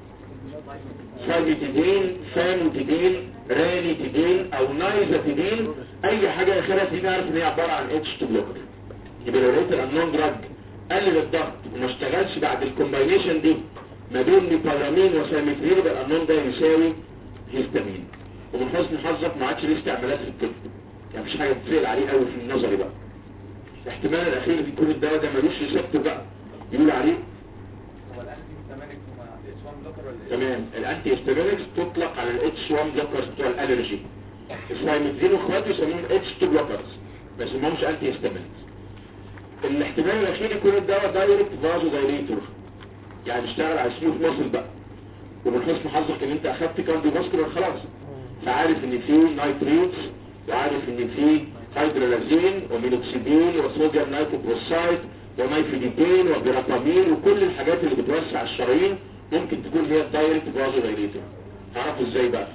فاجتدين فانوتدين رانيتدين او نايزاتدين اي حاجة اخرها تدين عارف ان هي عبارة عن اتش 2 بلوكر يبقى لو لقيت الانون دراج قلل الضغط وما اشتغلش بعد الكومباينيشن دي ما بين ميبارامين وساميترين يبقى الانون ده يساوي هيستامين ومن حسن حظك ما عادش ليه استعمالات في الطب يعني مفيش حاجه تتسال عليه قوي في النظري بقى الاحتمال الاخير في كل الدواء ده ملوش ريسبتور بقى يقول عليه هو الانتي هيستامينيك وما اتش 1 بلوكر ولا ايه؟ تمام الانتي هيستامينكس تطلق على الاتش 1 بلوكرز بتوع الالرجي السايمترين واخواته يسموهم اتش 2 بلوكرز ما يسموهمش انتي هيستامينكس الاحتمال الاخير يكون الدواء دايركت فازو دايليتور يعني بيشتغل على سموث ماسل بقى ومن حسن حظك ان انت اخدت كارديو فاسكولار خلاص فعارف ان في نايتريتس وعارف ان في هيدرولازين ومينوكسيدين وصوديوم نايتروبروسايد ومايفيديبين وبيرابامين وكل الحاجات اللي بتوسع الشرايين ممكن تكون هي الدايركت فازو دايليتور تعرفوا ازاي بقى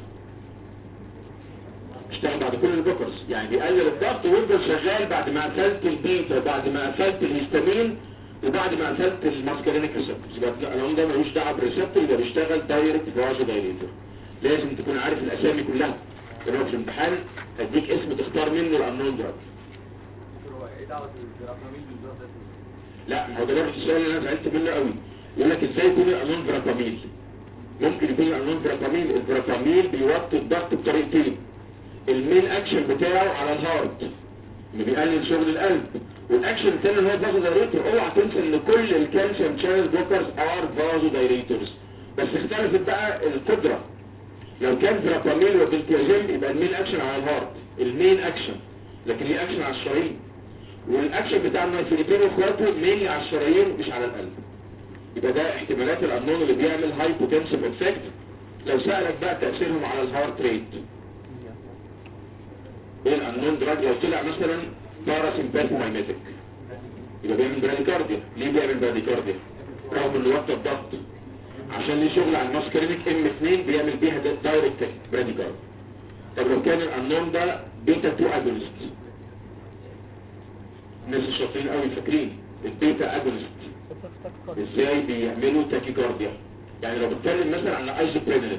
اشتغل بعد كل البوكرز يعني بيقلل الضغط ويفضل شغال بعد ما قفلت البيتا بعد ما قفلت الهستامين وبعد ما قفلت الماسكارينيك ريسبتورز يبقى القانون ده ملوش دعوه بالريسبتور يبقى بيشتغل دايركت فازو دايليتور لازم تكون عارف الاسامي كلها لو في الامتحان هديك اسم تختار منه الانون دراج هو ايه دعوه الجرافامين بالظبط ده؟ لا ما هو ده برضه السؤال اللي انا زعلت منه قوي يقول لك ازاي يكون الانون فراباميل ممكن يكون الانون فراباميل الفراباميل بيوطي الضغط بطريقتين المين اكشن بتاعه على الهارت اللي بيقلل شغل القلب والاكشن الثاني اللي هو فازو دايريتور اوعى تنسى ان كل الكالسيوم شانل بلوكرز ار فازو دايريتورز بس اختلفت بقى القدره لو كان فراباميل وبنتيازيم يبقى المين اكشن على الهارت المين اكشن لكن ليه اكشن على الشرايين والاكشن بتاع النيتريتين واخواته مينلي على الشرايين مش على القلب يبقى ده احتمالات القانون اللي بيعمل هايبوتنسيف افكت لو سألك بقى تأثيرهم على الهارت ريت ايه القانون دراج لو طلع مثلا باراسمباثومايميتك يبقى بيعمل براديكارديا ليه بيعمل براديكارديا رغم انه وقت الضغط عشان ليه شغل على الماسكرينيك ام 2 بيعمل بيها دايركت براديكارديا طب لو كان القانون ده بيتا 2 اجونست الناس الشاطرين قوي فاكرين البيتا اجونست ازاي بيعملوا تاكيكارديا يعني لو بتكلم مثلا عن ايزوبرينالين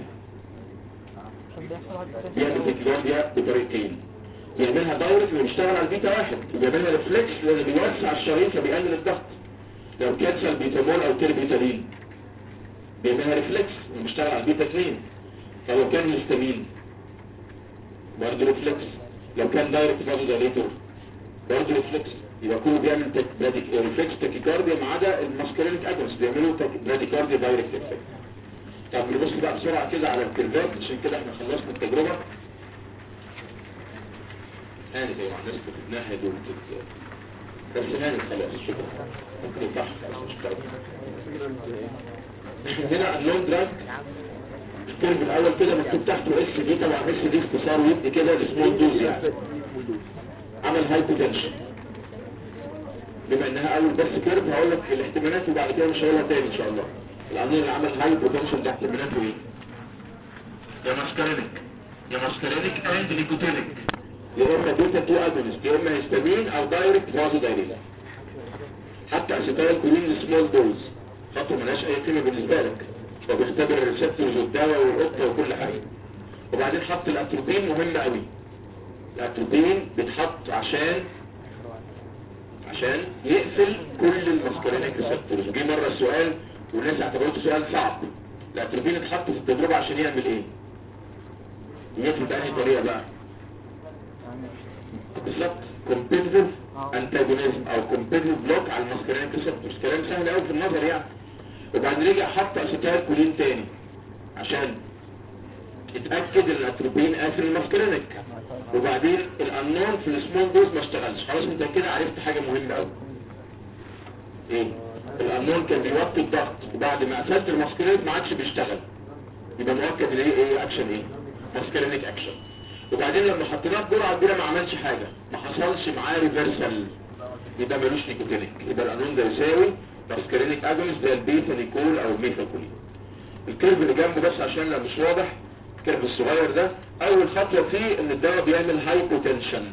بيعمل تاكيكارديا بطريقتين بيعملها دايركت اللي بيشتغل على البيتا واحد وبيعملها ريفلكس لان بيوسع الشرايين فبيقلل الضغط لو كانسل بيتامول او تيربيتالين بيعملها ريفلكس اللي بيشتغل على البيتا 2 فلو كان هيستامين برضه ريفلكس لو كان دايركت فازو دايليتور برضه ريفلكس يبقى كله بيعمل تك... براديك... ريفلكس تاكيكارديا ما عدا الماسكرينيك اجنس بيعملوا تك... براديكارديا دايركت افكت طب نبص بقى بسرعه كده على الكيرفات عشان كده احنا خلصنا التجربه هاني زي ما الناس بتتنهد وبتت بس هاني خلاص شكرا ممكن يفتح خلاص مش كده هنا اللون دراج الكيرف الاول كده مكتوب تحته اس دي طبعا اس دي اختصار ودي كده لسمول دوز يعني عمل هايبوتنشن بما انها اول بس كيرف هقول لك الاحتمالات وبعد كده مش هقولها تاني ان شاء الله القانون اللي عمل هاي بوتنشال ده احتمالاته ايه يا ماسكارينيك يا ماسكارينيك اند نيكوتينيك يا اما بيتا 2 اجونست يا اما هيستامين او دايركت فازو دايريلا حتى اسيتايل كولين سمول دوز خطوه ملهاش اي قيمه بالنسبه لك هو بيختبر الريسبتورز والدواء والقطه وكل حاجه وبعدين حط الاتروبين مهم قوي الاتروبين بيتحط عشان عشان يقفل كل الماسكارينيك ريسبتورز وجي مره السؤال والناس اعتبرته سؤال صعب الاتروبين اتحط في التجربه عشان يعمل ايه يقفل بأنهي طريقه بقى بالظبط كومبيتيتيف انتاجونيزم او كومبيتيتيف بلوك على الماسكارينيك ريسبتورز كلام سهل قوي في النظر يعني وبعدين رجع حط اسيتال كولين تاني عشان اتاكد ان الاتروبين قافل الماسكارينيك وبعدين الانون في السمول دوز ما اشتغلش خلاص انت كده عرفت حاجه مهمه قوي ايه الانون كان بيوطي الضغط وبعد ما قفلت الماسكارينيك ما عادش بيشتغل يبقى مؤكد ان ايه ايه اكشن ايه ماسكارينيك اكشن وبعدين لما حطيناه بجرعه كبيره ما عملش حاجه ما حصلش معاه ريفرسال يبقى ملوش نيكوتينيك يبقى الانون ده يساوي ماسكارينيك اجونست زي البيتا نيكول او الميثاكولين الكيرف اللي جنبه بس عشان لو مش واضح الكيرف الصغير ده اول خطوه فيه ان الدواء بيعمل هايبوتنشن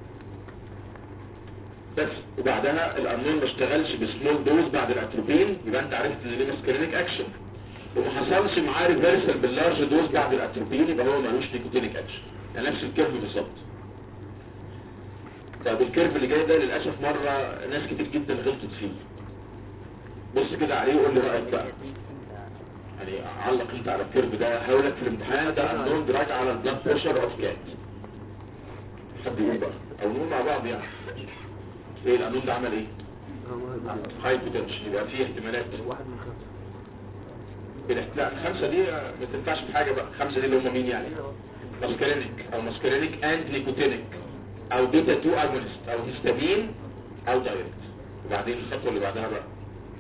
بس وبعدها الانون ما اشتغلش بسمول دوز بعد الاتروبين يبقى انت عرفت ان ليه ماسكارينيك اكشن وما حصلش معاه ريفرسال باللارج دوز بعد الاتروبين يبقى هو ملوش نيكوتينيك اكشن يعني نفس الكيرف بالظبط طب الكيرف اللي جاي ده للاسف مره ناس كتير جدا غلطت فيه بص كده عليه وقول لي رايك بقى يعني علق انت على الكيرف ده هقول في الامتحان ده النون دراج على البلاد بريشر اوف كات حد يقول بقى او نقول مع بعض يعني ايه القانون ده عمل ايه هاي بوتنشال يبقى فيه احتمالات واحد من خمسة الاحت- لا الخمسه دي ما تنفعش في حاجه بقى الخمسه دي اللي هم مين يعني ماسكارينيك او ماسكارينيك اند نيكوتينيك او بيتا 2 اجونست او هيستامين او دايركت وبعدين الخطوه اللي بعدها بقى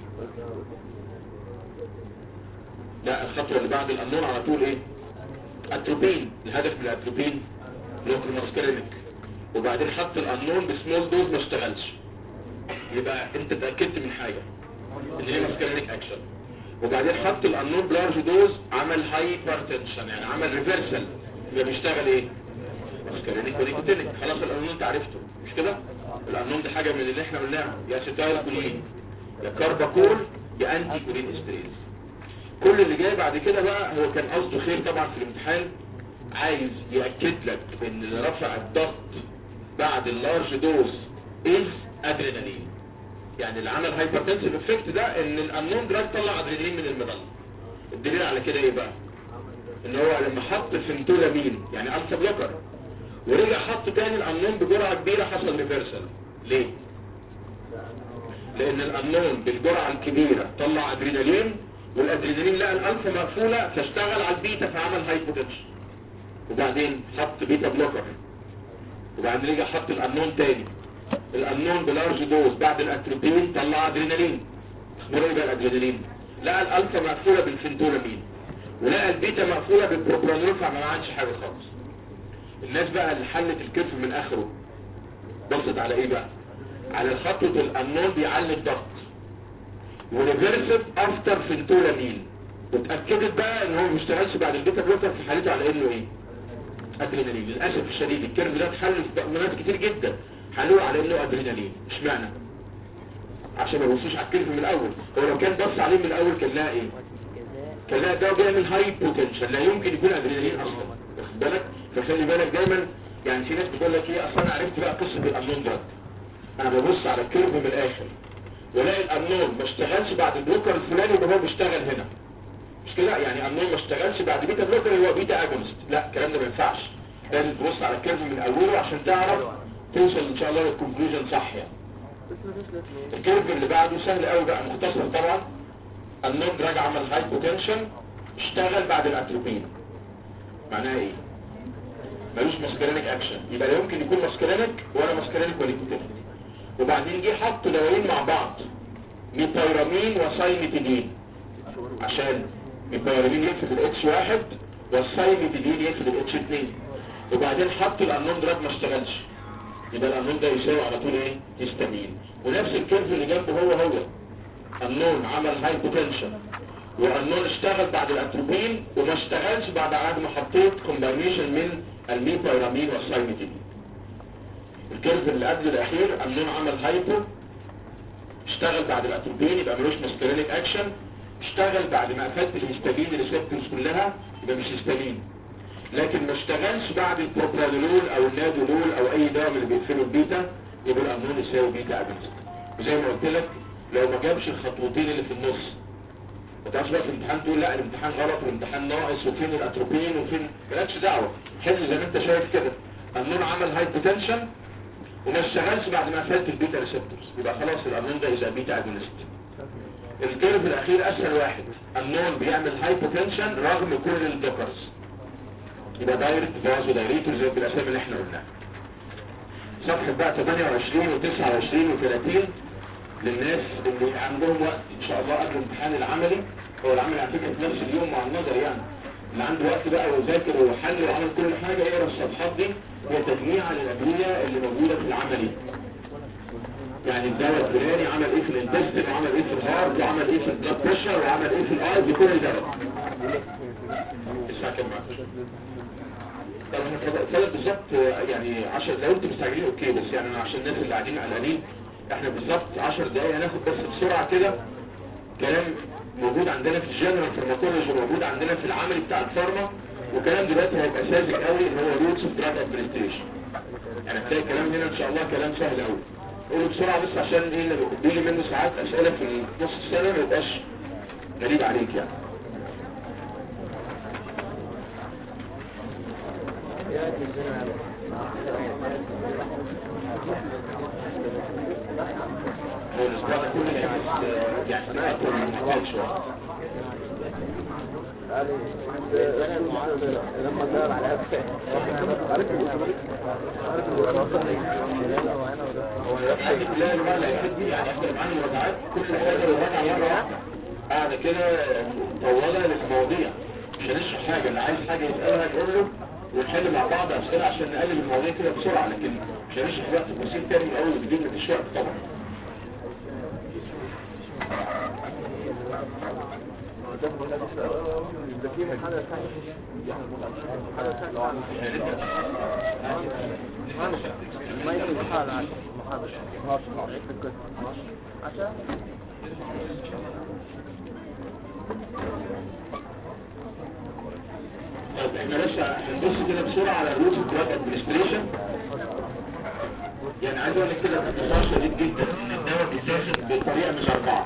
لا الخطوه اللي بعد الانون على طول ايه اتروبين الهدف من الاتروبين بلوك الماسكارينيك وبعدين حط الانون بسمول دوز ما اشتغلش يبقى انت اتاكدت من حاجه ان هي ماسكارينيك اكشن وبعدين حط الانون بلارج دوز عمل هايبرتنشن يعني عمل ريفرسال يبقى بيشتغل ايه ماسكارينيك ونيكوتينيك خلاص الانون انت عرفته مش كده الانون دي حاجه من اللي احنا قلناها يا ستايل كولين يا كارباكول يا انتي كولين استريز كل اللي جاي بعد كده بقى هو كان قصده خير طبعا في الامتحان عايز يأكد لك ان اللي رفع الضغط بعد اللارج دوز از ادرينالين يعني اللي عمل هايبرتنسيف افكت ده ان الانون دراج طلع ادرينالين من المظله الدليل على كده ايه بقى ان هو لما حط فنتولامين يعني الفا بلوكر ورجع حط تاني الانون بجرعه كبيره حصل ريفرسال ليه لان الانون بالجرعه الكبيره طلع ادرينالين والادرينالين لقى الالفا مقفوله فاشتغل على البيتا فعمل هايبوتنشن وبعدين حط بيتا بلوكر وبعدين رجع حط الانون تاني الانون بلارج دوز بعد الاتروبين طلع ادرينالين اخبار ايه بقى الادرينالين لقى الالفا مقفوله بالفنتولامين ولقى البيتا مقفوله بالبروبرانول فما عملش حاجه خالص الناس بقى اللي حلت الكيرف من اخره بصت على ايه بقى على خطوه الانون بيعلي الضغط وريفرسيف افتر فنتولامين واتاكدت بقى ان هو ما بيشتغلش بعد البيتا بلوكر في حالته على انه ايه ادرينالين للاسف الشديد الكيرف ده اتحل في ناس كتير جدا حلوه على انه ادرينالين اشمعنى عشان ما يبصوش على الكيرف من الاول هو لو كان بص عليه من الاول كان لها ايه كان لها ده بيعمل هاي بوتنشال لا يمكن يكون ادرينالين اصلا واخد بالك فخلي بالك دايما يعني في ناس بتقول لك ايه اصلا انا عرفت بقى قصه الامنون ده انا ببص على الكيرف من الاخر ولاقي الامنون ما اشتغلش بعد البلوكر الفلاني يبقى هو بيشتغل هنا مش كده يعني امنون ما اشتغلش بعد بيتا بلوكر هو بيتا اجونست لا الكلام ده ما ينفعش لازم تبص على الكيرف من اوله عشان تعرف توصل ان شاء الله للكونكلوجن صح يعني الكيرف اللي بعده سهل قوي بقى مختصر طبعا النون دراج عمل هايبوتنشن اشتغل بعد الاتروبين معناها ايه ملوش ماسكرينيك اكشن يبقى لا يمكن يكون ماسكرينيك ولا ماسكرينيك ولا نيكوتينيك وبعدين جه حط دوايين مع بعض ميبايرامين وسايميتيدين عشان ميبايرامين يقفل الاتش واحد والسايميتيدين يقفل الاتش اتنين وبعدين حط الانون دراج ما اشتغلش يبقى الانون ده يساوي على طول ايه هيستامين ونفس الكيرف اللي جنبه هو هو النون عمل هايبوتنشن والنون اشتغل بعد الاتروبين وما اشتغلش بعد عاد ما حطيت كومباينيشن من الميبايرامين والسايميتين الكيرف اللي قبل الاخير النون عمل هايبو اشتغل بعد الاتروبين يبقى ملوش ماسكرينيك اكشن اشتغل بعد ما قفلت الهستامين ريسبتورز كلها يبقى مش هستامين لكن ما اشتغلش بعد البروبرانولول او النادولول او اي دواء من اللي بيقفلوا البيتا يبقى الامنون يساوي بيتا اجنست وزي ما قلت لك لو ما جابش الخطوتين اللي في النص ما تعرفش بقى في الامتحان تقول لا الامتحان غلط والامتحان ناقص وفين الاتروبين وفين مالكش دعوه حل زي ما انت شايف كده النون عمل هايبوتنشن وما اشتغلش بعد ما قفلت البيتا ريسبتورز يبقى خلاص الامنون ده اذا بيتا اجونست الكيرف الاخير اسهل واحد النون بيعمل هايبوتنشن رغم كل الدوكرز يبقى دايركت فازو دايريتور زي بالاسامي اللي احنا قلناها صفحة بقى 28 و29 و30 للناس اللي عندهم وقت ان شاء الله قبل الامتحان العملي هو العملي على فكرة في نفس اليوم مع النظر يعني اللي عنده وقت بقى وذاكر وحل وعمل كل حاجة يقرا الصفحات دي هي تجميع للأدوية اللي موجودة في العملي يعني الدواء الفلاني عمل ايه في الانتستين وعمل ايه في الهارت وعمل ايه في البلاد بريشر وعمل ايه في الاي بكل دواء الساعة كام معاك؟ طب احنا ثلاث بالظبط يعني 10 لو انتوا مستعجلين اوكي بس يعني انا عشان الناس اللي قاعدين قلقانين احنا بالظبط 10 دقايق هناخد بس بسرعه كده كلام موجود عندنا في الجنرال فارماكولوجي وموجود عندنا في العملي بتاع الفارما وكلام دلوقتي هيبقى ساذج قوي اللي هو روتس اوف دراج ادمنستريشن يعني هتلاقي الكلام هنا ان شاء الله كلام سهل قوي قولوا بسرعه بس عشان ايه اللي بيجي منه ساعات اسئله في نص السنه ما يبقاش غريب عليك يعني هو الاسبوع ده كله هيبقى يعني اكتر من محتاج شويه لما دار على عارف هو الحاجة كلها اللي بقى هيحد يعني احنا معانا مراجعات كل حاجة مراجعة مرة واحدة قاعدة كده مطولة للمواضيع مش هنشرح حاجة اللي عايز حاجة يسألها يقول له ونحل مع بعض أسئلة عشان نقلل المواضيع كده بسرعة لكن مش هنشرح وقت بسيط تاني من أول وجديد مفيش وقت طبعا ما يجي حال عشان عشان طيب احنا بس هنبص كده بسرعة على الروت دراج ادمنستريشن يعني عايز اقول لك كده باختصار شديد جدا ان الدواء بيتاخد بطريقة مش اربعة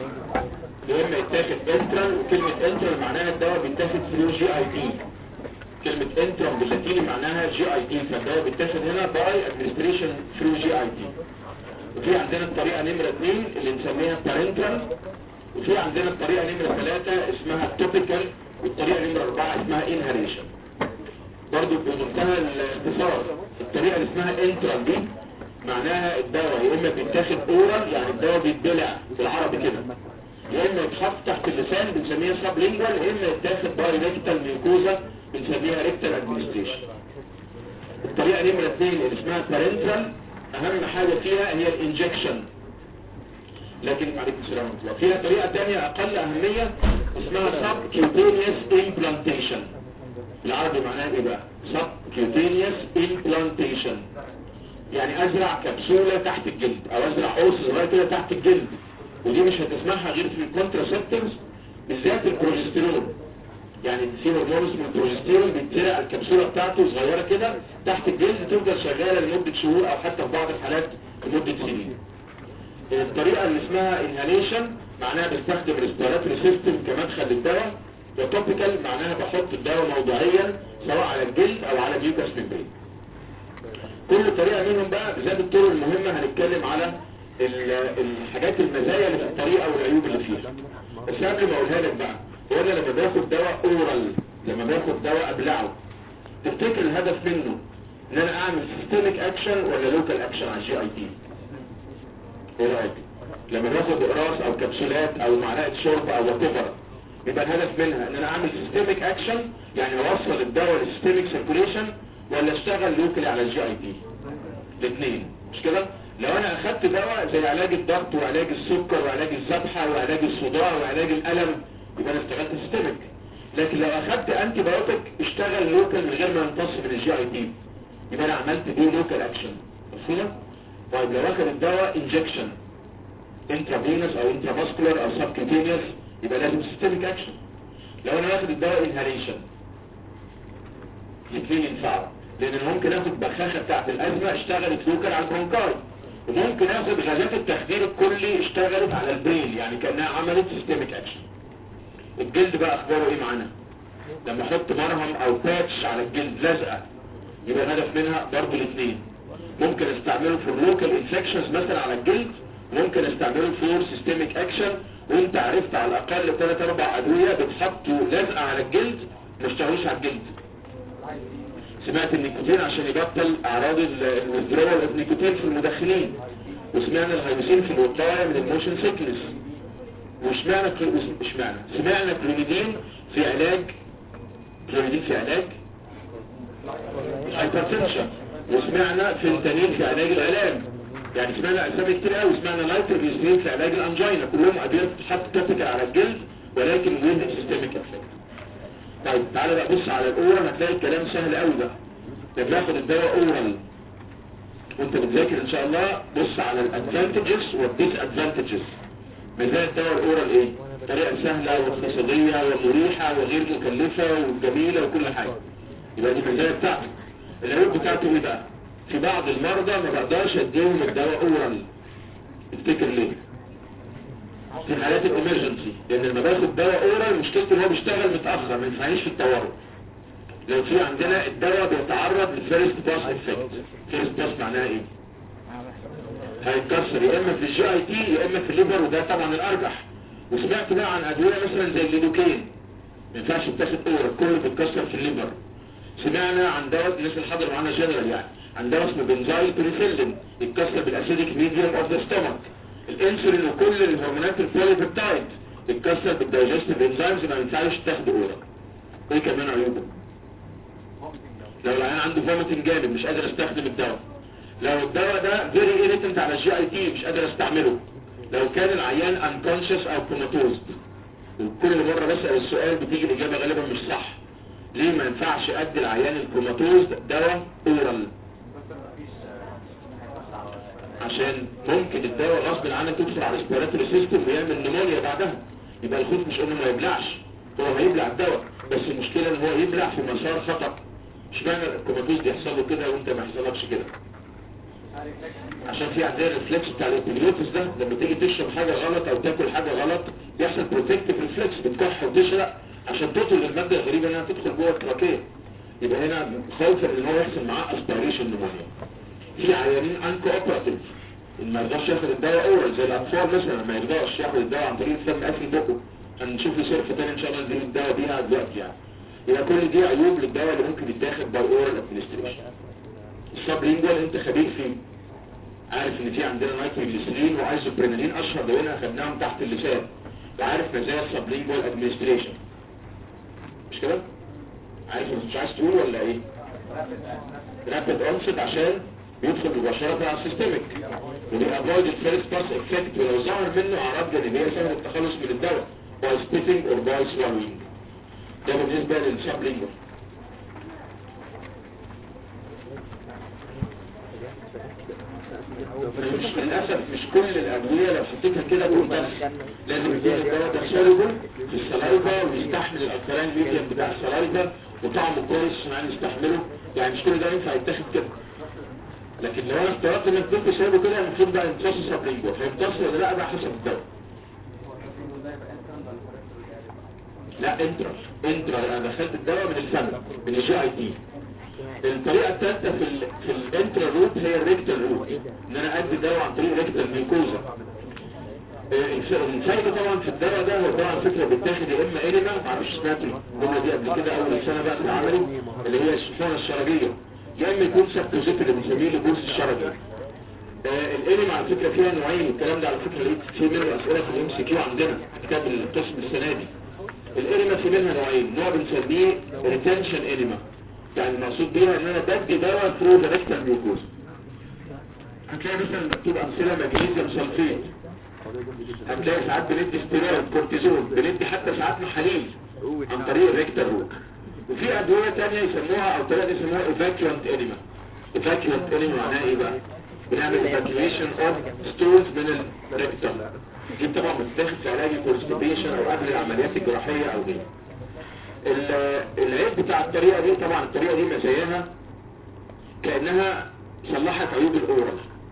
يا اما يتاخد انترال وكلمة انترال معناها الدواء بيتاخد ثرو جي اي تي كلمة انترال باللاتيني معناها جي اي تي فالدواء بيتاخد هنا باي ادمنستريشن ثرو جي اي تي وفي عندنا الطريقة نمرة 2 اللي نسميها بارنترال وفي عندنا الطريقة نمرة 3 اسمها توبيكال والطريقة نمرة 4 اسمها انهاليشن برضو بمنتهى الاختصار الطريقة اللي اسمها انترال دي معناها الدواء يا اما بيتاخد اورال يعني الدواء بيتبلع بالعربي كده يا اما يتحط تحت اللسان بنسميها سب لينجوال يا اما يتاخد باي ريكتال ميوكوزا بنسميها ريكتال ادمنستريشن الطريقة نمرة 2 اللي اسمها بارنترال اهم حاجة فيها هي الانجكشن لكن عليكم السلام ورحمة الله فيها طريقة تانية اقل اهمية اسمها subcutaneous implantation بالعربي معناها ايه بقى subcutaneous implantation يعني ازرع كبسولة تحت الجلد او ازرع قوس صغير كده تحت الجلد ودي مش هتسمعها غير في الكونتراسبتيفز بالذات البروجستيرون يعني في هرمون اسمه البروجستيرون بيتزرع الكبسولة بتاعته صغيرة كده تحت الجلد تفضل شغالة لمدة شهور او حتى في بعض الحالات لمدة سنين الطريقة اللي اسمها انهاليشن معناها بستخدم ريسبيراتوري سيستم كمدخل للدواء وتوبيكال معناها بحط الدواء موضعيا سواء على الجلد او على ميوكاس ممبرين كل طريقة منهم بقى بذات الطرق المهمة هنتكلم على ال- الحاجات المزايا اللي في الطريقة والعيوب اللي فيها بس قبل ما اقولها لك بقى هو انا لما باخد دواء اورال لما باخد دواء ابلعه تفتكر الهدف منه ان انا اعمل سيستميك اكشن ولا لوكال اكشن على الجي اي تي ايه رايك لما باخد اقراص او كبسولات او معلقه شرب او وات يبقى الهدف منها ان انا اعمل سيستميك اكشن يعني اوصل الدواء للسيستميك سيركوليشن ولا اشتغل لوكالي على الجي اي تي الاثنين مش كده لو انا اخدت دواء زي علاج الضغط وعلاج السكر وعلاج الذبحه وعلاج الصداع وعلاج الالم يبقى انا اشتغلت سيستميك لكن لو اخدت انتي بايوتيك اشتغل لوكال من غير ما يمتص من الجي اي تي يبقى انا عملت بيه لوكال اكشن مفهوم طيب لو اخد الدواء انجكشن انترافينوس او انترافاسكولار او سبكيوتينيوس يبقى لازم سيستميك اكشن لو انا واخد الدواء انهاليشن الاثنين ينفعوا لان انا ممكن اخد بخاخه بتاعت الازمه اشتغلت لوكال على البرونكاي وممكن اخد غازات التخدير الكلي اشتغلت على البرين يعني كانها عملت سيستميك اكشن الجلد بقى اخباره ايه معانا لما احط مرهم او باتش على الجلد لزقه يبقى الهدف منها برضه الاثنين ممكن استعمله في اللوكال انفكشنز مثلا على الجلد ممكن استعمله فور سيستميك اكشن وانت عرفت على الاقل 3 4 ادويه بتحطوا لزقه على الجلد ما اشتغلوش على الجلد سمعت النيكوتين عشان يبطل اعراض الويزدرول النيكوتين في المدخنين وسمعنا الهيوسين في الوقايه من الموشن سيكنس وسمعنا كل- اشمعنى سمعنا كلونيدين في علاج كلونيدين في علاج الهايبرتنشن وسمعنا فنتانين في علاج الالام يعني سمعنا اسامي كتير قوي سمعنا لايتروفيزين في علاج الانجينا كلهم ادويه بتتحط توبيكال على الجلد ولكن وين سيستميك افكت طيب تعالى بقى بص على الاورال هتلاقي الكلام سهل قوي بقى ده بناخد الدواء اورال وانت بتذاكر ان شاء الله بص على الادفانتجز والديس ادفانتجز مزايا الدواء الاورال ايه طريقه سهله واقتصاديه ومريحه وغير مكلفه وجميله وكل حاجه يبقى دي المزايا بتاعته العيوب بتاعته ايه بقى في بعض المرضى ما بقدرش اديهم الدواء اورال افتكر ليه في حالات الامرجنسي لان لما باخد دواء اورال مشكلته ان هو بيشتغل متاخر ما ينفعنيش في الطوارئ لو في عندنا الدواء بيتعرض للفيرست باس افكت فيرست باس معناها ايه هيتكسر يا اما في الجي اي تي يا اما في الليبر وده طبعا الارجح وسمعت بقى عن ادويه مثلا زي الليدوكين ما ينفعش تاخد اورال كله بيتكسر في الليبر سمعنا عن دواء الناس اللي حضروا معانا جنرال يعني عن دواء اسمه بنزايل بريفيلين يتكسر بالاسيديك ميديوم اوف ذا ستومك الانسولين وكل الهرمونات البوليبيبتايد يتكسر بالدايجستيف انزيمز ما ينفعش تاخد اورال ايه كمان عيوبه لو العيان عنده فوميتنج جامد مش قادر استخدم الدواء لو الدواء ده فيري ايريتنت على الجي اي تي مش قادر استعمله لو كان العيان انكونشس او كوماتوز وكل مره بسال السؤال بتيجي الاجابه غالبا مش صح ليه ما ينفعش ادي العيان الكوماتوز دواء اورال عشان ممكن الدواء غصب عنك تدخل على الريسبيراتوري سيستم ويعمل نمونيا بعدها يبقى الخوف مش انه ما يبلعش هو هيبلع الدواء بس المشكله ان هو يبلع في مسار خطا اشمعنى الكوماتوز بيحصل له كده وانت ما يحصلكش كده عشان في عندنا الريفلكس بتاع الابيليوتس ده لما تيجي تشرب حاجه غلط او تاكل حاجه غلط بيحصل بروتكتيف ريفلكس بتكح وتشرق عشان تطل الماده الغريبه انها تدخل جوه التراكيه يبقى هنا خوفا ان هو يحصل معاه اسبيريشن نمونيا في عيانين انكو اوبراتيف ما يرضاش ياخد الدواء اورال زي الاطفال مثلا ما يرضاش ياخد الدواء عن طريق الفم قافل بقه هنشوف له سيرف تاني ان شاء الله نديله الدواء بيها دلوقتي يعني يبقى كل دي عيوب للدواء اللي ممكن يتاخد باي اورال ادمنستريشن السب لينجوال انت خبير فيه عارف ان في عندنا نايتروجليسرين وايزوبرينالين اشهر دوايين اخدناهم تحت اللسان وعارف مزايا السب لينجوال ادمنستريشن مش كده عارف مش عايز تقول ولا ايه رابid onset عشان يدخل مباشرة على السيستمك وبيأفويد الفيرست باس افكت ولو ظهر منه اعراض جانبية سهل التخلص من الدواء باي سبيتنج اور باي سوالوينج ده بالنسبة للسب لينجوال مش للأسف مش كل الأدوية لو حطيتها كده تقول بس لازم يكون الدواء ده سوليبل في السلايفا ويستحمل الألكالين ميديم بتاع السلايفا وطعمه كويس عشان يستحمله يعني مش كل ده ينفع يتاخد كده لكن لو انا افترضت انك كنت سايبه كده المفروض بقى يمتص سبلينجو هيمتص ولا لا بقى حسب الدواء لا انترا انترا انا دخلت الدواء من الفم من الجي اي تي الطريقة الثالثة في ال في الانترا روت هي الريكتال روت ان انا ادي دواء عن طريق ريكتال ميكوزا الفايدة طبعا في الدواء ده هو طبعا فكرة بتاخد يا اما انما معرفش سمعت الجملة دي قبل كده اول سنة بقى في العملي اللي هي الشفانة الشرجية يا اما يكون سبتوزيت اللي بنسميه البورس الشرجي آه الانما على فكرة فيها نوعين الكلام ده على فكرة لقيت في منه اسئلة في الام سي كيو عندنا كتاب القسم السنة دي الانما في منها نوعين نوع بنسميه ريتنشن انما يعني المقصود بيها ان انا بدي دواء ثرو ذا ريكتال ميوكوزا هتلاقي مثلا مكتوب امثله مغنيسيوم سلفيت هتلاقي ساعات بندي ستيرويد كورتيزون بندي حتى ساعات محاليل عن طريق الريكتال روت وفي ادويه ثانيه يسموها او طريقه يسموها ايفاكيوانت انيما ايفاكيوانت انيما معناها ايه بقى بنعمل ايفاكيويشن اوف ستولز من الريكتال دي طبعا بتتاخد في علاج الكونستيبيشن او قبل العمليات الجراحيه او غيره العيب بتاع الطريقة دي طبعا الطريقة دي مزاياها كأنها صلحت عيوب الأورال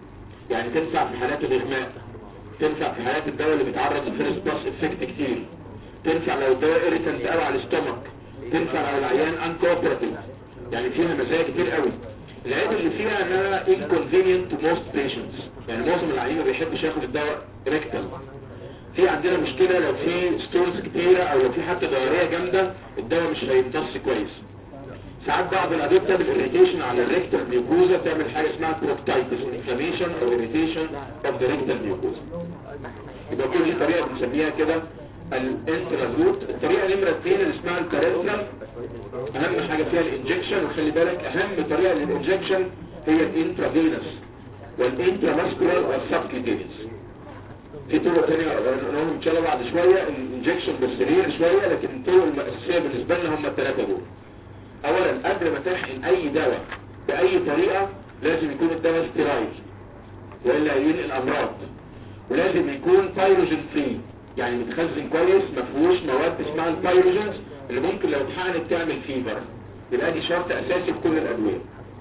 يعني تنفع في حالات الاغماء تنفع في حالات الدواء اللي بيتعرض لفيرست باس افكت كتير تنفع لو الدواء اريتنت قوي على الاستومك تنفع لو العيان انكوبراتيف يعني فيها مزايا كتير قوي العيب اللي فيها انها inconvenient to most patients يعني معظم العيانين ما بيحبش ياخد الدواء ريكتال في عندنا مشكلة لو في ستونز كتيرة او لو في حتى ضررية جامدة الدواء مش هيمتص كويس ساعات بعض الادويه بتعمل irritation على الريكتال ميوكوزا تعمل حاجه اسمها بروكتايتس انفلاميشن او irritation of the rectal mucosa يبقى كل طريقه بنسميها كده الانترازوت الطريقه نمره اثنين اللي اسمها الباريترال اهم حاجه فيها الانجكشن وخلي بالك اهم طريقه للانجكشن هي الانترافينوس والانتراماسكولار والسبكيوتينيوس في طرق تانية نقولهم ان شاء الله بعد شويه الانجكشن بالسرير شويه لكن الطرق الاساسيه بالنسبه لنا هم الثلاثه دول اولا قبل ما تحقن اي دواء باي طريقة لازم يكون الدواء ستيرايل والا ينقل امراض ولازم يكون بايروجين فري يعني متخزن كويس ما فيهوش مواد اسمها البايروجينز اللي ممكن لو اتحقنت تعمل فيفر يبقى دي شرط اساسي في كل الادويه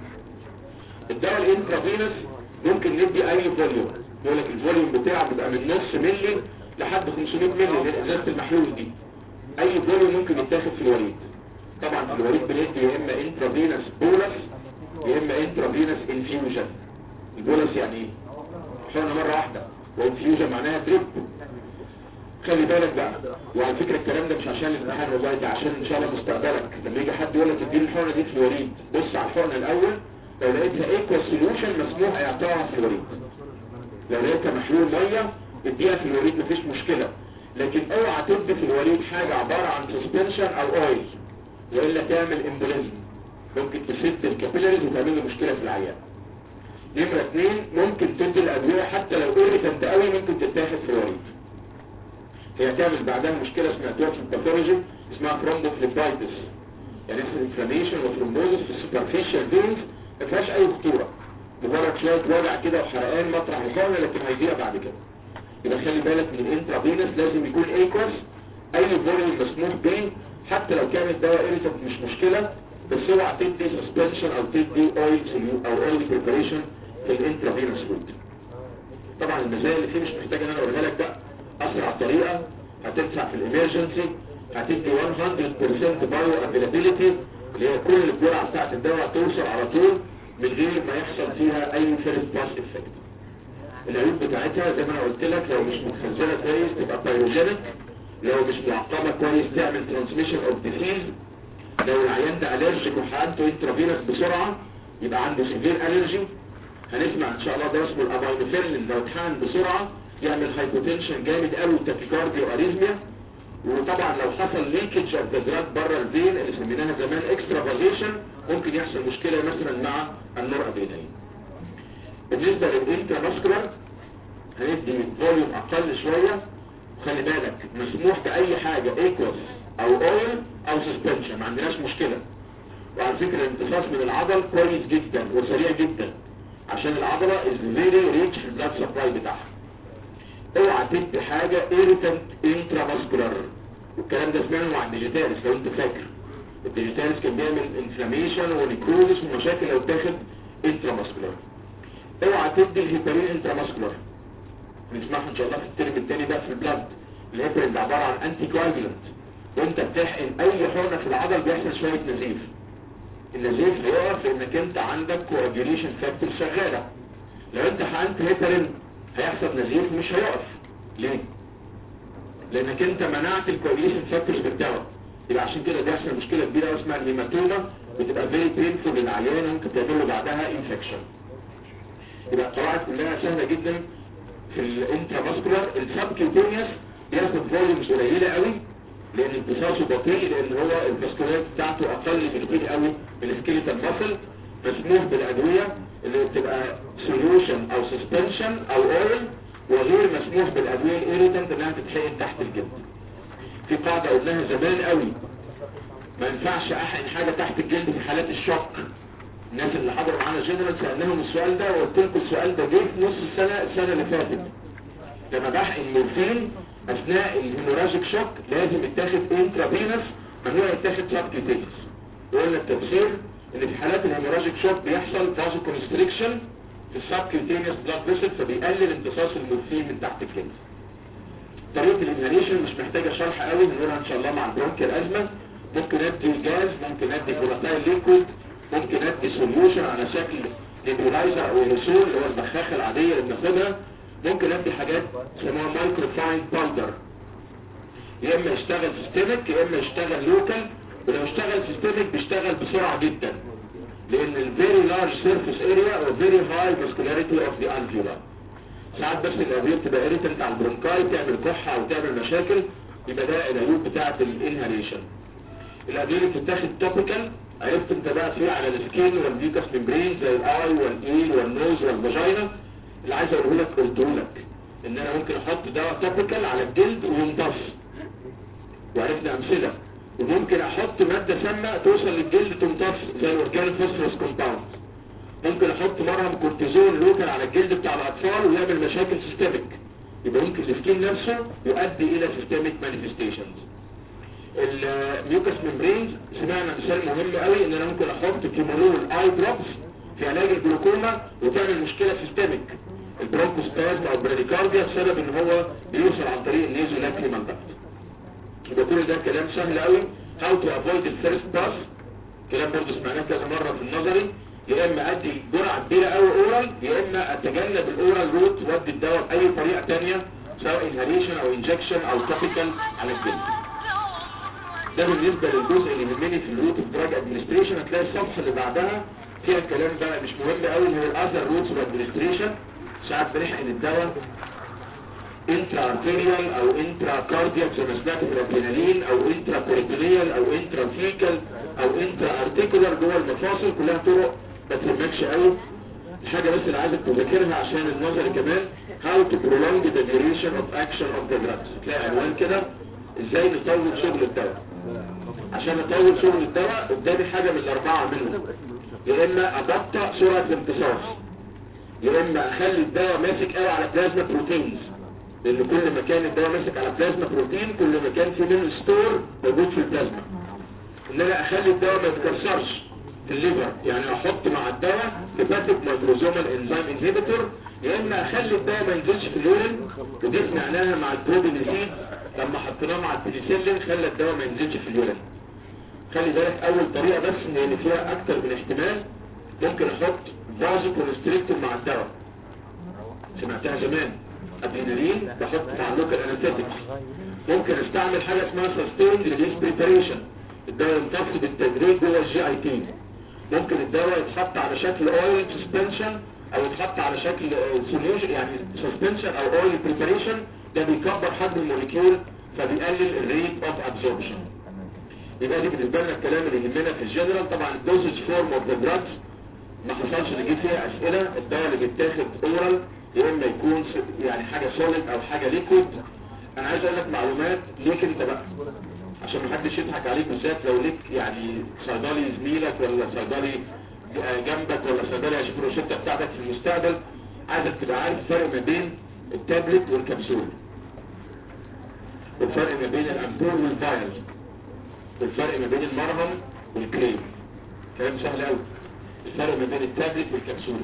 الدواء الانترافينوس ممكن ندي اي فوليوم يقول لك الفوليوم بتاعه بيبقى من نص ملي لحد 500 ملي لازازه المحلول دي اي فوليوم ممكن يتاخد في الوريد طبعا في الوريد بندي يا اما انترافينوس بولس يا اما انترافينوس انفيوجن البولس يعني ايه حقنه مره واحده وانفيوجن معناها دريب خلي بالك بقى وعلى فكره الكلام ده مش عشان الامتحان والله ده عشان ان شاء الله مستقبلك لما يجي حد يقول لك اديني الحقنه دي في الوريد بص على الحقنه الاول لو لقيتها ايكوال سوليوشن مسموح اعطائها في الوريد لو لقيتها محلول ميه اديها في الوريد مفيش مشكله لكن اوعى تدي في الوريد حاجه عباره عن سسبنشن او اويل والا تعمل امبوليزم ممكن تسد الكابيلاريز وتعمل له مشكله في العيان نمرة اثنين ممكن تدي الادوية حتى لو ايريتنت قوي ممكن تتاخد في الوريد هي تعمل بعدها مشكلة اسمها توكسيك باثولوجي اسمها ثرومبوفليبايتس يعني اسمها انفلاميشن وثرومبوزس في السوبرفيشال فينز ما فيهاش اي خطورة مجرد شوية وجع كده وحرقان مطرح الحقنة لكن هيضيع بعد كده يبقى خلي بالك من الانترافينس لازم يكون ايكوس اي فوليوم مسموح به حتى لو كانت دواء ايريتنت مش مشكلة بس اوعى تدي سسبنشن او تدي اويل او اويل بريباريشن في الانترافينوس فود طبعا المزايا اللي فيه مش محتاج ان انا اقولها لك بقى اسرع طريقه هتدفع في الامرجنسي هتدي 100% بايو افيلابيلتي اللي هي كل الجرعه بتاعت الدواء توصل على طول من غير ما يحصل فيها اي فيرست باس افكت العيوب بتاعتها زي ما انا قلت لك لو مش متخزنه كويس تبقى بايروجينيك لو مش معقمه كويس تعمل ترانسميشن اوف ديسيز لو العيان ده الرجيك وحقنته انترافينوس بسرعه يبقى عنده سيفير الرجي هنسمع ان شاء الله ده اسمه الامينوفيرلين لو اتحقن بسرعه يعمل هايبوتنشن جامد قوي وتاكيكارديا واريزميا وطبعا لو حصل ليكج اوف ذا دراج بره الفين اللي سميناها زمان اكسترافازيشن ممكن يحصل مشكله مثلا مع النور ادرينالين بالنسبه للانتراماسكولار هندي فوليوم اقل شويه خلي بالك مسموح باي حاجه ايكوس او اويل او سسبنشن ما عندناش مشكله وعلى فكره الامتصاص من العضل كويس جدا وسريع جدا عشان العضله از فيري ريتش في البلاد سبلاي بتاعها اوعى تدي حاجه ايريتنت انتراماسكولار والكلام ده سمعناه مع الديجيتاليس لو انت فاكر الديجيتاليس كان بيعمل انفلاميشن ونيكروزس ومشاكل لو اتاخد انتراماسكولار اوعى تدي الهيبرين انتراماسكولار نسمعها ان شاء الله في الترم الثاني ده في البلاد الهيبرين ده عباره عن انتي كواجولانت وانت بتحقن اي حقنه في العضل بيحصل شويه نزيف النزيف هيقف لانك انت عندك كواجوليشن فاكتور شغاله لو انت حقنت هيبرين هيحصل نزيف مش هيقف ليه لانك انت منعت الكواجوليشن فاكتورز بالدواء يبقى عشان كده بيحصل مشكله كبيره قوي اسمها الهيماتوما بتبقى فيري بينفول للعيان ممكن تعمل له بعدها انفكشن يبقى القواعد كلها سهله جدا في الانترافاسكولار السبكيوتينيوس بياخد فوليومز قليله قوي لان امتصاصه بطيء لان هو الفاسكولات بتاعته اقل بكتير قوي من السكيلتال ماسل مسموح بالادويه اللي بتبقى سوليوشن او سسبنشن او اويل وغير مسموح بالادويه الايريتنت انها تتحقن تحت الجلد في قاعده قلناها زمان قوي ما ينفعش احقن حاجه تحت الجلد في حالات الشك الناس اللي حضروا معانا جنرال سالناهم السؤال ده وقلت لكم السؤال ده جه في نص السنه السنه اللي فاتت لما بحقن مورفين اثناء الهيموراجيك شوك لازم يتاخد انترافينوس ممنوع يتاخد سبكيوتينوس وقلنا التفسير ان في حالات الهيموراجيك شوك بيحصل فازو كونستريكشن في السبكيوتينيوس بلاد فيسل فبيقلل امتصاص المورفين من تحت الجلد طريقة الانهاليشن مش محتاجة شرح قوي هنقولها ان شاء الله مع البرونكيال ازمة ممكن ادي جاز ممكن ادي فولاتايل ليكويد ممكن ادي سوليوشن على شكل نيبولايزر او ايروسول اللي هو البخاخة العادية اللي بناخدها ممكن ادي حاجات يسموها مايكرو فاين باودر يا اما يشتغل سيستميك يا اما يشتغل لوكال ولو اشتغل سيستميك بيشتغل بسرعة جدا لان الفيري لارج سيرفيس اريا او فيري هاي فاسكولاريتي اوف ذا الفيولا ساعات بس الادويه بتبقى اريتنت على البرونكاي تعمل كحه او تعمل مشاكل يبقى ده العيوب بتاعه الانهاليشن الادويه اللي بتتاخد توبيكال عرفت انت بقى فيه على السكين والديكاس ميمبرين زي الاي والايل والنوز والفاجينا اللي عايز اقوله لك قلته لك ان انا ممكن احط دواء توبيكال على الجلد ويمتص وعرفنا امثله وممكن احط ماده سامه توصل للجلد تمتص زي الاورجانيك فوسفورس كومباوند ممكن احط مرهم كورتيزون لوكال على الجلد بتاع الاطفال ويعمل مشاكل سيستميك يبقى ممكن السكين نفسه يؤدي الى سيستميك مانيفستيشنز الميوكس ميمبرينز سمعنا مثال مهم قوي ان انا ممكن احط كيمولول اي دروبس في علاج الجلوكوما وتعمل مشكله سيستميك البرونكوسبازم او البراديكارديا بسبب ان هو بيوصل عن طريق النيزو لاكريمال داكت يبقى كل ده كلام سهل قوي how to avoid the first pass كلام برضه سمعناه كذا مرة في النظري يا اما ادي جرعة كبيرة قوي اورال يا اما اتجنب الاورال روت وادي الدواء باي طريقة تانية سواء انهاليشن او انجكشن او توبيكال على الجلد ده بالنسبة للجزء اللي يهمني في الروت اوف دراج ادمنستريشن هتلاقي الصفحة اللي بعدها فيها الكلام بقى مش مهم قوي هو الاذر روتس اوف ادمنستريشن ساعات بنحقن الدواء انترا ارتيريال او انترا كاردياك زي ما سمعت في الادرينالين او انترا بيريتونيال او انترا فيكال او انترا ارتيكولار جوه المفاصل كلها طرق ما تهمكش قوي الحاجه بس اللي عايزك تذاكرها عشان النظري كمان how to prolong the duration of action of the drugs تلاقي عنوان كده ازاي نطول شغل الدواء عشان اطول شغل الدواء قدامي حاجه من الاربعه منهم يا اما ابطأ سرعه الامتصاص يا اما اخلي الدواء ماسك قوي على بلازما بروتينز لان كل ما كان الدواء ماسك على بلازما بروتين كل ما كان في منه ستور موجود في البلازما ان انا اخلي الدواء ما يتكسرش في الليفر يعني احط مع الدواء هيباتيك مايكروزومال انزيم انهبيتور يا اما اخلي الدواء ما ينزلش في اليورين ودي سمعناها مع البروبينيزيد لما حطيناه مع البنسلين خلى الدواء ما ينزلش في اليورين خلي بالك اول طريقه بس لان فيها اكتر من احتمال ممكن احط فازو كونستريكتور مع الدواء سمعتها زمان ادرينالين بحط مع اللوكال انستيتكس ممكن استعمل حاجه اسمها سستيند ريليس بريباريشن الدواء يمتص بالتدريج جوه الجي اي تي ممكن الدواء يتحط على شكل اويل سسبنشن او يتحط على شكل سوليوشن يعني سسبنشن او اويل بريباريشن ده بيكبر حجم الموليكيول فبيقلل الريت اوف ابزوربشن يبقى دي بالنسبه لنا الكلام اللي يهمنا في الجنرال طبعا الدوزج فورم اوف ذا دراجز ما حصلش نجيب فيها اسئله الدواء اللي بيتاخد اورال يا اما يكون يعني حاجه سوليد او حاجه ليكويد انا عايز اقول لك معلومات ليك انت بقى عشان ما حدش يضحك عليك بالذات لو ليك يعني صيدلي زميلك ولا صيدلي جنبك ولا صيدلي هيشوف الروشته بتاعتك في المستقبل عايزك تبقى عارف الفرق ما بين التابلت والكبسول والفرق ما بين الامبول والفايل والفرق ما بين المرهم والكريم كلام سهل قوي الفرق ما بين التابلت والكبسول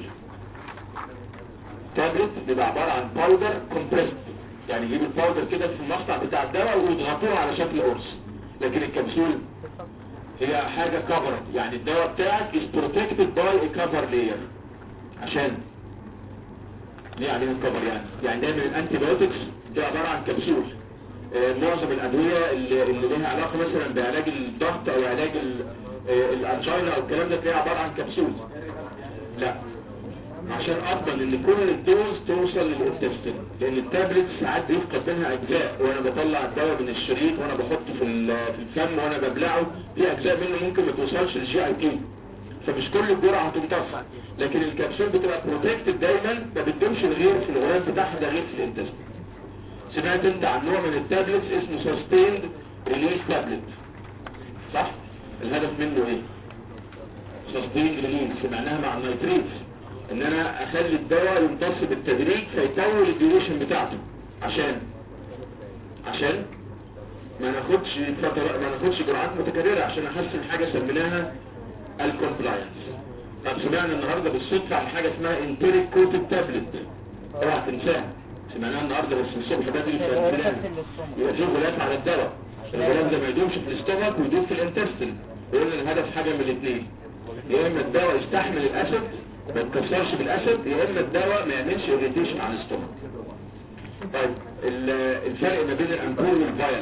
التابلت بيبقى عبارة عن باودر كومبريست يعني يجيب الباودر كده في المقطع بتاع الدواء ويضغطوها على شكل قرص لكن الكبسول هي حاجة كفر يعني الدواء بتاعك is protected by a cover layer عشان ليه عليهم كفر يعني يعني دايما الانتي بايوتكس دي عبارة عن كبسول آه معظم الادوية اللي, اللي ليها علاقة مثلا بعلاج الضغط او علاج الانجينا او الكلام ده تلاقيها عبارة عن كبسول لا عشان افضل ان كل الدوز توصل للانتستين لان التابلت ساعات بيفقد منها اجزاء وانا بطلع الدواء من الشريط وانا بحطه في في الفم وانا ببلعه في اجزاء منه ممكن ما توصلش للجي اي تي فمش كل الجرعه هتمتص لكن الكبسول بتبقى بروتكتد دايما ما بتدومش الغير في الغلاف بتاعها ده غير في الانتستين سمعت انت عن نوع من التابلتس اسمه سستيند ريليس تابلت صح الهدف منه ايه سستيند ريليس سمعناها مع النيتريتس ان انا اخلي الدواء يمتص بالتدريج فيطول الديوريشن بتاعته عشان عشان ما ناخدش فترة ما ناخدش جرعات متكررة عشان احسن حاجة سميناها الكومبلاينس طب سمعنا النهارده بالصدفه عن حاجه اسمها انتريك كوتد تابلت اوعى تنساها سمعناها النهارده بس الصبح بدري في البلاد يبقى في غلاف على الدواء الغلاف ده ما يدومش في الاستومك ويدوم في الانتستين يقول لي الهدف حاجه من الاثنين يا اما الدواء يستحمل الاسيد ما يتكسرش بالاسيد يا اما الدواء ما يعملش اريتيشن على الاستومك طيب ال- الفرق ما بين الامبول والفايل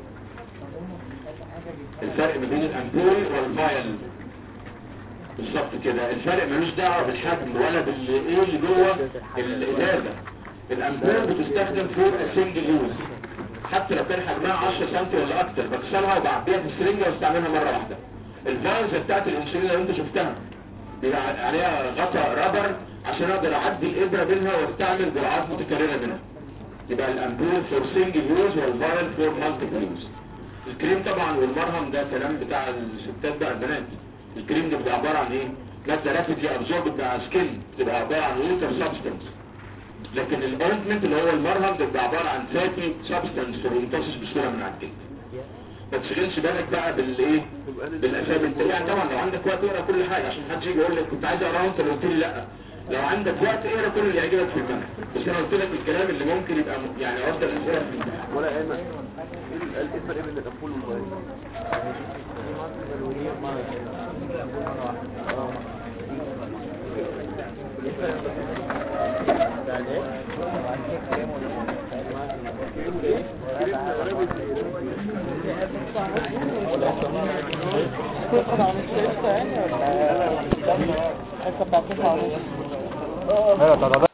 الفرق ما بين الامبول والفايل بالظبط كده الفرق ملوش دعوه بالحجم ولا بالايه اللي جوه الازازه الامبول بتستخدم فور سنجل يوز حتى لو كان حجمها 10 سم ولا اكتر بكسرها وبعبيها في السرنجه واستعملها مره واحده الفايلز بتاعت الانسولين اللي انت شفتها بيبقى عليها غطاء رابر عشان اقدر اعدي الابره بينها واستعمل جرعات متكرره منها يبقى الامبول فور سنجل يوز والفايل فور مالتيبل يوز الكريم طبعا والمرهم ده كلام بتاع الستات بقى البنات الكريم ده بيبقى عباره عن ايه ماده رافيدلي ابزورب مع سكين بتبقى عباره عن ووتر سبستانس لكن الاوينتمنت اللي هو المرهم ده بيبقى عباره عن فاتي سبستانس فبيمتص بسهوله من على الجلد ما تشغلش بالك بقى بالايه بالاسامي انت يعني طبعا لو عندك وقت اقرا كل حاجه عشان محدش يجي يقول لك كنت عايز اقراه انت اللي قلت لي لا لو عندك وقت اقرا كل اللي يعجبك في المنهج بس انا قلت لك الكلام اللي ممكن يبقى م- يعني رد الاسئله في الامتحان ولا ايمن ايه الفرق بين الامبول والفايل ايوه